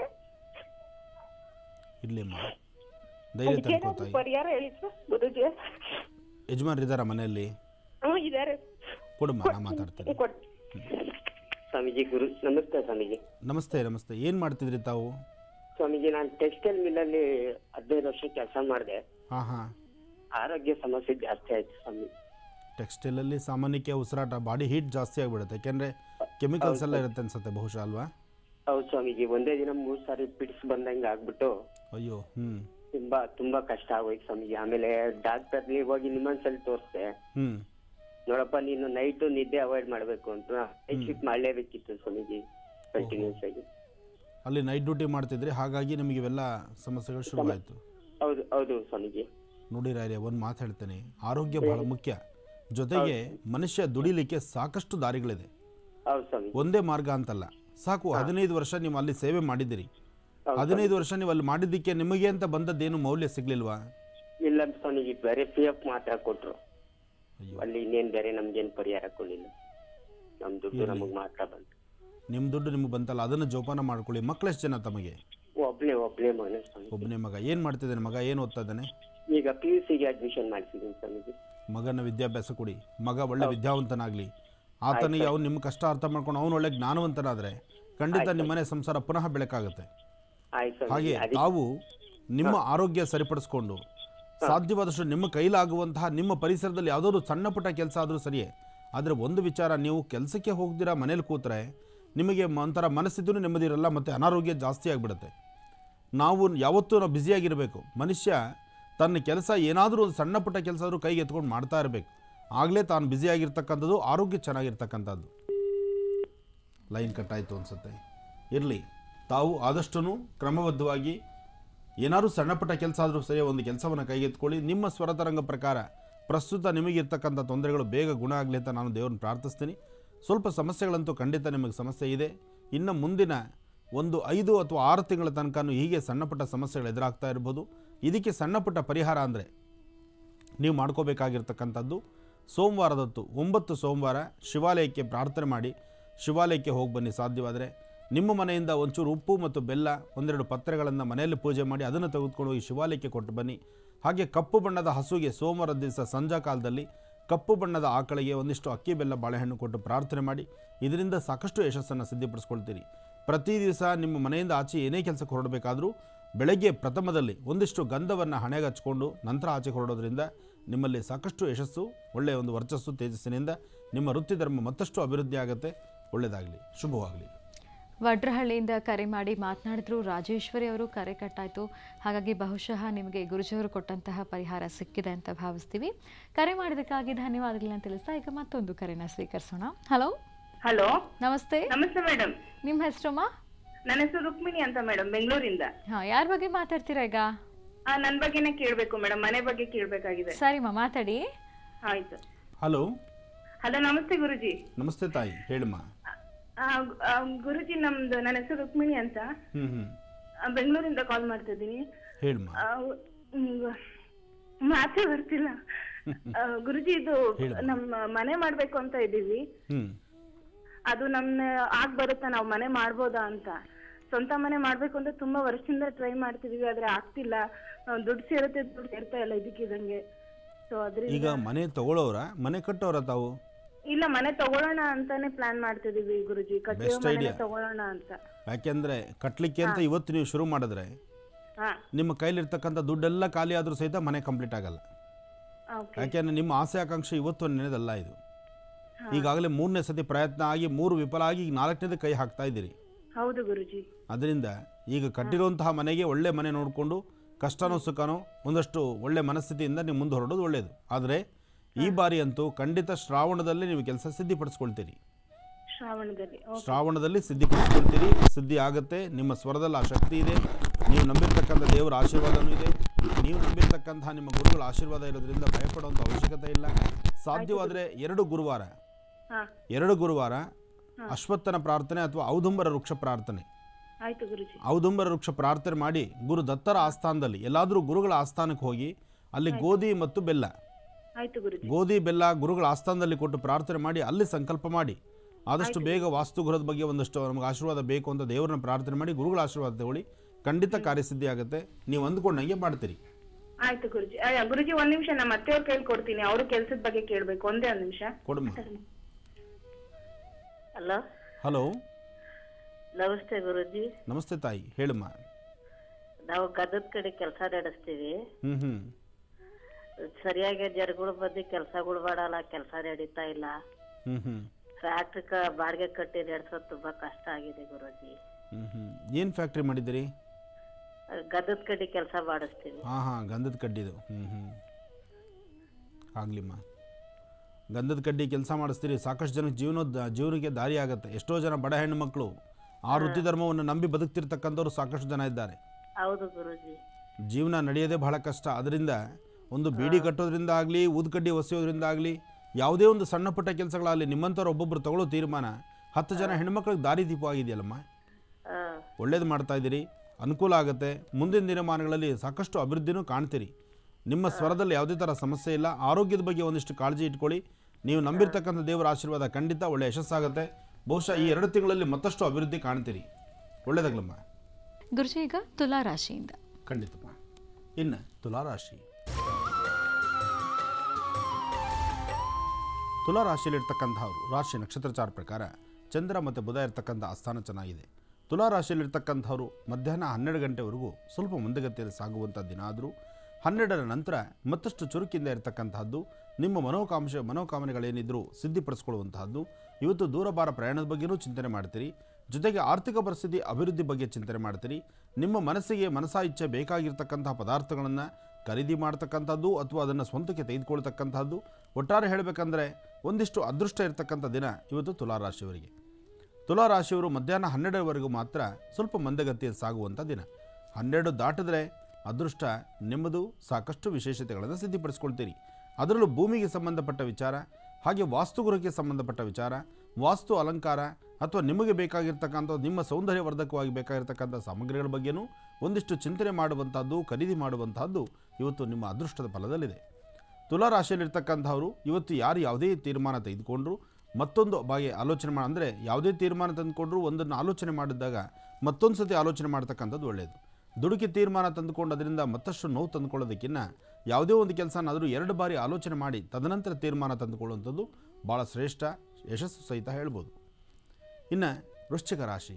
ಇರ್ಲಿಮ್ಮ ಧೈರ್ಯ ತಂದ್ಕೋ ಅದಕ್ಕೇನಾದ್ರು ತಾಯಿ ಪರಿಹಾರ ಹೇಳಿ ಸರ್ ಗುರೂಜಿ ಯಜಮಾನ್ರು ಇದ್ದಾರಾ ಮನೆಯಲ್ಲಿ ಹ್ಮ್ ಇದಾರೆ ಕೊಡಮ್ಮ ನಾ ಮಾತಾಡ್ತೀನಿ ಕೊಡ್ ಸ್ವಾಮೀಜಿ ಗುರು ನಮಸ್ತೆ ಸ್ವಾಮೀಜಿ ನಮಸ್ತೆ ನಮಸ್ತೆ ಏನು ಮಾಡ್ತಿದ್ರಿ ತಾವು ಸ್ವಾಮೀಜಿ ನಾನು ಟೆಕ್ಸ್ಟೈಲ್ ಮಿಲ್ಲಲ್ಲಿ ಹದಿನೈದು ವರ್ಷ ಕೆಲಸ ಮಾಡಿದೆ ಹಾಂ ಹಾಂ ಆರೋಗ್ಯ ಸಮಸ್ಯೆ ಜಾಸ್ತಿ ಆಯ್ತು ಸ್ವಾಮಿ ಟೆಕ್ಸ್ಟೈಲಲ್ಲಿ ಸಾಮಾನ್ಯಕ್ಕೆ ಉಸಿರಾಟ ಬಾಡಿ ಹೀಟ್ ಜಾಸ್ತಿ ಆಗಿಬಿಡುತ್ತೆ ಯಾಕೆಂದರೆ ಕೆಮಿಕಲ್ಸ್ ಎಲ್ಲ ಇರುತ್ತೆ ಅನ್ಸುತ್ತೆ ಬಹುಶಃ ಅಲ್ವಾ ಹೌದು ಸ್ವಾಮೀಜಿ ಒಂದೇ ದಿನ ಮೂರ್ ಸಾರಿ ಪಿಡ್ಸ್ ಬಂದಂಗೆ ಆಗ್ಬಿಟ್ಟು ಅಯ್ಯೋ ಹ್ಞೂ ತುಂಬಾ ತುಂಬಾ ಕಷ್ಟ ಆಗೋಯ್ತು ಸ್ವಾಮೀಜಿ ಆಮೇಲೆ ಡಾಕ್ಟರ್ ಹೋಗಿ ನಿಮ್ಮನ್ಸಲ್ಲಿ ತೋರಿಸ್ದೆ ಹ್ಞೂ ನೋಡಪ್ಪ ನೀನು ನೈಟು ನಿದ್ದೆ ಅವಾಯ್ಡ್ ಮಾಡ್ಬೇಕು ಅಂತ ನೈಟ್ ಶಿಫ್ಟ್ ಮಾಡ್ಲೇಬೇಕಿತ್ತು ಸ್ವಾಮೀಜಿ ಕಂಟಿನ್ಯೂಸ್ ಆಗಿ ಅಲ್ಲಿ ನೈಟ್ ಡ್ಯೂಟಿ ಮಾಡ್ತಿದ್ರಿ ಹಾಗಾಗಿ ನಿಮಗೆ ಇವೆಲ್ಲ ಸಮಸ್ಯೆಗಳು ಶುರುವಾಯಿತು ಹೌದು ಹೌದು ಸ್ವಾಮೀಜಿ ನೋಡಿ ರಾಯ್ರೆ ಒಂದು ಮಾತು ಹೇಳ್ತೇನೆ ಆರೋಗ್ಯ ಬಹಳ ಮುಖ್ಯ ಜೊತೆಗೆ ಮನುಷ್ಯ ದುಡಿಲಿಕ್ಕೆ ಸಾಕಷ್ಟು ದಾರಿಗಳಿದೆ ಹೌದು ಸ್ವಾಮೀಜಿ ಒಂದೇ ಮಾರ್ಗ ಅಂತಲ್ಲ ಸಾಕು ಹದಿನೈದು ವರ್ಷ ನೀವು ಅಲ್ಲಿ ಸೇವೆ ಮಾಡಿದ್ದೀರಿ ಹದಿನೈದು ವರ್ಷ ನೀವು ಅಲ್ಲಿ ಮಾಡಿದ್ದಕ್ಕೆ ನಿಮಗೆ ಅಂತ ಬಂದದ್ದೇನು ಮೌಲ್ಯ ಸಿಗ್ಲಿಲ್ವಾ ಇಲ್ಲ ಸ್ವಾಮೀಜಿ ಬೇರೆ ಪಿ ಎಫ್ ಮಾತ್ರ ಕೊಟ್ರು ಅಯ್ಯೋ ಅಲ್ಲಿ ಇನ್ನೇನ್ ಬೇರೆ ನಮ್ಗೇನ್ ಪರಿಹಾರ ಕೊಡ್ಲಿಲ್ಲ ನಮ್ ದುಡ್ಡು ನಮಗ್ ಮಾತ್ರ ಬಂತು ನಿಮ್ಮ ದುಡ್ಡು ನಿಮಗೆ ಬಂತಲ್ಲ ಅದನ್ನು ಜೋಪಾನ ಮಾಡ್ಕೊಳ್ಳಿ ಮಕ್ಕಳೆಷ್ಟು ಜನ ತಮಗೆ ಒಬ್ನೇ ಒಬ್ನೇ ಮಗನೇ ಸ್ವಾಮಿ ಒಬ್ಬನೇ ಮಗ ಏನು ಮಾಡ್ತಿದ್ದಾನೆ ಮಗ ಏನು ಓದ್ತಾ ಇದ್ದಾನೆ ಈಗ ಪಿ ಯು ಸಿಗೆ ಅಡ್ಮಿಷನ್ ಮಾಡ್ಸಿದೀನಿ ಸ್ವಾಮೀಜಿ ಮಗನ ವಿದ್ಯಾಭ್ಯಾಸ ಕೊಡಿ ಮಗ ಒಳ್ಳೆ ವಿದ್ಯಾವಂತನಾಗಲಿ ಆತನಿಗೆ ಅವ್ನು ನಿಮ್ಮ ಕಷ್ಟ ಅರ್ಥ ಮಾಡ್ಕೊಂಡು ಅವನು ಒಳ್ಳೆ ಜ್ಞಾನವಂತನಾದರೆ ಖಂಡಿತ ನಿಮ್ಮನೆ ಸಂಸಾರ ಪುನಃ ಬೆಳಕಾಗುತ್ತೆ ಆಯ್ತು ಸ್ವಾಮೀಜಿ ಹಾಗೆ ಅದಕ್ಕೆ ತಾವು ನಿಮ್ಮ ಆರೋಗ್ಯ ಸರಿಪಡಿಸ್ಕೊಂಡು ಸಾಧ್ಯವಾದಷ್ಟು ನಿಮ್ಮ ಕೈಲಾಗುವಂತಹ ನಿಮ್ಮ ಪರಿಸರದಲ್ಲಿ ಯಾವುದಾದ್ರು ಸಣ್ಣ ಪುಟ್ಟ ಕೆಲಸ ಆದರೂ ಸರಿಯೇ ಆದರೆ ಒಂದು ವಿಚಾರ ನೀವು ಕೆಲಸಕ್ಕೆ ಹೋಗ್ದಿರಾ ಮನೇಲಿ ಕೂತ್ರೆ ನಿಮಗೆ ಮ- ಒಂಥರ ಮನಸ್ಸಿದ್ದು ನೆಮ್ಮದಿ ಇರಲ್ಲ ಮತ್ತು ಅನಾರೋಗ್ಯ ಜಾಸ್ತಿ ಆಗಿಬಿಡುತ್ತೆ ನಾವು ಯಾವತ್ತೂ ನಾವು ಬ್ಯುಸಿಯಾಗಿರಬೇಕು ಮನುಷ್ಯ ತನ್ನ ಕೆಲಸ ಏನಾದರೂ ಒಂದು ಸಣ್ಣ ಪುಟ್ಟ ಕೆಲಸ ಆದರೂ ಕೈಗೆ ಎತ್ಕೊಂಡು ಮಾಡ್ತಾ ಇರಬೇಕು ಆಗಲೇ ತಾನು ಬ್ಯುಸಿಯಾಗಿರ್ತಕ್ಕಂಥದ್ದು ಆರೋಗ್ಯ ಚೆನ್ನಾಗಿರ್ತಕ್ಕಂಥದ್ದು ಲೈನ್ ಕಟ್ಟಾಯಿತು ಅನಿಸುತ್ತೆ ಇರಲಿ ತಾವು ಆದಷ್ಟು ಕ್ರಮಬದ್ಧವಾಗಿ ಏನಾದರೂ ಸಣ್ಣ ಪುಟ್ಟ ಕೆಲಸ ಆದರೂ ಸರಿ ಒಂದು ಕೆಲಸವನ್ನು ಕೈಗೆತ್ಕೊಳ್ಳಿ ನಿಮ್ಮ ಸ್ವರತರಂಗ ಪ್ರಕಾರ ಪ್ರಸ್ತುತ ನಿಮಗಿರ್ತಕ್ಕಂಥ ತೊಂದರೆಗಳು ಬೇಗ ಗುಣ ಆಗಲಿ ಅಂತ ನಾನು ದೇವ್ರನ್ನ ಪ್ರಾರ್ಥಿಸ್ತೀನಿ ಸ್ವಲ್ಪ ಸಮಸ್ಯೆಗಳಂತೂ ಖಂಡಿತ ನಿಮಗೆ ಸಮಸ್ಯೆ ಇದೆ ಇನ್ನು ಮುಂದಿನ ಒಂದು ಐದು ಅಥವಾ ಆರು ತಿಂಗಳ ತನಕ ಹೀಗೆ ಸಣ್ಣ ಪುಟ್ಟ ಸಮಸ್ಯೆಗಳು ಎದುರಾಗ್ತಾ ಇರ್ಬೋದು ಇದಕ್ಕೆ ಸಣ್ಣ ಪುಟ್ಟ ಪರಿಹಾರ ಅಂದರೆ ನೀವು ಮಾಡ್ಕೋಬೇಕಾಗಿರ್ತಕ್ಕಂಥದ್ದು ಸೋಮವಾರದತ್ತು ಒಂಬತ್ತು ಸೋಮವಾರ ಶಿವಾಲಯಕ್ಕೆ ಪ್ರಾರ್ಥನೆ ಮಾಡಿ ಶಿವಾಲಯಕ್ಕೆ ಹೋಗಿ ಬನ್ನಿ ಸಾಧ್ಯವಾದರೆ ನಿಮ್ಮ ಮನೆಯಿಂದ ಒಂಚೂರು ಉಪ್ಪು ಮತ್ತು ಬೆಲ್ಲ ಒಂದೆರಡು ಪತ್ರೆಗಳನ್ನು ಮನೆಯಲ್ಲಿ ಪೂಜೆ ಮಾಡಿ ಅದನ್ನು ತೆಗೆದುಕೊಂಡು ಹೋಗಿ ಶಿವಾಲಯಕ್ಕೆ ಕೊಟ್ಟು ಬನ್ನಿ ಹಾಗೆ ಕಪ್ಪು ಬಣ್ಣದ ಹಸುಗೆ ಸೋಮವಾರದ ದಿವಸ ಸಂಜಾ ಕಾಲದಲ್ಲಿ ಕಪ್ಪು ಬಣ್ಣದ ಆಕಳಿಗೆ ಒಂದಿಷ್ಟು ಅಕ್ಕಿ ಬೆಲ್ಲ ಬಾಳೆಹಣ್ಣು ಕೊಟ್ಟು ಪ್ರಾರ್ಥನೆ ಮಾಡಿ ಇದರಿಂದ ಸಾಕಷ್ಟು ಯಶಸ್ಸನ್ನು ಸಿದ್ಧಪಡಿಸ್ಕೊಳ್ತೀರಿ ಪ್ರತಿ ದಿವಸ ನಿಮ್ಮ ಮನೆಯಿಂದ ಆಚೆ ಏನೇ ಕೆಲಸಕ್ಕೆ ಹೊರಡಬೇಕಾದ್ರೂ ಬೆಳಗ್ಗೆ ಪ್ರಥಮದಲ್ಲಿ ಒಂದಿಷ್ಟು ಗಂಧವನ್ನು ಹಣೆಗೆ ಹಚ್ಕೊಂಡು ನಂತರ ಆಚೆ ಹೊರಡೋದ್ರಿಂದ ನಿಮ್ಮಲ್ಲಿ ಸಾಕಷ್ಟು ಯಶಸ್ಸು ಒಳ್ಳೆಯ ಒಂದು ವರ್ಚಸ್ಸು ತೇಜಸ್ಸಿನಿಂದ ನಿಮ್ಮ ವೃತ್ತಿ ಧರ್ಮ ಮತ್ತಷ್ಟು ಅಭಿವೃದ್ಧಿ ಆಗುತ್ತೆ ಒಳ್ಳೆಯದಾಗಲಿ ಶುಭವಾಗಲಿ ವಡ್ರಹಳ್ಳಿಯಿಂದ ಕರೆ ಮಾಡಿ ಮಾತನಾಡಿದ್ರು ರಾಜೇಶ್ವರಿ ಅವರು ಕರೆ ಕಟ್ಟಾಯಿತು ಹಾಗಾಗಿ ಬಹುಶಃ ನಿಮಗೆ ಗುರುಜಿಯವರು ಕೊಟ್ಟಂತಹ ಪರಿಹಾರ ಸಿಕ್ಕಿದೆ ಅಂತ ಭಾವಿಸ್ತೀವಿ ಕರೆ ಮಾಡಿದ್ದಕ್ಕಾಗಿ ಧನ್ಯವಾದಗಳನ್ನ ತಿಳಿಸ್ತಾ ಈಗ ಮತ್ತೊಂದು ಕರೆನ ಸ್ವೀಕರಿಸೋಣ ಹಲೋ ಹಲೋ ನಮಸ್ತೆ ನಮಸ್ತೆ ಮೇಡಮ್ ನಿಮ್ಮ ಹೆಸರಮ್ಮ ನನ್ನ ಹೆಸರು ರುಕ್ಮಿಣಿ ಅಂತ ಮೇಡಮ್ ಬೆಂಗಳೂರಿಂದ ಹಾಂ ಯಾರ ಬಗ್ಗೆ ಮಾತಾಡ್ತೀರಾ ಈಗ ಆ, ನನ್ ಬಗ್ಗೆನೇ ಕೇಳ್ಬೇಕು ಮೇಡಮ್ ಮನೆ ಬಗ್ಗೆ ಕೇಳ್ಬೇಕಾಗಿದೆ ಸರಿಮ್ಮ ಮಾತಾಡಿ ಆಯ್ತು ಹಲೋ ಹಲೋ ನಮಸ್ತೆ ಗುರುಜಿ ನಮಸ್ತೆ ತಾಯಿ ಹೇಳಮ್ಮ ಆ, ಆ, ಗುರುಜಿ ನಮ್ದು ನನ್ನ ಹೆಸರು ರುಕ್ಮಿಣಿ ಅಂತ ಹ್ಞೂ ಹ್ಞೂ ಆ, ಬೆಂಗಳೂರಿಂದ ಕಾಲ್ ಮಾಡ್ತಾ ಇದ್ದೀನಿ ಹೇಳಮ್ಮ ಆ, ಹ್ಮ್, ಮಾತೇ ಬರ್ತಿಲ್ಲ ಆ, ಗುರುಜಿ ಇದು ಹೇಳು. ನಮ್ಮ ಮನೆ ಮಾಡ್ಬೇಕು ಅಂತ ಇದ್ದೀವಿ ಹ್ಞೂ ಅದು ನಮ್ಮ ಆಗ್ ಬರುತ್ತಾ ನಾವು ಮನೆ ಮಾಡ್ಬೋದಾ ಅಂತ ಸ್ವಂತ ಮನೆ ಮಾಡ್ಬೇಕು ಅಂತ ತುಂಬಾ ವರ್ಷದಿಂದ ಟ್ರೈ ಮಾಡ್ತಿದೀವಿ ಆದ್ರೆ ಆಗ್ತಿಲ್ಲ ಆ, ದುಡ್ಡು ಸೇರುತ್ತೆ ದುಡ್ಡು ಸೇರ್ತಾ ಇಲ್ಲ ಇದಕ್ಕಿದಂಗೆ ಸೊ ಅದ್ರಿಂದ ಈಗ ಮನೆ ತಗೊಳ್ಳೋರ ಮನೆ ಕಟ್ಟೋರ ತಾವು ಇಲ್ಲ ಮನೆ ತಗೊಳ್ಳೋಣ ಅಂತಾನೆ ಪ್ಲಾನ್ ಮಾಡ್ತಿದೀವಿ ಗುರುಜಿ ಕಟ್ಟಿರೋ Best ಮನೆ idea. ತಗೊಳ್ಳೋಣ ಅಂತ ಯಾಕೆಂದರೆ ಕಟ್ಟಲಿಕ್ಕೆ ಅಂತ ಇವತ್ತು ನೀವು ಶುರು ಮಾಡಿದ್ರೆ ಹಾ ನಿಮ್ಮ ಕೈಲಿರ್ತಕ್ಕಂಥ ದುಡ್ಡೆಲ್ಲ ಖಾಲಿ ಆದರೂ ಸಹಿತ ಮನೆ ಕಂಪ್ಲೀಟ್ ಆಗಲ್ಲ ಓಕೆ ಯಾಕೆಂದರೆ ನಿಮ್ಮ ಆಸೆ ಆಕಾಂಕ್ಷೆ ಇವತ್ತು ನೆನೆದಲ್ಲ ಇದು ಈಗಾಗಲೇ ಮೂರನೇ ಸತಿ ಪ್ರಯತ್ನ ಆಗಿ ಮೂರು ವಿಫಲ ಆಗಿ ಈಗ ನಾಲ್ಕನೇದು ಕೈ ಹಾಕ್ತಾ ಇದ್ದೀರಿ ಹೌದು ಗುರುಜಿ ಅದರಿಂದ ಈಗ ಕಟ್ಟಿರುವಂತಹ ಮನೆಗೆ ಒಳ್ಳೆ ಮನೆ ನೋಡಿಕೊಂಡು ಕಷ್ಟನೋ ಸುಖನೋ ಒಂದಷ್ಟು ಒಳ್ಳೆ ಮನಸ್ಥಿತಿಯಿಂದ ನೀವು ಮುಂದೆ ಹೊರಡೋದು ಒಳ್ಳೆಯದು ಆದರೆ ಈ ಬಾರಿ ಅಂತೂ ಖಂಡಿತ ಶ್ರಾವಣದಲ್ಲಿ ನೀವು ಕೆಲಸ ಸಿದ್ಧಿಪಡಿಸ್ಕೊಳ್ತೀರಿ ಶ್ರಾವಣದಲ್ಲಿ ಓಕೆ ಶ್ರಾವಣದಲ್ಲಿ ಸಿದ್ಧಿಪಡಿಸ್ಕೊಳ್ತೀರಿ ಸಿದ್ಧಿ ಆಗುತ್ತೆ ನಿಮ್ಮ ಸ್ವರದಲ್ಲಿ ಆ ಶಕ್ತಿ ಇದೆ ನೀವು ನಂಬಿರ್ತಕ್ಕಂಥ ದೇವರ ಆಶೀರ್ವಾದನೂ ಇದೆ ನೀವು ನಂಬಿರ್ತಕ್ಕಂಥ ನಿಮ್ಮ ಗುರುಗಳ ಆಶೀರ್ವಾದ ಇರೋದ್ರಿಂದ ಭಯಪಡುವಂಥ ಅವಶ್ಯಕತೆ ಇಲ್ಲ ಸಾಧ್ಯವಾದರೆ ಎರಡು ಗುರುವಾರ ಹಾ ಎರಡು ಗುರುವಾರ ಅಶ್ವತ್ಥನ ಪ್ರಾರ್ಥನೆ ಅಥವಾ ಔದುಂಬರ ವೃಕ್ಷ ಪ್ರಾರ್ಥನೆ ಆಯ್ತು ಗುರುಜಿ ಔದುಂಬರ ವೃಕ್ಷ ಪ್ರಾರ್ಥನೆ ಮಾಡಿ ಗುರು ದತ್ತರ ಆಸ್ಥಾನದಲ್ಲಿ ಎಲ್ಲಾದರೂ ಗುರುಗಳ ಆಸ್ಥಾನಕ್ಕೆ ಹೋಗಿ ಅಲ್ಲಿ ಗೋಧಿ ಮತ್ತು ಬೆಲ್ಲ ಆಯ್ತು ಗುರುಜಿ ಗೋಧಿ ಬೆಲ್ಲ ಗುರುಗಳ ಆಸ್ಥಾನದಲ್ಲಿ ಕೊಟ್ಟು ಪ್ರಾರ್ಥನೆ ಮಾಡಿ ಅಲ್ಲಿ ಸಂಕಲ್ಪ ಮಾಡಿ ಆದಷ್ಟು ಬೇಗ ವಾಸ್ತುಗೃಹದ ಬಗ್ಗೆ ಒಂದಷ್ಟು ನಮಗೆ ಆಶೀರ್ವಾದ ಬೇಕು ಅಂತ ದೇವರನ್ನ ಪ್ರಾರ್ಥನೆ ಮಾಡಿ ಗುರುಗಳ ಆಶೀರ್ವಾದ ತಗೊಳ್ಳಿ ಖಂಡಿತ ಕಾರ್ಯಸಿದ್ಧಿ ಆಗುತ್ತೆ ನೀವು ಅಂದ್ಕೊಂಡಂಗೆ ಮಾಡ್ತೀರಿ ಆಯ್ತು ಗುರುಜಿ ಅಯ್ಯ, ಗುರುಜಿ ಒಂದ್ ನಿಮಿಷ ನಮ್ಮ ಅತ್ತೆಯವ್ರ ಕೈಲಿ ಕೊಡ್ತೀನಿ ಅವರು ಕೆಲ್ಸದ ಬಗ್ಗೆ ಕೇಳ್ಬೇಕು ಒಂದೇ ಒಂದ್ ನಿಮಿಷ ಕೊಡಮ್ಮ ಹಲೋ ಹಲೋ ನಮಸ್ತೆ ಗುರುಜಿ ನಮಸ್ತೆ ತಾಯಿ ಹೇಳಮ್ಮ ನಾವು ಗದದ ಕಡೆ ಕೆಲಸ ನಡೆಸ್ತೀವಿ ಹ್ಞೂ ಹ್ಞೂ ಸರಿಯಾಗಿ ಜನಗಳು ಬಂದು ಕೆಲಸಗಳು ಮಾಡಲ್ಲ ಕೆಲಸ ನಡೀತಾ ಇಲ್ಲ ಹ್ಞೂ ಹ್ಞೂ ಫ್ಯಾಕ್ಟ್ರಿ ಬಾಡಿಗೆ ಕಟ್ಟಿ ನಡೆಸೋದು ತುಂಬಾ ಕಷ್ಟ ಆಗಿದೆ ಗುರುಜಿ ಹ್ಞೂ ಹ್ಞೂ ಏನು ಫ್ಯಾಕ್ಟ್ರಿ ಮಾಡಿದ್ದೀರಿ ಗದದ ಕಡೆ ಕೆಲಸ ಮಾಡಿಸ್ತೀವಿ ಹಾಂ ಹಾಂ ಗಂಧದ ಕಡ್ಡಿದು ಹ್ಞೂ ಹ್ಞೂ ಆಗಲಿಮ್ಮ ಗಂಧದ ಕಡ್ಡಿ ಕೆಲಸ ಮಾಡಿಸ್ತೀರಿ ಸಾಕಷ್ಟು ಜನಕ್ಕೆ ಜೀವನದ ಜೀವನಕ್ಕೆ ದಾರಿ ಆಗುತ್ತೆ ಎಷ್ಟೋ ಜನ ಬಡ ಹೆಣ್ಣು ಮಕ್ಕಳು ಆ ವೃತ್ತಿ ಧರ್ಮವನ್ನು ನಂಬಿ ಬದುಕ್ತಿರ್ತಕ್ಕಂಥವ್ರು ಸಾಕಷ್ಟು ಜನ ಇದ್ದಾರೆ ಹೌದು ಗುರುಜಿ ಜೀವನ ನಡೆಯೋದೇ ಬಹಳ ಕಷ್ಟ ಅದರಿಂದ ಒಂದು ಬೀಡಿ ಕಟ್ಟೋದ್ರಿಂದ ಆಗಲಿ ಊದ್ಕಡ್ಡಿ ಒಸೆಯೋದ್ರಿಂದ ಆಗಲಿ ಯಾವುದೇ ಒಂದು ಸಣ್ಣ ಪುಟ್ಟ ಕೆಲಸಗಳಾಗಲಿ ನಿಮ್ಮಂಥವ್ರು ಒಬ್ಬೊಬ್ಬರು ತಗೊಳ್ಳೋ ತೀರ್ಮಾನ ಹತ್ತು ಜನ ಹೆಣ್ಮಕ್ಳಿಗೆ ದಾರಿ ದೀಪ ಆಗಿದೆಯಲ್ಲಮ್ಮ ಹಾ ಒಳ್ಳೇದು ಮಾಡ್ತಾ ಇದ್ದೀರಿ ಅನುಕೂಲ ಆಗುತ್ತೆ ಮುಂದಿನ ದಿನಮಾನಗಳಲ್ಲಿ ಸಾಕಷ್ಟು ಅಭಿವೃದ್ಧಿನೂ ಕಾಣ್ತೀರಿ ನಿಮ್ಮ ಸ್ವರದಲ್ಲಿ ಯಾವುದೇ ಥರ ಸಮಸ್ಯೆ ಇಲ್ಲ ಆರೋಗ್ಯದ ಬಗ್ಗೆ ಒಂದಿಷ್ಟು ಕಾಳಜಿ ಇಟ್ಕೊಳ್ಳಿ ನೀವು ನಂಬಿರ್ತಕ್ಕಂಥ ದೇವರ ಆಶೀರ್ವಾದ ಖಂಡಿತ ಒಳ್ಳೆಯ ಯಶಸ್ಸಾಗುತ್ತೆ ಬಹುಶಃ ಈ ಎರಡು ತಿಂಗಳಲ್ಲಿ ಮತ್ತಷ್ಟು ಅಭಿವೃದ್ಧಿ ಕಾಣ್ತೀರಿ ಒಳ್ಳೇದಾಗ್ಲಮ್ಮ ಗುರುಜಿ ಈಗ ತುಲಾ ರಾಶಿಯಿಂದ ಖಂಡಿತಮ್ಮ ಇನ್ನು ತುಲಾರಾಶಿ ತುಲಾರಾಶಿಯಲ್ಲಿರ್ತಕ್ಕಂಥವ್ರು ರಾಶಿ ನಕ್ಷತ್ರಚಾರ ಪ್ರಕಾರ ಚಂದ್ರ ಮತ್ತು ಬುಧ ಇರ್ತಕ್ಕಂಥ ಆಸ್ಥಾನ ಚೆನ್ನಾಗಿದೆ ತುಲಾರಾಶಿಯಲ್ಲಿರ್ತಕ್ಕಂಥವ್ರು ಮಧ್ಯಾಹ್ನ ಹನ್ನೆರಡು ಗಂಟೆವರೆಗೂ ಸ್ವಲ್ಪ ಮಂದಗತಿಯಲ್ಲಿ ಸಾಗುವಂಥ ದಿನ ಆದರೂ ಹನ್ನೆರಡರ ನಂತರ ಮತ್ತಷ್ಟು ಚುರುಕಿಂದ ಇರತಕ್ಕಂತಹದ್ದು ನಿಮ್ಮ ಮನೋಕಾಂಕ್ಷೆ ಮನೋಕಾಮನೆಗಳೇನಿದ್ರೂ ಸಿದ್ಧಿಪಡಿಸ್ಕೊಳ್ಳುವಂತಹದ್ದು ಇವತ್ತು ದೂರಭಾರ ಪ್ರಯಾಣದ ಬಗ್ಗೆನೂ ಚಿಂತನೆ ಮಾಡ್ತೀರಿ ಜೊತೆಗೆ ಆರ್ಥಿಕ ಪರಿಸ್ಥಿತಿ ಅಭಿವೃದ್ಧಿ ಬಗ್ಗೆ ಚಿಂತನೆ ಮಾಡ್ತೀರಿ ನಿಮ್ಮ ಮನಸ್ಸಿಗೆ ಮನಸಾ ಇಚ್ಛೆ ಬೇಕಾಗಿರ್ತಕ್ಕಂತಹ ಪದಾರ್ಥಗಳನ್ನು ಖರೀದಿ ಮಾಡ್ತಕ್ಕಂಥದ್ದು ಅಥವಾ ಅದನ್ನು ಸ್ವಂತಕ್ಕೆ ತೆಗೆದುಕೊಳ್ತಕ್ಕಂಥದ್ದು ಒಟ್ಟಾರೆ ಹೇಳಬೇಕಂದ್ರೆ ಒಂದಿಷ್ಟು ಅದೃಷ್ಟ ಇರತಕ್ಕಂಥ ದಿನ ಇವತ್ತು ತುಲಾರಾಶಿಯವರಿಗೆ ತುಲಾರಾಶಿಯವರು ಮಧ್ಯಾಹ್ನ ಹನ್ನೆರಡರವರೆಗೂ ಮಾತ್ರ ಸ್ವಲ್ಪ ಮಂದಗತಿಯಲ್ಲಿ ಸಾಗುವಂಥ ದಿನ ಹನ್ನೆರಡು ದಾಟಿದ್ರೆ ಅದೃಷ್ಟ ನಿಮ್ಮದು ಸಾಕಷ್ಟು ವಿಶೇಷತೆಗಳನ್ನು ಸಿದ್ಧಿಪಡಿಸ್ಕೊಳ್ತೀರಿ ಅದರಲ್ಲೂ ಭೂಮಿಗೆ ಸಂಬಂಧಪಟ್ಟ ವಿಚಾರ ಹಾಗೆ ವಾಸ್ತುಗೃಹಕ್ಕೆ ಸಂಬಂಧಪಟ್ಟ ವಿಚಾರ ವಾಸ್ತು ಅಲಂಕಾರ ಅಥವಾ ನಿಮಗೆ ಬೇಕಾಗಿರ್ತಕ್ಕಂಥ ನಿಮ್ಮ ಸೌಂದರ್ಯವರ್ಧಕವಾಗಿ ಬೇಕಾಗಿರ್ತಕ್ಕಂಥ ಸಾಮಗ್ರಿಗಳ ಬಗ್ಗೆನೂ ಒಂದಿಷ್ಟು ಚಿಂತನೆ ಮಾಡುವಂಥದ್ದು ಖರೀದಿ ಮಾಡುವಂತಹದ್ದು ಇವತ್ತು ನಿಮ್ಮ ಅದೃಷ್ಟದ ಫಲದಲ್ಲಿದೆ ತುಲಾರಾಶಿಯಲ್ಲಿರ್ತಕ್ಕಂಥವರು ಇವತ್ತು ಯಾರು ಯಾವುದೇ ತೀರ್ಮಾನ ತೆಗೆದುಕೊಂಡ್ರು ಮತ್ತೊಂದು ಬಾಗಿ ಆಲೋಚನೆ ಮಾಡಿ ಅಂದರೆ ಯಾವುದೇ ತೀರ್ಮಾನ ತಂದುಕೊಂಡ್ರು ಒಂದನ್ನು ಆಲೋಚನೆ ಮಾಡಿದಾಗ ಮತ್ತೊಂದು ಸತಿ ಆಲೋಚನೆ ಮಾಡ್ತಕ್ಕಂಥದ್ದು ಒಳ್ಳೆಯದು ದುಡುಕಿ ತೀರ್ಮಾನ ತಂದುಕೊಂಡು ಅದರಿಂದ ಮತ್ತಷ್ಟು ನೋವು ತಂದುಕೊಳ್ಳೋದಕ್ಕಿಂತ ಯಾವುದೇ ಒಂದು ಕೆಲಸನಾದರೂ ಎರಡು ಬಾರಿ ಆಲೋಚನೆ ಮಾಡಿ ತದನಂತರ ತೀರ್ಮಾನ ತಂದುಕೊಳ್ಳುವಂಥದ್ದು ಭಾಳ ಶ್ರೇಷ್ಠ ಯಶಸ್ಸು ಸಹಿತ ಹೇಳ್ಬೋದು ಇನ್ನು ವೃಶ್ಚಿಕ ರಾಶಿ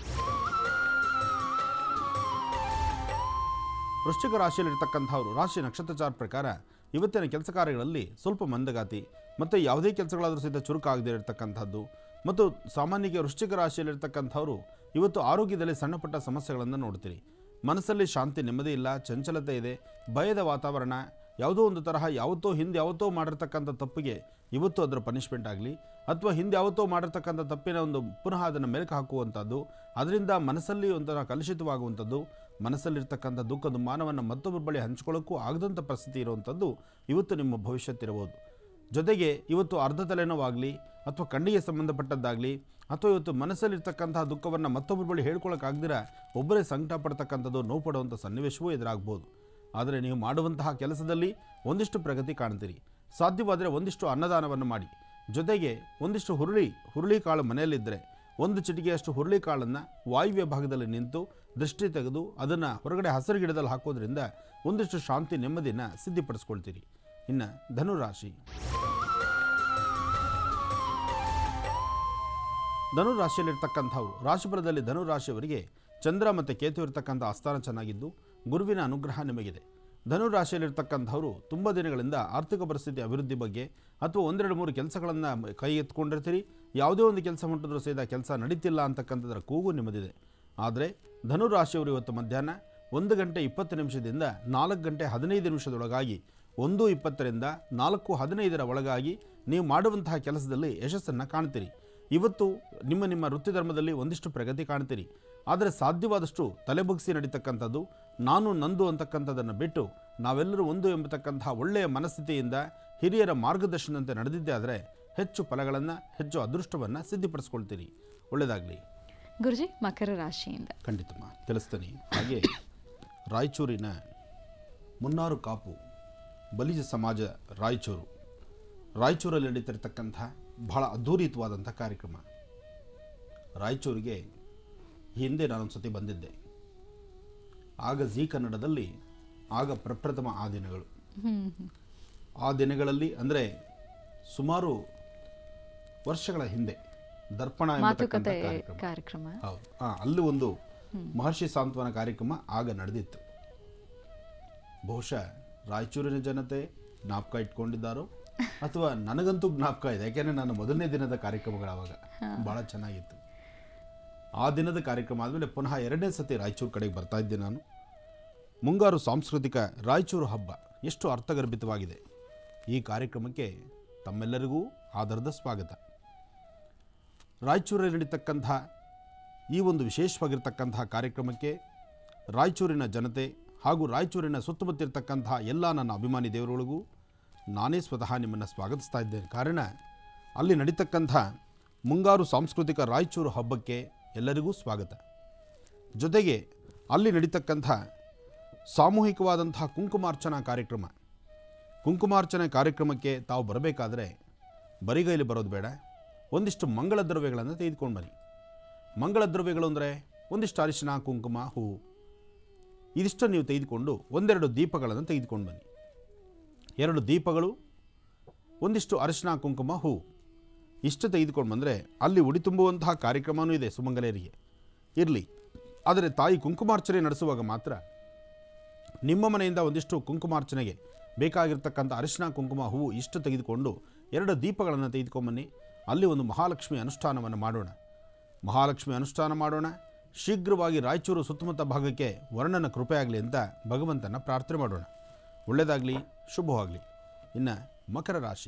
ವೃಶ್ಚಿಕ ರಾಶಿಯಲ್ಲಿರ್ತಕ್ಕಂಥವ್ರು ರಾಶಿ ನಕ್ಷತ್ರಚಾರ ಪ್ರಕಾರ ಇವತ್ತಿನ ಕೆಲಸ ಕಾರ್ಯಗಳಲ್ಲಿ ಸ್ವಲ್ಪ ಮಂದಗಾತಿ ಮತ್ತು ಯಾವುದೇ ಕೆಲಸಗಳಾದರೂ ಸಹಿತ ಚುರುಕಾಗದೇ ಇರತಕ್ಕಂಥದ್ದು ಮತ್ತು ಸಾಮಾನ್ಯಕ್ಕೆ ವೃಶ್ಚಿಕ ರಾಶಿಯಲ್ಲಿರ್ತಕ್ಕಂಥವ್ರು ಇವತ್ತು ಆರೋಗ್ಯದಲ್ಲಿ ಸಣ್ಣ ಪುಟ್ಟ ಸಮಸ್ಯೆಗಳನ್ನು ನೋಡ್ತೀರಿ ಮನಸ್ಸಲ್ಲಿ ಶಾಂತಿ ನೆಮ್ಮದಿ ಇಲ್ಲ ಚಂಚಲತೆ ಇದೆ ಭಯದ ವಾತಾವರಣ ಯಾವುದೋ ಒಂದು ತರಹ ಯಾವತ್ತೋ ಹಿಂದೆ ಯಾವತ್ತೋ ಮಾಡಿರ್ತಕ್ಕಂಥ ತಪ್ಪಿಗೆ ಇವತ್ತು ಅದರ ಪನಿಷ್ಮೆಂಟ್ ಆಗಲಿ ಅಥವಾ ಹಿಂದೆ ಯಾವತ್ತೋ ಮಾಡಿರ್ತಕ್ಕಂಥ ತಪ್ಪಿನ ಒಂದು ಪುನಃ ಅದನ್ನು ಮೆಲುಕು ಹಾಕುವಂಥದ್ದು ಅದರಿಂದ ಮನಸ್ಸಲ್ಲಿ ಒಂಥರ ಕಲುಷಿತವಾಗುವಂಥದ್ದು ಮನಸ್ಸಲ್ಲಿರ್ತಕ್ಕಂಥ ದುಃಖದ ಮಾನವನ್ನು ಮತ್ತೊಬ್ಬರ ಬಳಿ ಹಂಚ್ಕೊಳ್ಳೋಕ್ಕೂ ಆಗದಂಥ ಪರಿಸ್ಥಿತಿ ಇರುವಂಥದ್ದು ಇವತ್ತು ನಿಮ್ಮ ಭವಿಷ್ಯತ್ತಿರಬಹುದು ಜೊತೆಗೆ ಇವತ್ತು ಅರ್ಧ ತಲೆನೋವಾಗಲಿ ಅಥವಾ ಕಣ್ಣಿಗೆ ಸಂಬಂಧಪಟ್ಟದ್ದಾಗಲಿ ಅಥವಾ ಇವತ್ತು ಮನಸ್ಸಲ್ಲಿರ್ತಕ್ಕಂತಹ ದುಃಖವನ್ನು ಮತ್ತೊಬ್ಬರ ಬಳಿ ಹೇಳ್ಕೊಳ್ಳೋಕ್ಕಾಗ್ದಿರ ಒಬ್ಬರೇ ಸಂಕಟ ಪಡ್ತಕ್ಕಂಥದ್ದು ನೋವು ಪಡುವಂಥ ಸನ್ನಿವೇಶವೂ ಎದುರಾಗ್ಬೋದು ಆದರೆ ನೀವು ಮಾಡುವಂತಹ ಕೆಲಸದಲ್ಲಿ ಒಂದಿಷ್ಟು ಪ್ರಗತಿ ಕಾಣ್ತೀರಿ ಸಾಧ್ಯವಾದರೆ ಒಂದಿಷ್ಟು ಅನ್ನದಾನವನ್ನು ಮಾಡಿ ಜೊತೆಗೆ ಒಂದಿಷ್ಟು ಹುರುಳಿ ಹುರುಳಿ ಕಾಳು ಮನೆಯಲ್ಲಿದ್ದರೆ ಒಂದು ಚಿಟಿಕೆಯಷ್ಟು ಹುರುಳಿ ಕಾಳನ್ನು ವಾಯುವ್ಯ ಭಾಗದಲ್ಲಿ ನಿಂತು ದೃಷ್ಟಿ ತೆಗೆದು ಅದನ್ನು ಹೊರಗಡೆ ಹಸಿರು ಗಿಡದಲ್ಲಿ ಹಾಕೋದ್ರಿಂದ ಒಂದಿಷ್ಟು ಶಾಂತಿ ನೆಮ್ಮದಿನ ಸಿದ್ಧಿಪಡಿಸ್ಕೊಳ್ತೀರಿ ಇನ್ನು ಧನುರಾಶಿ ಧನುರಾಶಿಯಲ್ಲಿರ್ತಕ್ಕಂಥವ್ರು ರಾಶಿಫಲದಲ್ಲಿ ಧನುರಾಶಿಯವರಿಗೆ ಚಂದ್ರ ಮತ್ತು ಕೇತು ಇರತಕ್ಕಂಥ ಆಸ್ಥಾನ ಚೆನ್ನಾಗಿದ್ದು ಗುರುವಿನ ಅನುಗ್ರಹ ನಿಮಗಿದೆ ಧನು ರಾಶಿಯಲ್ಲಿರ್ತಕ್ಕಂಥವರು ತುಂಬ ದಿನಗಳಿಂದ ಆರ್ಥಿಕ ಪರಿಸ್ಥಿತಿ ಅಭಿವೃದ್ಧಿ ಬಗ್ಗೆ ಅಥವಾ ಒಂದೆರಡು ಮೂರು ಕೆಲಸಗಳನ್ನು ಕೈ ಎತ್ಕೊಂಡಿರ್ತೀರಿ ಯಾವುದೇ ಒಂದು ಕೆಲಸ ಮುಟ್ಟಿದ್ರೂ ಸಹಿತ ಕೆಲಸ ನಡೀತಿಲ್ಲ ಅಂತಕ್ಕಂಥದ್ರ ಕೂಗು ನಿಮ್ಮದಿದೆ ಆದರೆ ಧನು ರಾಶಿಯವರು ಇವತ್ತು ಮಧ್ಯಾಹ್ನ ಒಂದು ಗಂಟೆ ಇಪ್ಪತ್ತು ನಿಮಿಷದಿಂದ ನಾಲ್ಕು ಗಂಟೆ ಹದಿನೈದು ನಿಮಿಷದೊಳಗಾಗಿ ಒಂದು ಇಪ್ಪತ್ತರಿಂದ ನಾಲ್ಕು ಹದಿನೈದರ ಒಳಗಾಗಿ ನೀವು ಮಾಡುವಂತಹ ಕೆಲಸದಲ್ಲಿ ಯಶಸ್ಸನ್ನು ಕಾಣ್ತೀರಿ ಇವತ್ತು ನಿಮ್ಮ ನಿಮ್ಮ ವೃತ್ತಿ ಧರ್ಮದಲ್ಲಿ ಒಂದಿಷ್ಟು ಪ್ರಗತಿ ಕಾಣ್ತೀರಿ ಆದರೆ ಸಾಧ್ಯವಾದಷ್ಟು ತಲೆಬಗ್ಸಿ ನಡೀತಕ್ಕಂಥದ್ದು ನಾನು ನಂದು ಅಂತಕ್ಕಂಥದ್ದನ್ನು ಬಿಟ್ಟು ನಾವೆಲ್ಲರೂ ಒಂದು ಎಂಬತಕ್ಕಂತಹ ಒಳ್ಳೆಯ ಮನಸ್ಥಿತಿಯಿಂದ ಹಿರಿಯರ ಮಾರ್ಗದರ್ಶನದಂತೆ ನಡೆದಿದ್ದೇ ಆದರೆ ಹೆಚ್ಚು ಫಲಗಳನ್ನು ಹೆಚ್ಚು ಅದೃಷ್ಟವನ್ನು ಸಿದ್ಧಿಪಡಿಸ್ಕೊಳ್ತೀರಿ ಒಳ್ಳೆಯದಾಗಲಿ ಗುರುಜಿ ಮಕರ ರಾಶಿಯಿಂದ ಖಂಡಿತಮ್ಮ ತಿಳಿಸ್ತೀನಿ ಹಾಗೆ ರಾಯಚೂರಿನ ಮುನ್ನಾರು ಕಾಪು ಬಲಿಜ ಸಮಾಜ ರಾಯಚೂರು ರಾಯಚೂರಲ್ಲಿ ನಡೀತಿರ್ತಕ್ಕಂಥ ಬಹಳ ಅದ್ಧೂರಿತವಾದಂಥ ಕಾರ್ಯಕ್ರಮ ರಾಯಚೂರಿಗೆ ಹಿಂದೆ ನಾನೊಂದು ಸತಿ ಬಂದಿದ್ದೆ ಆಗ ಜಿ ಕನ್ನಡದಲ್ಲಿ ಆಗ ಪ್ರಪ್ರಥಮ ಆ ದಿನಗಳು ಹ್ಮ್ ಹ್ಮ್. ಆ ದಿನಗಳಲ್ಲಿ ಅಂದರೆ ಸುಮಾರು ವರ್ಷಗಳ ಹಿಂದೆ ದರ್ಪಣ ಎಂಬತಕ್ಕಂಥ ಮಾತುಕತೆ ಕಾರ್ಯಕ್ರಮ ಕಾರ್ಯಕ್ರಮ ಹೌದು ಆ, ಅಲ್ಲಿ ಒಂದು ಮಹರ್ಷಿ ಸಾಂತ್ವನ ಕಾರ್ಯಕ್ರಮ ಆಗ ನಡೆದಿತ್ತು ಬಹುಶಃ ರಾಯಚೂರಿನ ಜನತೆ ಜ್ಞಾಪಕ ಇಟ್ಕೊಂಡಿದ್ದಾರೋ ಅಥವಾ ನನಗಂತೂ ಜ್ಞಾಪಕ ಇದೆ ಯಾಕೆಂದರೆ ನನ್ನ ಮೊದಲನೇ ದಿನದ ಕಾರ್ಯಕ್ರಮಗಳು ಅವಾಗ ಭಾಳ ಚೆನ್ನಾಗಿತ್ತು ಆ ದಿನದ ಕಾರ್ಯಕ್ರಮ ಆದಮೇಲೆ ಪುನಃ ಎರಡನೇ ಸತಿ ರಾಯಚೂರು ಕಡೆಗೆ ಬರ್ತಾ ಇದ್ದೆ ನಾನು ಮುಂಗಾರು ಸಾಂಸ್ಕೃತಿಕ ರಾಯಚೂರು ಹಬ್ಬ ಎಷ್ಟು ಅರ್ಥಗರ್ಭಿತವಾಗಿದೆ ಈ ಕಾರ್ಯಕ್ರಮಕ್ಕೆ ತಮ್ಮೆಲ್ಲರಿಗೂ ಆಧಾರದ ಸ್ವಾಗತ ರಾಯಚೂರಲ್ಲಿ ನಡೀತಕ್ಕಂಥ ಈ ಒಂದು ವಿಶೇಷವಾಗಿರ್ತಕ್ಕಂತಹ ಕಾರ್ಯಕ್ರಮಕ್ಕೆ ರಾಯಚೂರಿನ ಜನತೆ ಹಾಗೂ ರಾಯಚೂರಿನ ಸುತ್ತಮುತ್ತಿರ್ತಕ್ಕಂತಹ ಎಲ್ಲ ನನ್ನ ಅಭಿಮಾನಿ ದೇವರುಗಳಿಗೂ ನಾನೇ ಸ್ವತಃ ನಿಮ್ಮನ್ನು ಸ್ವಾಗತಿಸ್ತಾ ಇದ್ದೇನೆ ಕಾರಣ ಅಲ್ಲಿ ನಡೀತಕ್ಕಂಥ ಮುಂಗಾರು ಸಾಂಸ್ಕೃತಿಕ ರಾಯಚೂರು ಹಬ್ಬಕ್ಕೆ ಎಲ್ಲರಿಗೂ ಸ್ವಾಗತ ಜೊತೆಗೆ ಅಲ್ಲಿ ನಡೀತಕ್ಕಂಥ ಸಾಮೂಹಿಕವಾದಂತಹ ಕುಂಕುಮಾರ್ಚನಾ ಕಾರ್ಯಕ್ರಮ ಕುಂಕುಮಾರ್ಚನೆ ಕಾರ್ಯಕ್ರಮಕ್ಕೆ ತಾವು ಬರಬೇಕಾದ್ರೆ ಬರಿಗೈಲಿ ಬರೋದು ಬೇಡ ಒಂದಿಷ್ಟು ಮಂಗಳ ದ್ರವ್ಯಗಳನ್ನು ತೆಗೆದುಕೊಂಡು ಬನ್ನಿ ಮಂಗಳ ದ್ರವ್ಯಗಳು ಅಂದರೆ ಒಂದಿಷ್ಟು ಅರಿಶಿನ ಕುಂಕುಮ ಹೂವು ಇದಿಷ್ಟು ನೀವು ತೆಗೆದುಕೊಂಡು ಒಂದೆರಡು ದೀಪಗಳನ್ನು ತೆಗೆದುಕೊಂಡು ಬನ್ನಿ ಎರಡು ದೀಪಗಳು ಒಂದಿಷ್ಟು ಅರಿಶಿನ ಕುಂಕುಮ ಹೂವು ಇಷ್ಟು ತೆಗೆದುಕೊಂಡು ಬಂದರೆ ಅಲ್ಲಿ ಉಡಿ ತುಂಬುವಂತಹ ಕಾರ್ಯಕ್ರಮವೂ ಇದೆ ಸುಮಂಗಲೆಯರಿಗೆ ಇರಲಿ ಆದರೆ ತಾಯಿ ಕುಂಕುಮಾರ್ಚನೆ ನಡೆಸುವಾಗ ಮಾತ್ರ ನಿಮ್ಮ ಮನೆಯಿಂದ ಒಂದಿಷ್ಟು ಕುಂಕುಮಾರ್ಚನೆಗೆ ಬೇಕಾಗಿರ್ತಕ್ಕಂಥ ಅರಿಶಿನ ಕುಂಕುಮ ಹೂವು ಇಷ್ಟು ತೆಗೆದುಕೊಂಡು ಎರಡು ದೀಪಗಳನ್ನು ತೆಗೆದುಕೊಂಬನ್ನಿ ಅಲ್ಲಿ ಒಂದು ಮಹಾಲಕ್ಷ್ಮಿ ಅನುಷ್ಠಾನವನ್ನು ಮಾಡೋಣ ಮಹಾಲಕ್ಷ್ಮಿ ಅನುಷ್ಠಾನ ಮಾಡೋಣ ಶೀಘ್ರವಾಗಿ ರಾಯಚೂರು ಸುತ್ತಮುತ್ತ ಭಾಗಕ್ಕೆ ವರ್ಣನ ಕೃಪೆ ಆಗಲಿ ಅಂತ ಭಗವಂತನ ಪ್ರಾರ್ಥನೆ ಮಾಡೋಣ ಒಳ್ಳೆಯದಾಗಲಿ ಶುಭವಾಗಲಿ ಇನ್ನು ಮಕರ ರಾಶಿ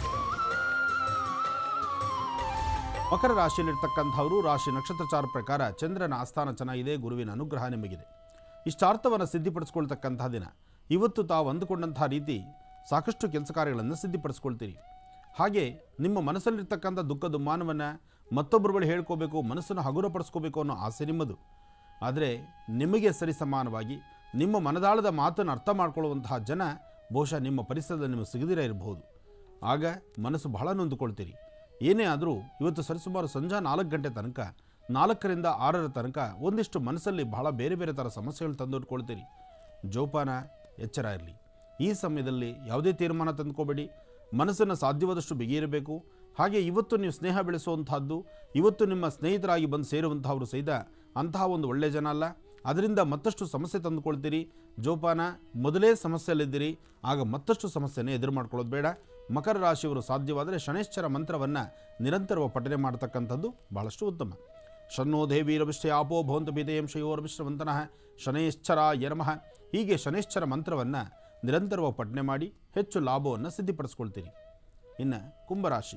ಮಕರ ರಾಶಿಯಲ್ಲಿರ್ತಕ್ಕಂಥವರು ರಾಶಿ ನಕ್ಷತ್ರಚಾರ ಪ್ರಕಾರ ಚಂದ್ರನ ಆಸ್ಥಾನ ಚೆನ್ನಾಗಿದೆ ಗುರುವಿನ ಅನುಗ್ರಹ ನಿಮಗಿದೆ ಇಷ್ಟಾರ್ಥವನ್ನು ಸಿದ್ಧಿಪಡಿಸ್ಕೊಳ್ತಕ್ಕಂತಹ ದಿನ ಇವತ್ತು ತಾವು ಅಂದುಕೊಂಡಂತಹ ರೀತಿ ಸಾಕಷ್ಟು ಕೆಲಸ ಕಾರ್ಯಗಳನ್ನು ಸಿದ್ಧಿಪಡಿಸ್ಕೊಳ್ತೀರಿ ಹಾಗೆ ನಿಮ್ಮ ಮನಸ್ಸಲ್ಲಿರ್ತಕ್ಕಂಥ ದುಃಖ ದುಮ್ಮಾನವನ್ನು ಮತ್ತೊಬ್ಬರ ಬಳಿ ಹೇಳ್ಕೋಬೇಕು ಮನಸ್ಸನ್ನು ಹಗುರಪಡಿಸ್ಕೋಬೇಕು ಅನ್ನೋ ಆಸೆ ನಿಮ್ಮದು ಆದರೆ ನಿಮಗೆ ಸರಿಸಮಾನವಾಗಿ ನಿಮ್ಮ ಮನದಾಳದ ಮಾತನ್ನು ಅರ್ಥ ಮಾಡ್ಕೊಳ್ಳುವಂತಹ ಜನ ಬಹುಶಃ ನಿಮ್ಮ ಪರಿಸರದಲ್ಲಿ ನಿಮಗೆ ಸಿಗದಿರೇ ಇರಬಹುದು ಆಗ ಮನಸ್ಸು ಬಹಳ ನೊಂದುಕೊಳ್ತೀರಿ ಏನೇ ಆದರೂ ಇವತ್ತು ಸರಿಸುಮಾರು ಸಂಜೆ ನಾಲ್ಕು ಗಂಟೆ ತನಕ ನಾಲ್ಕರಿಂದ ಆರರ ತನಕ ಒಂದಿಷ್ಟು ಮನಸ್ಸಲ್ಲಿ ಬಹಳ ಬೇರೆ ಬೇರೆ ಥರ ಸಮಸ್ಯೆಗಳು ತಂದೊಡ್ಕೊಳ್ತೀರಿ ಜೋಪಾನ ಎಚ್ಚರ ಇರಲಿ ಈ ಸಮಯದಲ್ಲಿ ಯಾವುದೇ ತೀರ್ಮಾನ ತಂದುಕೋಬೇಡಿ ಮನಸ್ಸನ್ನು ಸಾಧ್ಯವಾದಷ್ಟು ಬಿಗಿಯಿರಬೇಕು ಹಾಗೆ ಇವತ್ತು ನೀವು ಸ್ನೇಹ ಬೆಳೆಸುವಂತಹದ್ದು ಇವತ್ತು ನಿಮ್ಮ ಸ್ನೇಹಿತರಾಗಿ ಬಂದು ಸೇರುವಂತಹವರು ಸಹಿತ ಅಂತಹ ಒಂದು ಒಳ್ಳೆಯ ಜನ ಅಲ್ಲ ಅದರಿಂದ ಮತ್ತಷ್ಟು ಸಮಸ್ಯೆ ತಂದುಕೊಳ್ತೀರಿ ಜೋಪಾನ ಮೊದಲೇ ಸಮಸ್ಯೆಯಲ್ಲಿದ್ದೀರಿ ಆಗ ಮತ್ತಷ್ಟು ಸಮಸ್ಯೆನೇ ಎದುರು ಮಾಡ್ಕೊಳ್ಳೋದು ಬೇಡ ಮಕರ ರಾಶಿಯವರು ಸಾಧ್ಯವಾದರೆ ಶನೇಶ್ಚರ ಮಂತ್ರವನ್ನು ನಿರಂತರವಾಗಿ ಪಠನೆ ಮಾಡ್ತಕ್ಕಂಥದ್ದು ಬಹಳಷ್ಟು ಉತ್ತಮ ಶನ್ನೋ ದೇವೀರವಿಶ್ಯ ಆಪೋ ಭವಂತ ಬೀದೇಯಂ ಶಯೋರವಿಶ್ರವಂತನಃ ಶನೇಶ್ಚರ ಯರ್ಮಃ ಹೀಗೆ ಶನೇಶ್ಚರ ಮಂತ್ರವನ್ನು ನಿರಂತರವಾಗಿ ಪಠನೆ ಮಾಡಿ ಹೆಚ್ಚು ಲಾಭವನ್ನು ಸಿದ್ಧಿಪಡಿಸ್ಕೊಳ್ತೀರಿ ಇನ್ನು ಕುಂಭರಾಶಿ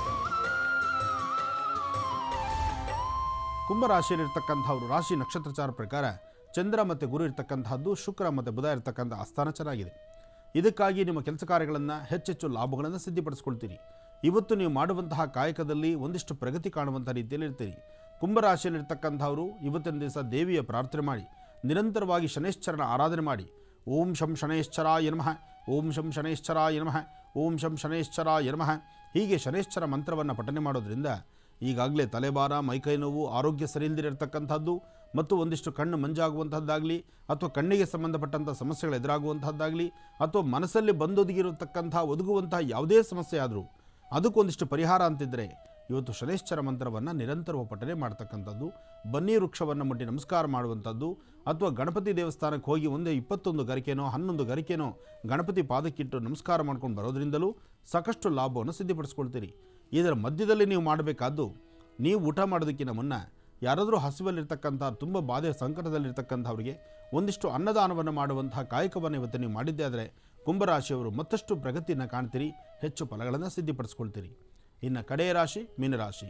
ಕುಂಭರಾಶಿಯಲ್ಲಿರ್ತಕ್ಕಂಥವ್ರು ರಾಶಿ ನಕ್ಷತ್ರಚಾರ ಪ್ರಕಾರ ಚಂದ್ರ ಮತ್ತು ಗುರು ಇರ್ತಕ್ಕಂತಹದ್ದು ಶುಕ್ರ ಮತ್ತು ಬುಧ ಇರ್ತಕ್ಕಂಥ ಆಸ್ಥಾನ ಚೆನ್ನಾಗಿದೆ ಇದಕ್ಕಾಗಿ ನಿಮ್ಮ ಕೆಲಸ ಕಾರ್ಯಗಳನ್ನು ಹೆಚ್ಚೆಚ್ಚು ಲಾಭಗಳನ್ನು ಸಿದ್ಧಿಪಡಿಸ್ಕೊಳ್ತೀರಿ ಇವತ್ತು ನೀವು ಮಾಡುವಂತಹ ಕಾಯಕದಲ್ಲಿ ಒಂದಿಷ್ಟು ಪ್ರಗತಿ ಕಾಣುವಂಥ ರೀತಿಯಲ್ಲಿ ಇರ್ತೀರಿ ಕುಂಭರಾಶಿಯಲ್ಲಿರ್ತಕ್ಕಂಥವರು ಇವತ್ತಿನ ದಿವಸ ದೇವಿಯ ಪ್ರಾರ್ಥನೆ ಮಾಡಿ ನಿರಂತರವಾಗಿ ಶನೇಶ್ಚರನ ಆರಾಧನೆ ಮಾಡಿ ಓಂ ಶಂ ಶನೇಶ್ಚರಾಯ ನಮಃ ಓಂ ಶಂ ಶನೇಶ್ಚರಾಯ ನಮಃ ಓಂ ಶಂ ಶನೇಶ್ಚರಾಯ ನಮಃ ಹೀಗೆ ಶನೇಶ್ಚರ ಮಂತ್ರವನ್ನು ಪಠನೆ ಮಾಡೋದ್ರಿಂದ ಈಗಾಗಲೇ ತಲೆಭಾರ ಮೈಕೈ ನೋವು ಆರೋಗ್ಯ ಸರಿಯಿಲ್ಲದಿರತಕ್ಕಂಥದ್ದು ಮತ್ತು ಒಂದಿಷ್ಟು ಕಣ್ಣು ಮಂಜಾಗುವಂಥದ್ದಾಗಲಿ ಅಥವಾ ಕಣ್ಣಿಗೆ ಸಂಬಂಧಪಟ್ಟಂಥ ಸಮಸ್ಯೆಗಳು ಎದುರಾಗುವಂಥದ್ದಾಗಲಿ ಅಥವಾ ಮನಸ್ಸಲ್ಲಿ ಬಂದೊದಗಿರತಕ್ಕಂಥ ಒದಗುವಂತಹ ಯಾವುದೇ ಸಮಸ್ಯೆ ಆದರೂ ಅದಕ್ಕೊಂದಿಷ್ಟು ಪರಿಹಾರ ಅಂತಿದ್ದರೆ ಇವತ್ತು ಶನೇಶ್ಚರ ಮಂತ್ರವನ್ನು ನಿರಂತರವ ಪಠನೆ ಮಾಡ್ತಕ್ಕಂಥದ್ದು ಬನ್ನಿ ವೃಕ್ಷವನ್ನು ಮುಟ್ಟಿ ನಮಸ್ಕಾರ ಮಾಡುವಂಥದ್ದು ಅಥವಾ ಗಣಪತಿ ದೇವಸ್ಥಾನಕ್ಕೆ ಹೋಗಿ ಒಂದೇ ಇಪ್ಪತ್ತೊಂದು ಗರಿಕೆನೋ ಹನ್ನೊಂದು ಗರಿಕೆನೋ ಗಣಪತಿ ಪಾದಕ್ಕಿಟ್ಟು ನಮಸ್ಕಾರ ಮಾಡ್ಕೊಂಡು ಬರೋದ್ರಿಂದಲೂ ಸಾಕಷ್ಟು ಲಾಭವನ್ನು ಸಿದ್ಧಪಡಿಸ್ಕೊಳ್ತೀರಿ ಇದರ ಮಧ್ಯದಲ್ಲಿ ನೀವು ಮಾಡಬೇಕಾದ್ದು ನೀವು ಊಟ ಮಾಡೋದಕ್ಕಿಂತ ಮುನ್ನ ಯಾರಾದರೂ ಹಸಿವಲ್ಲಿರ್ತಕ್ಕಂಥ ತುಂಬ ಬಾಧೆ ಸಂಕಟದಲ್ಲಿರ್ತಕ್ಕಂಥವ್ರಿಗೆ ಒಂದಿಷ್ಟು ಅನ್ನದಾನವನ್ನು ಮಾಡುವಂತಹ ಕಾಯಕವನ್ನು ಇವತ್ತು ನೀವು ಮಾಡಿದ್ದೇ ಆದರೆ ಕುಂಭರಾಶಿಯವರು ಮತ್ತಷ್ಟು ಪ್ರಗತಿಯನ್ನು ಕಾಣ್ತೀರಿ ಹೆಚ್ಚು ಫಲಗಳನ್ನು ಸಿದ್ಧಪಡಿಸ್ಕೊಳ್ತೀರಿ ಇನ್ನು ಕಡೆಯ ರಾಶಿ ಮೀನರಾಶಿ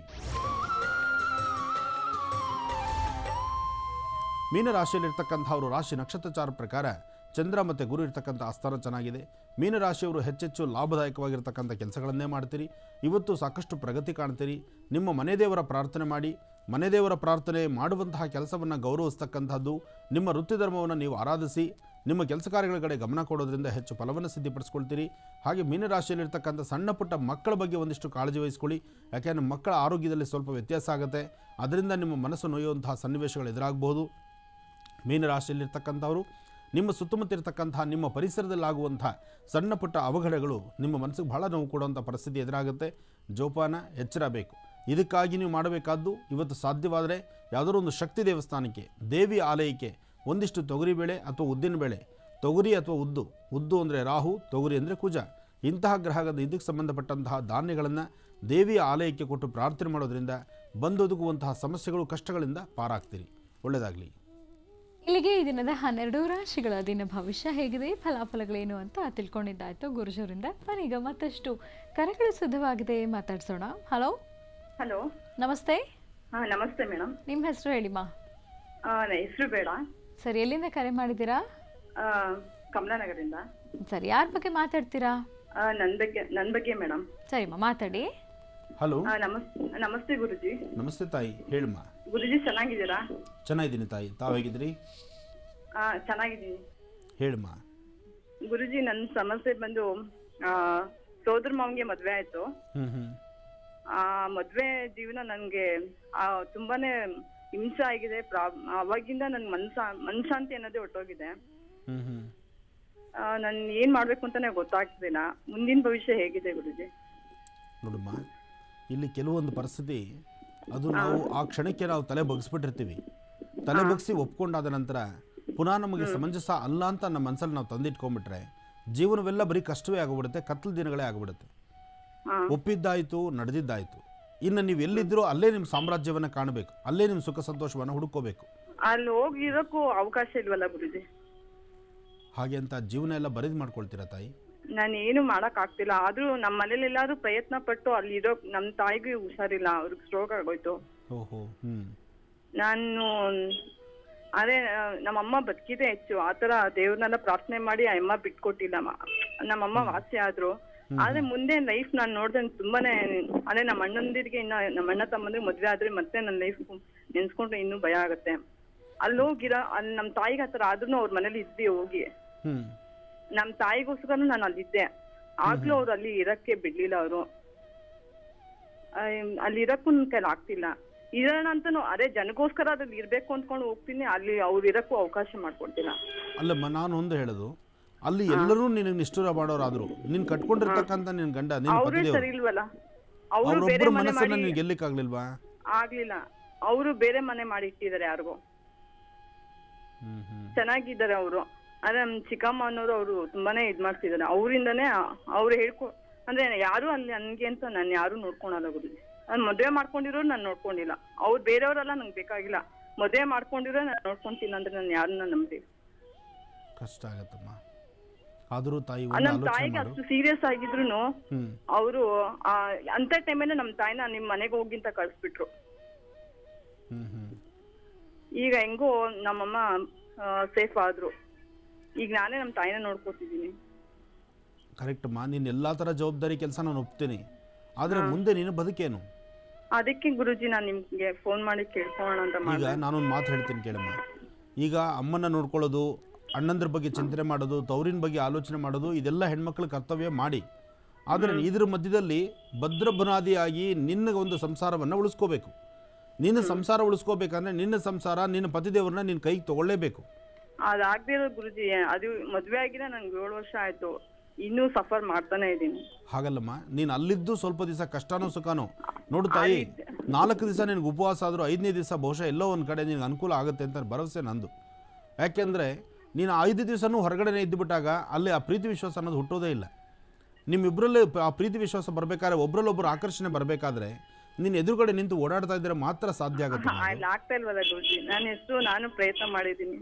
ಮೀನರಾಶಿಯಲ್ಲಿರ್ತಕ್ಕಂಥವರು ರಾಶಿ ನಕ್ಷತ್ರಚಾರ ಪ್ರಕಾರ ಚಂದ್ರ ಮತ್ತು ಗುರು ಇರ್ತಕ್ಕಂಥ ಆಸ್ಥಾನ ಚೆನ್ನಾಗಿದೆ ಮೀನರಾಶಿಯವರು ಹೆಚ್ಚೆಚ್ಚು ಲಾಭದಾಯಕವಾಗಿರ್ತಕ್ಕಂಥ ಕೆಲಸಗಳನ್ನೇ ಮಾಡ್ತೀರಿ ಇವತ್ತು ಸಾಕಷ್ಟು ಪ್ರಗತಿ ಕಾಣ್ತೀರಿ ನಿಮ್ಮ ಮನೆ ದೇವರ ಪ್ರಾರ್ಥನೆ ಮಾಡಿ ಮನೆ ದೇವರ ಪ್ರಾರ್ಥನೆ ಮಾಡುವಂತಹ ಕೆಲಸವನ್ನು ಗೌರವಿಸ್ತಕ್ಕಂಥದ್ದು ನಿಮ್ಮ ವೃತ್ತಿ ಧರ್ಮವನ್ನು ನೀವು ಆರಾಧಿಸಿ ನಿಮ್ಮ ಕೆಲಸ ಕಾರ್ಯಗಳ ಕಡೆ ಗಮನ ಕೊಡೋದ್ರಿಂದ ಹೆಚ್ಚು ಫಲವನ್ನು ಸಿದ್ಧಪಡಿಸ್ಕೊಳ್ತೀರಿ ಹಾಗೆ ಮೀನರಾಶಿಯಲ್ಲಿರ್ತಕ್ಕಂಥ ಸಣ್ಣ ಪುಟ್ಟ ಮಕ್ಕಳ ಬಗ್ಗೆ ಒಂದಿಷ್ಟು ಕಾಳಜಿ ವಹಿಸ್ಕೊಳ್ಳಿ ಯಾಕೆಂದರೆ ಮಕ್ಕಳ ಆರೋಗ್ಯದಲ್ಲಿ ಸ್ವಲ್ಪ ವ್ಯತ್ಯಾಸ ಆಗುತ್ತೆ ಅದರಿಂದ ನಿಮ್ಮ ಮನಸ್ಸು ನೋಯುವಂತಹ ಸನ್ನಿವೇಶಗಳು ಎದುರಾಗಬಹುದು ಮೀನರಾಶಿಯಲ್ಲಿರ್ತಕ್ಕಂಥವರು ನಿಮ್ಮ ಸುತ್ತಮುತ್ತ ಇರತಕ್ಕಂಥ ನಿಮ್ಮ ಪರಿಸರದಲ್ಲಾಗುವಂಥ ಸಣ್ಣ ಪುಟ್ಟ ಅವಘಡಗಳು ನಿಮ್ಮ ಮನಸ್ಸಿಗೆ ಬಹಳ ನೋವು ಕೊಡುವಂಥ ಪರಿಸ್ಥಿತಿ ಎದುರಾಗುತ್ತೆ ಜೋಪಾನ ಎಚ್ಚರ ಬೇಕು ಇದಕ್ಕಾಗಿ ನೀವು ಮಾಡಬೇಕಾದ್ದು ಇವತ್ತು ಸಾಧ್ಯವಾದರೆ ಯಾವುದಾದ್ರು ಒಂದು ಶಕ್ತಿ ದೇವಸ್ಥಾನಕ್ಕೆ ದೇವಿ ಆಲಯಕ್ಕೆ ಒಂದಿಷ್ಟು ತೊಗರಿಬೇಳೆ ಅಥವಾ ಉದ್ದಿನಬೇಳೆ ತೊಗರಿ ಅಥವಾ ಉದ್ದು ಉದ್ದು ಅಂದರೆ ರಾಹು ತೊಗರಿ ಅಂದರೆ ಕುಜ ಇಂತಹ ಗ್ರಹದ ಇದಕ್ಕೆ ಸಂಬಂಧಪಟ್ಟಂತಹ ಧಾನ್ಯಗಳನ್ನು ದೇವಿಯ ಆಲಯಕ್ಕೆ ಕೊಟ್ಟು ಪ್ರಾರ್ಥನೆ ಮಾಡೋದ್ರಿಂದ ಬಂದೊದಗುವಂತಹ ಸಮಸ್ಯೆಗಳು ಕಷ್ಟಗಳಿಂದ ಪಾರಾಗ್ತೀರಿ ಒಳ್ಳೆಯದಾಗಲಿ ಇಲ್ಲಿಗೆ ಈ ದಿನದ ಹನ್ನೆರಡು ರಾಶಿಗಳ ದಿನ ಭವಿಷ್ಯ ಹೇಗಿದೆ ಫಲಾಫಲಗಳೇನು ಅಂತ ತಿಳ್ಕೊಂಡಿದ್ದಾಯ್ತು ಗುರುಜವರಿಂದ ನಾನೀಗ ಮತ್ತಷ್ಟು ಕರೆಗಳು ಸಿದ್ಧವಾಗಿದೆ ಮಾತಾಡ್ಸೋಣ ಹಲೋ ಹಲೋ ನಮಸ್ತೆ ಹಾ ನಮಸ್ತೆ ಮೇಡಮ್ ನಿಮ್ಮ ಹೆಸರು ಹೇಳಿಮಾ ನನ್ನ ಹೆಸರು ಬೇಡ ಸರಿ ಎಲ್ಲಿಂದ ಕರೆ ಮಾಡಿದ್ದೀರಾ ಆ, ಕಮಲಾನಗರಿಂದ ಸರಿ ಯಾರ ಬಗ್ಗೆ ಮಾತಾಡ್ತೀರಾ ಆ, ನನ್ ಬಗ್ಗೆ ನನ್ ಬಗ್ಗೆ ಮೇಡಮ್ ಸರಿಮ್ಮ ಮಾತಾಡಿ ಹಲೋ ನಮಸ್ ನಮಸ್ತೆ ಗುರುಜಿ ನಮಸ್ತೆ ತಾಯಿ ಹೇಳಮ್ಮ ಗುರುಜಿ ಚೆನ್ನಾಗಿದ್ದೀರಾ ಚೆನ್ನಾಗಿದ್ದೀನಿ ತಾಯಿ ತಾವು ಹೇಗಿದ್ದೀರಿ ಆ, ಚೆನ್ನಾಗಿದ್ದೀನಿ ಹೇಳಮ್ಮ ಗುರುಜಿ ನನ್ನ ಸಮಸ್ಯೆ ಬಂದು ಆ, ಸೋದರ ಮಾವನ್ಗೆ ಮದ್ವೆ ಆಯ್ತು ಹ್ಞೂ ಹ್ಞೂ ಆ ಮದ್ವೆ ಜೀವನ ನನ್ಗೆ ಆ, ತುಂಬಾನೇ ಹಿಂಸೆ ಆಗಿದೆ ಪ್ರಾಬ್ ಅವಾಗಿಂದ ನನ್ ಮನ್ಸ ಮನ್ಶಾಂತಿ ಅನ್ನೋದೇ ಹೊಟ್ಟೋಗಿದೆ ಹ್ಞೂ ಹ್ಞೂ ನನ್ ಏನ್ ಮಾಡ್ಬೇಕು ಅಂತಾನೆ ಗೊತ್ತಾಗ್ತಿಲ್ಲ ಮುಂದಿನ ಭವಿಷ್ಯ ಹೇಗಿದೆ ಗುರುಜಿ ನೋಡಮ್ಮ ಇಲ್ಲಿ ಕೆಲವೊಂದು ಪರಿಸ್ಥಿತಿ ಅದು ನಾವು ಆ ಕ್ಷಣಕ್ಕೆ ನಾವು ತಲೆ ಬಗ್ಸ್ಬಿಟ್ಟಿರ್ತೀವಿ ತಲೆ ಬಗ್ಸಿ ಒಪ್ಕೊಂಡಾದ ನಂತರ ಪುನಃ ನಮಗೆ ಸಮಂಜಸ ಅಲ್ಲ ಅಂತ ನಮ್ಮ ಮನಸ್ಸಲ್ಲಿ ನಾವು ತಂದಿಟ್ಕೊಂಡ್ಬಿಟ್ರೆ ಜೀವನವೆಲ್ಲ ಬರೀ ಕಷ್ಟವೇ ಆಗಿಬಿಡುತ್ತೆ ಕತ್ತಲು ದಿನಗಳೇ ಆಗಿಬಿಡುತ್ತೆ ಒಪ್ಪಿದ್ದಾಯಿತು ನಡೆದಿದ್ದಾಯಿತು ಇನ್ನು ನೀವು ಎಲ್ಲಿದ್ದರೂ ಅಲ್ಲೇ ನಿಮ್ಮ ಸಾಮ್ರಾಜ್ಯವನ್ನು ಕಾಣಬೇಕು ಅಲ್ಲೇ ನಿಮ್ಮ ಸುಖ ಸಂತೋಷವನ್ನು ಹುಡುಕೋಬೇಕು ಅಲ್ಲಿ ಹೋಗಿರೋಕ್ಕೂ ಅವಕಾಶ ಇಲ್ವಲ್ಲ ಗುರುಜಿ ಹಾಗೆ ಅಂತ ಜೀವನ ಎಲ್ಲ ಬರೀದು ಮಾಡ್ಕೊಳ್ತೀರಾ ತಾಯಿ ನಾನು ಏನು ಮಾಡಕ್ ಆಗ್ತಿಲ್ಲ ಆದ್ರೂ ನಮ್ಮ ಮನೇಲಿ ಎಲ್ಲಾದ್ರೂ ಪ್ರಯತ್ನ ಪಟ್ಟು ಅಲ್ಲಿ ಇರೋ ನಮ್ ತಾಯಿಗೂ ಹುಷಾರಿಲ್ಲ ಅವ್ರಿಗೆ ಸ್ಟ್ರೋಕ್ ಆಗೋಯ್ತು ಓಹೋ ಹ್ಞೂ ನಾನು ಅದೇ ಆ, ನಮ್ಮಮ್ಮ ಬದುಕಿದೆ ಹೆಚ್ಚು ಆತರ ದೇವ್ರನ್ನೆಲ್ಲ ಪ್ರಾರ್ಥನೆ ಮಾಡಿ ಆ ಅಮ್ಮ ಬಿಟ್ಕೊಟ್ಟಿಲ್ಲ ಮ- ನಮ್ಮಮ್ಮ ವಾಸಿ ಆದ್ರು ಆದ್ರೆ ಮುಂದೆ ಲೈಫ್ ನಾನ್ ನೋಡ್ದೆ ತುಂಬಾನೇ ಅದೇ ನಮ್ಮ ಅಣ್ಣಂದಿರಿಗೆ ಇನ್ನ ನಮ್ಮ ಅಣ್ಣ ತಮ್ಮಂದಿಗೆ ಮದ್ವೆ ಆದ್ರೆ ಮತ್ತೆ ನನ್ನ ಲೈಫ್ ನೆನ್ಸ್ಕೊಂಡ್ರೆ ಇನ್ನೂ ಭಯ ಆಗತ್ತೆ ಅಲ್ಲಿ ಹೋಗಿರ ಅಲ್ಲಿ ನಮ್ಮ ತಾಯಿಗೆ ಆತರ ಆದ್ರೂ ಅವ್ರ ಮನೇಲಿ ಇದ್ವಿ ಹೋಗಿ ಹ್ಞೂ ನಮ್ ತಾಯಿಗೋಸ್ಕರನು ನಾನು ಅಲ್ಲಿದ್ದೆ ಆಗ್ಲೂ ಅವ್ರು ಅಲ್ಲಿ ಇರಕ್ಕೆ ಬಿಡ್ಲಿಲ್ಲ ಅವರು ಅಲ್ಲಿ ಇರಕ್ಕೂ ನನ್ ಕೈಲಿ ಆಗ್ತಿಲ್ಲ ಇರೋಣ ಅಂತಾನು ಅದೇ ಜನಗೋಸ್ಕರ ಅದ್ರಲ್ಲಿ ಇರ್ಬೇಕು ಅಂದ್ಕೊಂಡು ಹೋಗ್ತೀನಿ ಅಲ್ಲಿ ಅವ್ರು ಇರಕ್ಕೂ ಅವಕಾಶ ಮಾಡ್ಕೊಡ್ತಿಲ್ಲ ಅಲ್ಲಮ್ಮ ನಾನು ಒಂದು ಹೇಳೋದು ಅಲ್ಲಿ ಎಲ್ಲರೂ ನಿನಗೆ ನಿಷ್ಠುರ ಮಾಡೋರಾದ್ರು ನೀನು ಕಟ್ಕೊಂಡಿರ್ತಕ್ಕಂಥ ನಿನ್ನ ಗಂಡ ನಿನ್ನ ಅವ್ರೇ ಪತಿದೇವರು ಸರಿ ಇಲ್ವಲ್ಲ ಅವರು ಬೇರೆ ಅವರೊಬ್ಬರ ಮನೆ ಮನಸ್ಸನ್ನ ಮಾಡಿ ನೀವು ಗೆಲ್ಲಿಕ್ಕಾಗ್ಲಿಲ್ವಾ ಆಗ್ಲಿಲ್ಲ ಅವರು ಬೇರೆ ಮನೆ ಮಾಡಿ ಇಟ್ಟಿದ್ದಾರೆ ಯಾರಿಗೋ ಹ್ಮ್ ಹ್ಮ್ ಚೆನ್ನಾಗಿದ್ದಾರೆ ಅವರು ಆದ್ರೆ ನಮ್ ಚಿಕ್ಕಮ್ಮ ಅನ್ನೋರು ಅವರು ತುಂಬಾನೇ ಇದ್ ಮಾಡ್ತಿದ್ದಾರೆ ಅವರಿಂದನೇ ಅವ್ರು ಹೇಳ್ಕೊ ಅಂದ್ರೆ ಯಾರು ಅಲ್ಲಿ ನನ್ಗೆ ಅಂತ ನಾನು ಯಾರು ನೋಡ್ಕೊಳಲ್ಲ ಗುರುಜಿ ನಾನು ಮದ್ವೆ ಮಾಡ್ಕೊಂಡಿರೋರು ನಾನು ನೋಡ್ಕೊಂಡಿಲ್ಲ ಅವ್ರು ಬೇರೆಯವರೆಲ್ಲ ನಂಗೆ ಬೇಕಾಗಿಲ್ಲ ಮದ್ವೆ ಮಾಡ್ಕೊಂಡಿರೋ ನಾನು ನೋಡ್ಕೊಂತೀನಿ ಅಂದ್ರೆ ನಾನು ಯಾರನ್ನ ನಂಬ್ತೀನಿ ಕಷ್ಟ ಆಗತ್ತಮ್ಮ ಆದರೂ ತಾಯಿ ಆ, ಒಂದು ನಮ್ ಆಲೋಚನೆ ತಾಯಿಗೆ ಮಾಡು ಅಷ್ಟು ಸೀರಿಯಸ್ ಆಗಿದ್ರು ಹ್ಮ್ ಅವರು ಅಂತ ಟೈಮಲ್ಲಿ ನಮ್ ತಾಯಿನ ನಿಮ್ ಮನೆಗೆ ಹೋಗಿಂತ ಕಳ್ಸ್ಬಿಟ್ರು ಹ್ಮ್ ಹ್ಮ್ ಈಗ ಹೆಂಗೋ ನಮ್ಮಮ್ಮ ಸೇಫ್ ಆದ್ರು ಈಗ ನಾನೇ ನಮ್ ತಾಯಿನ ನೋಡ್ಕೊತಿದ್ದೀನಿ ಕರೆಕ್ಟ್ ಅಮ್ಮ ನೀನು ಎಲ್ಲ ಥರ ಜವಾಬ್ದಾರಿ ಕೆಲಸ ನಾನು ಒಪ್ತೀನಿ ಆದರೆ ಮುಂದೆ ನೀನು ಬದುಕೇನು ಅದಕ್ಕೆ ಗುರುಜಿ ನಾನು ನಿಮ್ಗೆ ಫೋನ್ ಮಾಡಿ ಕೇಳ್ಕೊಳ್ಳೋಣ ಅಂತ ಈಗ ಮಾಡಿದೆ ನಾನೊಂದು ಮಾತು ಹೇಳ್ತೀನಿ ಕೇಳಮ್ಮ ಈಗ ಅಮ್ಮನ ನೋಡ್ಕೊಳ್ಳೋದು ಅಣ್ಣಂದ್ರ ಬಗ್ಗೆ ಚಿಂತನೆ ಮಾಡೋದು ತವರಿನ ಬಗ್ಗೆ ಆಲೋಚನೆ ಮಾಡೋದು ಇದೆಲ್ಲ ಹೆಣ್ಮಕ್ಳ ಕರ್ತವ್ಯ ಮಾಡಿ ಆದರೆ ಇದ್ರ ಮಧ್ಯದಲ್ಲಿ ಭದ್ರ ಬುನಾದಿಯಾಗಿ ನಿನ್ನ ಒಂದು ಸಂಸಾರವನ್ನು ಉಳಿಸ್ಕೋಬೇಕು ನಿನ್ನ ಸಂಸಾರ ಉಳಿಸ್ಕೋಬೇಕಂದ್ರೆ ನಿನ್ನ ಸಂಸಾರ ನಿನ್ನ ಪತಿದೇವ್ರನ್ನ ನಿನ್ನ ಕೈಗೆ ತಗೊಳ್ಳೇಬೇಕು ಅದಾಗ್ದೇ ಇರೋ ಗುರುಜಿ ಅದು ಮದ್ವೆ ಆಗಿನ ನಂಗೆ ಏಳು ವರ್ಷ ಆಯ್ತು ಇನ್ನೂ ಸಫರ್ ಮಾಡ್ತಾನೆ ಇದ್ದೀನಿ ಹಾಗಲ್ಲಮ್ಮ ನೀನು ಅಲ್ಲಿದ್ದು ಸ್ವಲ್ಪ ದಿವಸ ಕಷ್ಟನೋ ಸುಖನೋ ನೋಡು ತಾಯಿ ನಾಲ್ಕು ದಿವಸ ನಿನಗೆ ಉಪವಾಸ ಆದರೂ ಐದನೇ ದಿವಸ ಬಹುಶಃ ಎಲ್ಲೋ ಒಂದು ಕಡೆ ನಿನಗೆ ಅನುಕೂಲ ಆಗುತ್ತೆ ಅಂತ ಭರವಸೆ ನಂದು ಯಾಕೆಂದರೆ ನೀನು ಐದು ದಿವಸನೂ ಹೊರಗಡೆನೇ ಇದ್ದುಬಿಟ್ಟಾಗ ಅಲ್ಲಿ ಆ ಪ್ರೀತಿ ವಿಶ್ವಾಸ ಅನ್ನೋದು ಹುಟ್ಟೋದೇ ಇಲ್ಲ ನಿಮ್ಮಿಬ್ಬರಲ್ಲಿ ಆ ಪ್ರೀತಿ ವಿಶ್ವಾಸ ಬರಬೇಕಾದ್ರೆ ಒಬ್ಬರಲ್ಲೊಬ್ಬರು ಆಕರ್ಷಣೆ ಬರಬೇಕಾದ್ರೆ ನೀನು ಎದುರುಗಡೆ ನಿಂತು ಓಡಾಡ್ತಾ ಇದ್ದರೆ ಮಾತ್ರ ಸಾಧ್ಯ ಆಗುತ್ತೆ ನಿನಗೆ. ಅಲ್ಲಿ ಆಗ್ತಾ ಇಲ್ವಲ್ಲ ಗುರುಜಿ ನಾನು ಎಷ್ಟು ನಾನು ಪ್ರಯತ್ನ ಮಾಡಿದ್ದೀನಿ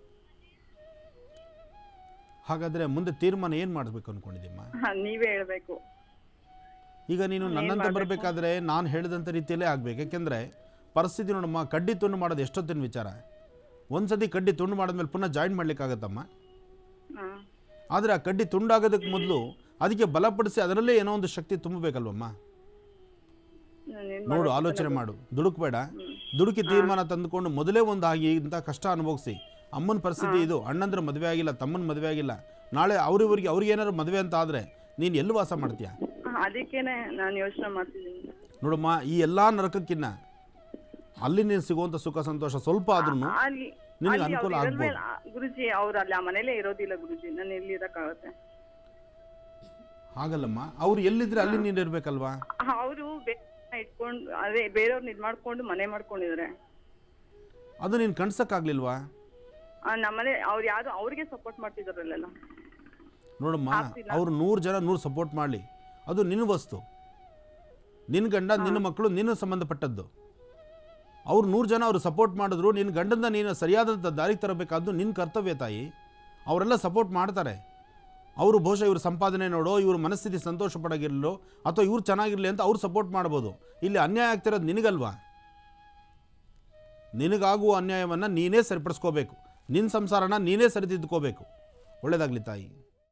ಹಾಗಾದರೆ ಮುಂದೆ ತೀರ್ಮಾನ ಏನು ಮಾಡಬೇಕು ಅಂದ್ಕೊಂಡಿದ್ದೀಮ್ಮ ಹಾ, ನೀವೇ ಹೇಳ್ಬೇಕು ಈಗ ನೀನು ಏನ್ ನನ್ನಂತೆ ಮಾಡ್ಬೇಕು? ಬರಬೇಕಾದ್ರೆ ನಾನು ಹೇಳಿದಂಥ ರೀತಿಯಲ್ಲೇ ಆಗಬೇಕು ಯಾಕೆಂದರೆ ಪರಿಸ್ಥಿತಿ ನೋಡಮ್ಮ ಕಡ್ಡಿ ತುಂಡು ಮಾಡೋದು ಎಷ್ಟೊತ್ತಿನ ವಿಚಾರ ಒಂದು ಸತಿ ಕಡ್ಡಿ ತುಂಡು ಮಾಡಿದ್ಮೇಲೆ ಪುನಃ ಜಾಯಿನ್ ಮಾಡ್ಲಿಕ್ಕಾಗತ್ತಮ್ಮ ಹಾ. ಆದರೆ ಆ ಕಡ್ಡಿ ತುಂಡಾಗೋದಕ್ಕೆ ಮೊದಲು ಅದಕ್ಕೆ ಬಲಪಡಿಸಿ ಅದರಲ್ಲೇ ಏನೋ ಒಂದು ಶಕ್ತಿ ತುಂಬಬೇಕಲ್ವಮ್ಮ ನಾನ್ ಏನ್ ನೋಡು ಮಾಡ್ಬೇಕು ಆಲೋಚನೆ ಅಂತ ಮಾಡು ದುಡುಕ್ಬೇಡ ದುಡುಕಿ ತೀರ್ಮಾನ ತಂದುಕೊಂಡು ಮೊದಲೇ ಒಂದು ಆಗಿ ಇಂಥ ಕಷ್ಟ ಅನುಭವಿಸಿ ಅಮ್ಮನ ಪರಿಸ್ಥಿತಿ ಇದು ಅಣ್ಣಂದ್ರ ಮದುವೆ ಆಗಿಲ್ಲ ತಮ್ಮನ ಮದುವೆ ಆಗಿಲ್ಲ ನಾಳೆ ಅವ್ರಿವ್ರಿಗೆ ಅವ್ರಿಗೆ ಏನಾದ್ರು ಮದುವೆ ಅಂತ ಆದರೆ ನೀನು ಎಲ್ಲಿ ವಾಸ ಮಾಡ್ತೀಯ ಹಾ, ಅದಕ್ಕೇನೆ ನಾನು ಯೋಚನೆ ಮಾಡ್ತಿದ್ದೀನಿ ನೋಡಮ್ಮ ಈ ಎಲ್ಲ ನರಕಕ್ಕಿನ್ನ ಅಲ್ಲಿ ನೀನು ಸಿಗುವಂಥ ಸುಖ ಸಂತೋಷ ಸ್ವಲ್ಪ ಆದ್ರೂ ಅಲ್ಲಿ ನಿನಗೆ ಅಲ್ಲಿ ಅನುಕೂಲ ಅವ್ರು ಆಗ್ಬೋದು ಇರಲ್ವೇ- ಆ, ಗುರುಜಿ ಅವ್ರು ಅಲ್ಲಿ ಆ ಮನೇಲೇ ಇರೋದಿಲ್ಲ ಗುರುಜಿ ನಾನು ಎಲ್ಲಿ ಇರಕ್ಕಾಗತ್ತೆ ಹಾಗಲ್ಲಮ್ಮ ಅವ್ರು ಎಲ್ಲಿದ್ರೆ ಅಲ್ಲಿ ನೀನು ಇರಬೇಕಲ್ವಾ ಅವರು ಇಟ್ಕೊಂಡು ಅದೇ ಬೇರೆಯವ್ರನ್ನ ಇದ್ ಮಾಡ್ಕೊಂಡು ಮನೆ ಮಾಡ್ಕೊಂಡಿದ್ದಾರೆ ಅದು ನೀನು ಕಣ್ಸಕ್ಕಾಗ್ಲಿಲ್ವಾ ಆ, ನಮ್ಮನೆ ಅವ್ರು ಯಾರು ಅವ್ರಿಗೆ ಸಪೋರ್ಟ್ ಮಾಡ್ತಿದಾರಲ್ಲ ನೋಡಮ್ಮ ಆಗ್ತಿಲ್ಲ. ಅವ್ರು ನೂರು ಜನ ನೂರು ಸಪೋರ್ಟ್ ಮಾಡಲಿ ಅದು ನಿನ್ನ ವಸ್ತು ನಿನ್ನ ಗಂಡ ನಿನ್ನ ಮಕ್ಕಳು ನಿನ್ನ ಸಂಬಂಧಪಟ್ಟದ್ದು ಅವ್ರು ನೂರು ಜನ ಅವ್ರು ಸಪೋರ್ಟ್ ಮಾಡಿದ್ರು ನಿನ್ನ ಗಂಡನ ನೀನು ಸರಿಯಾದಂಥ ದಾರಿಗೆ ತರಬೇಕಾದ್ದು ನಿನ್ನ ಕರ್ತವ್ಯ ತಾಯಿ ಅವರೆಲ್ಲ ಸಪೋರ್ಟ್ ಮಾಡ್ತಾರೆ ಅವರು ಬಹುಶಃ ಇವ್ರ ಸಂಪಾದನೆ ನೋಡೋ ಇವ್ರ ಮನಸ್ಥಿತಿ ಸಂತೋಷ ಪಡೋಗಿರಲೋ ಅಥವಾ ಇವ್ರು ಚೆನ್ನಾಗಿರಲಿ ಅಂತ ಅವ್ರು ಸಪೋರ್ಟ್ ಮಾಡ್ಬೋದು ಇಲ್ಲಿ ಅನ್ಯಾಯ ಆಗ್ತಿರೋದು ನಿನಗಲ್ವಾ ನಿನಗಾಗುವ ಅನ್ಯಾಯವನ್ನು ನೀನೇ ಸರಿಪಡಿಸ್ಕೋಬೇಕು ನಿನ್ನ ಸಂಸಾರನ ನೀನೇ ಸರಿದಿದ್ದುಕೋಬೇಕು ಒಳ್ಳೆಯದಾಗಲಿ ತಾಯಿ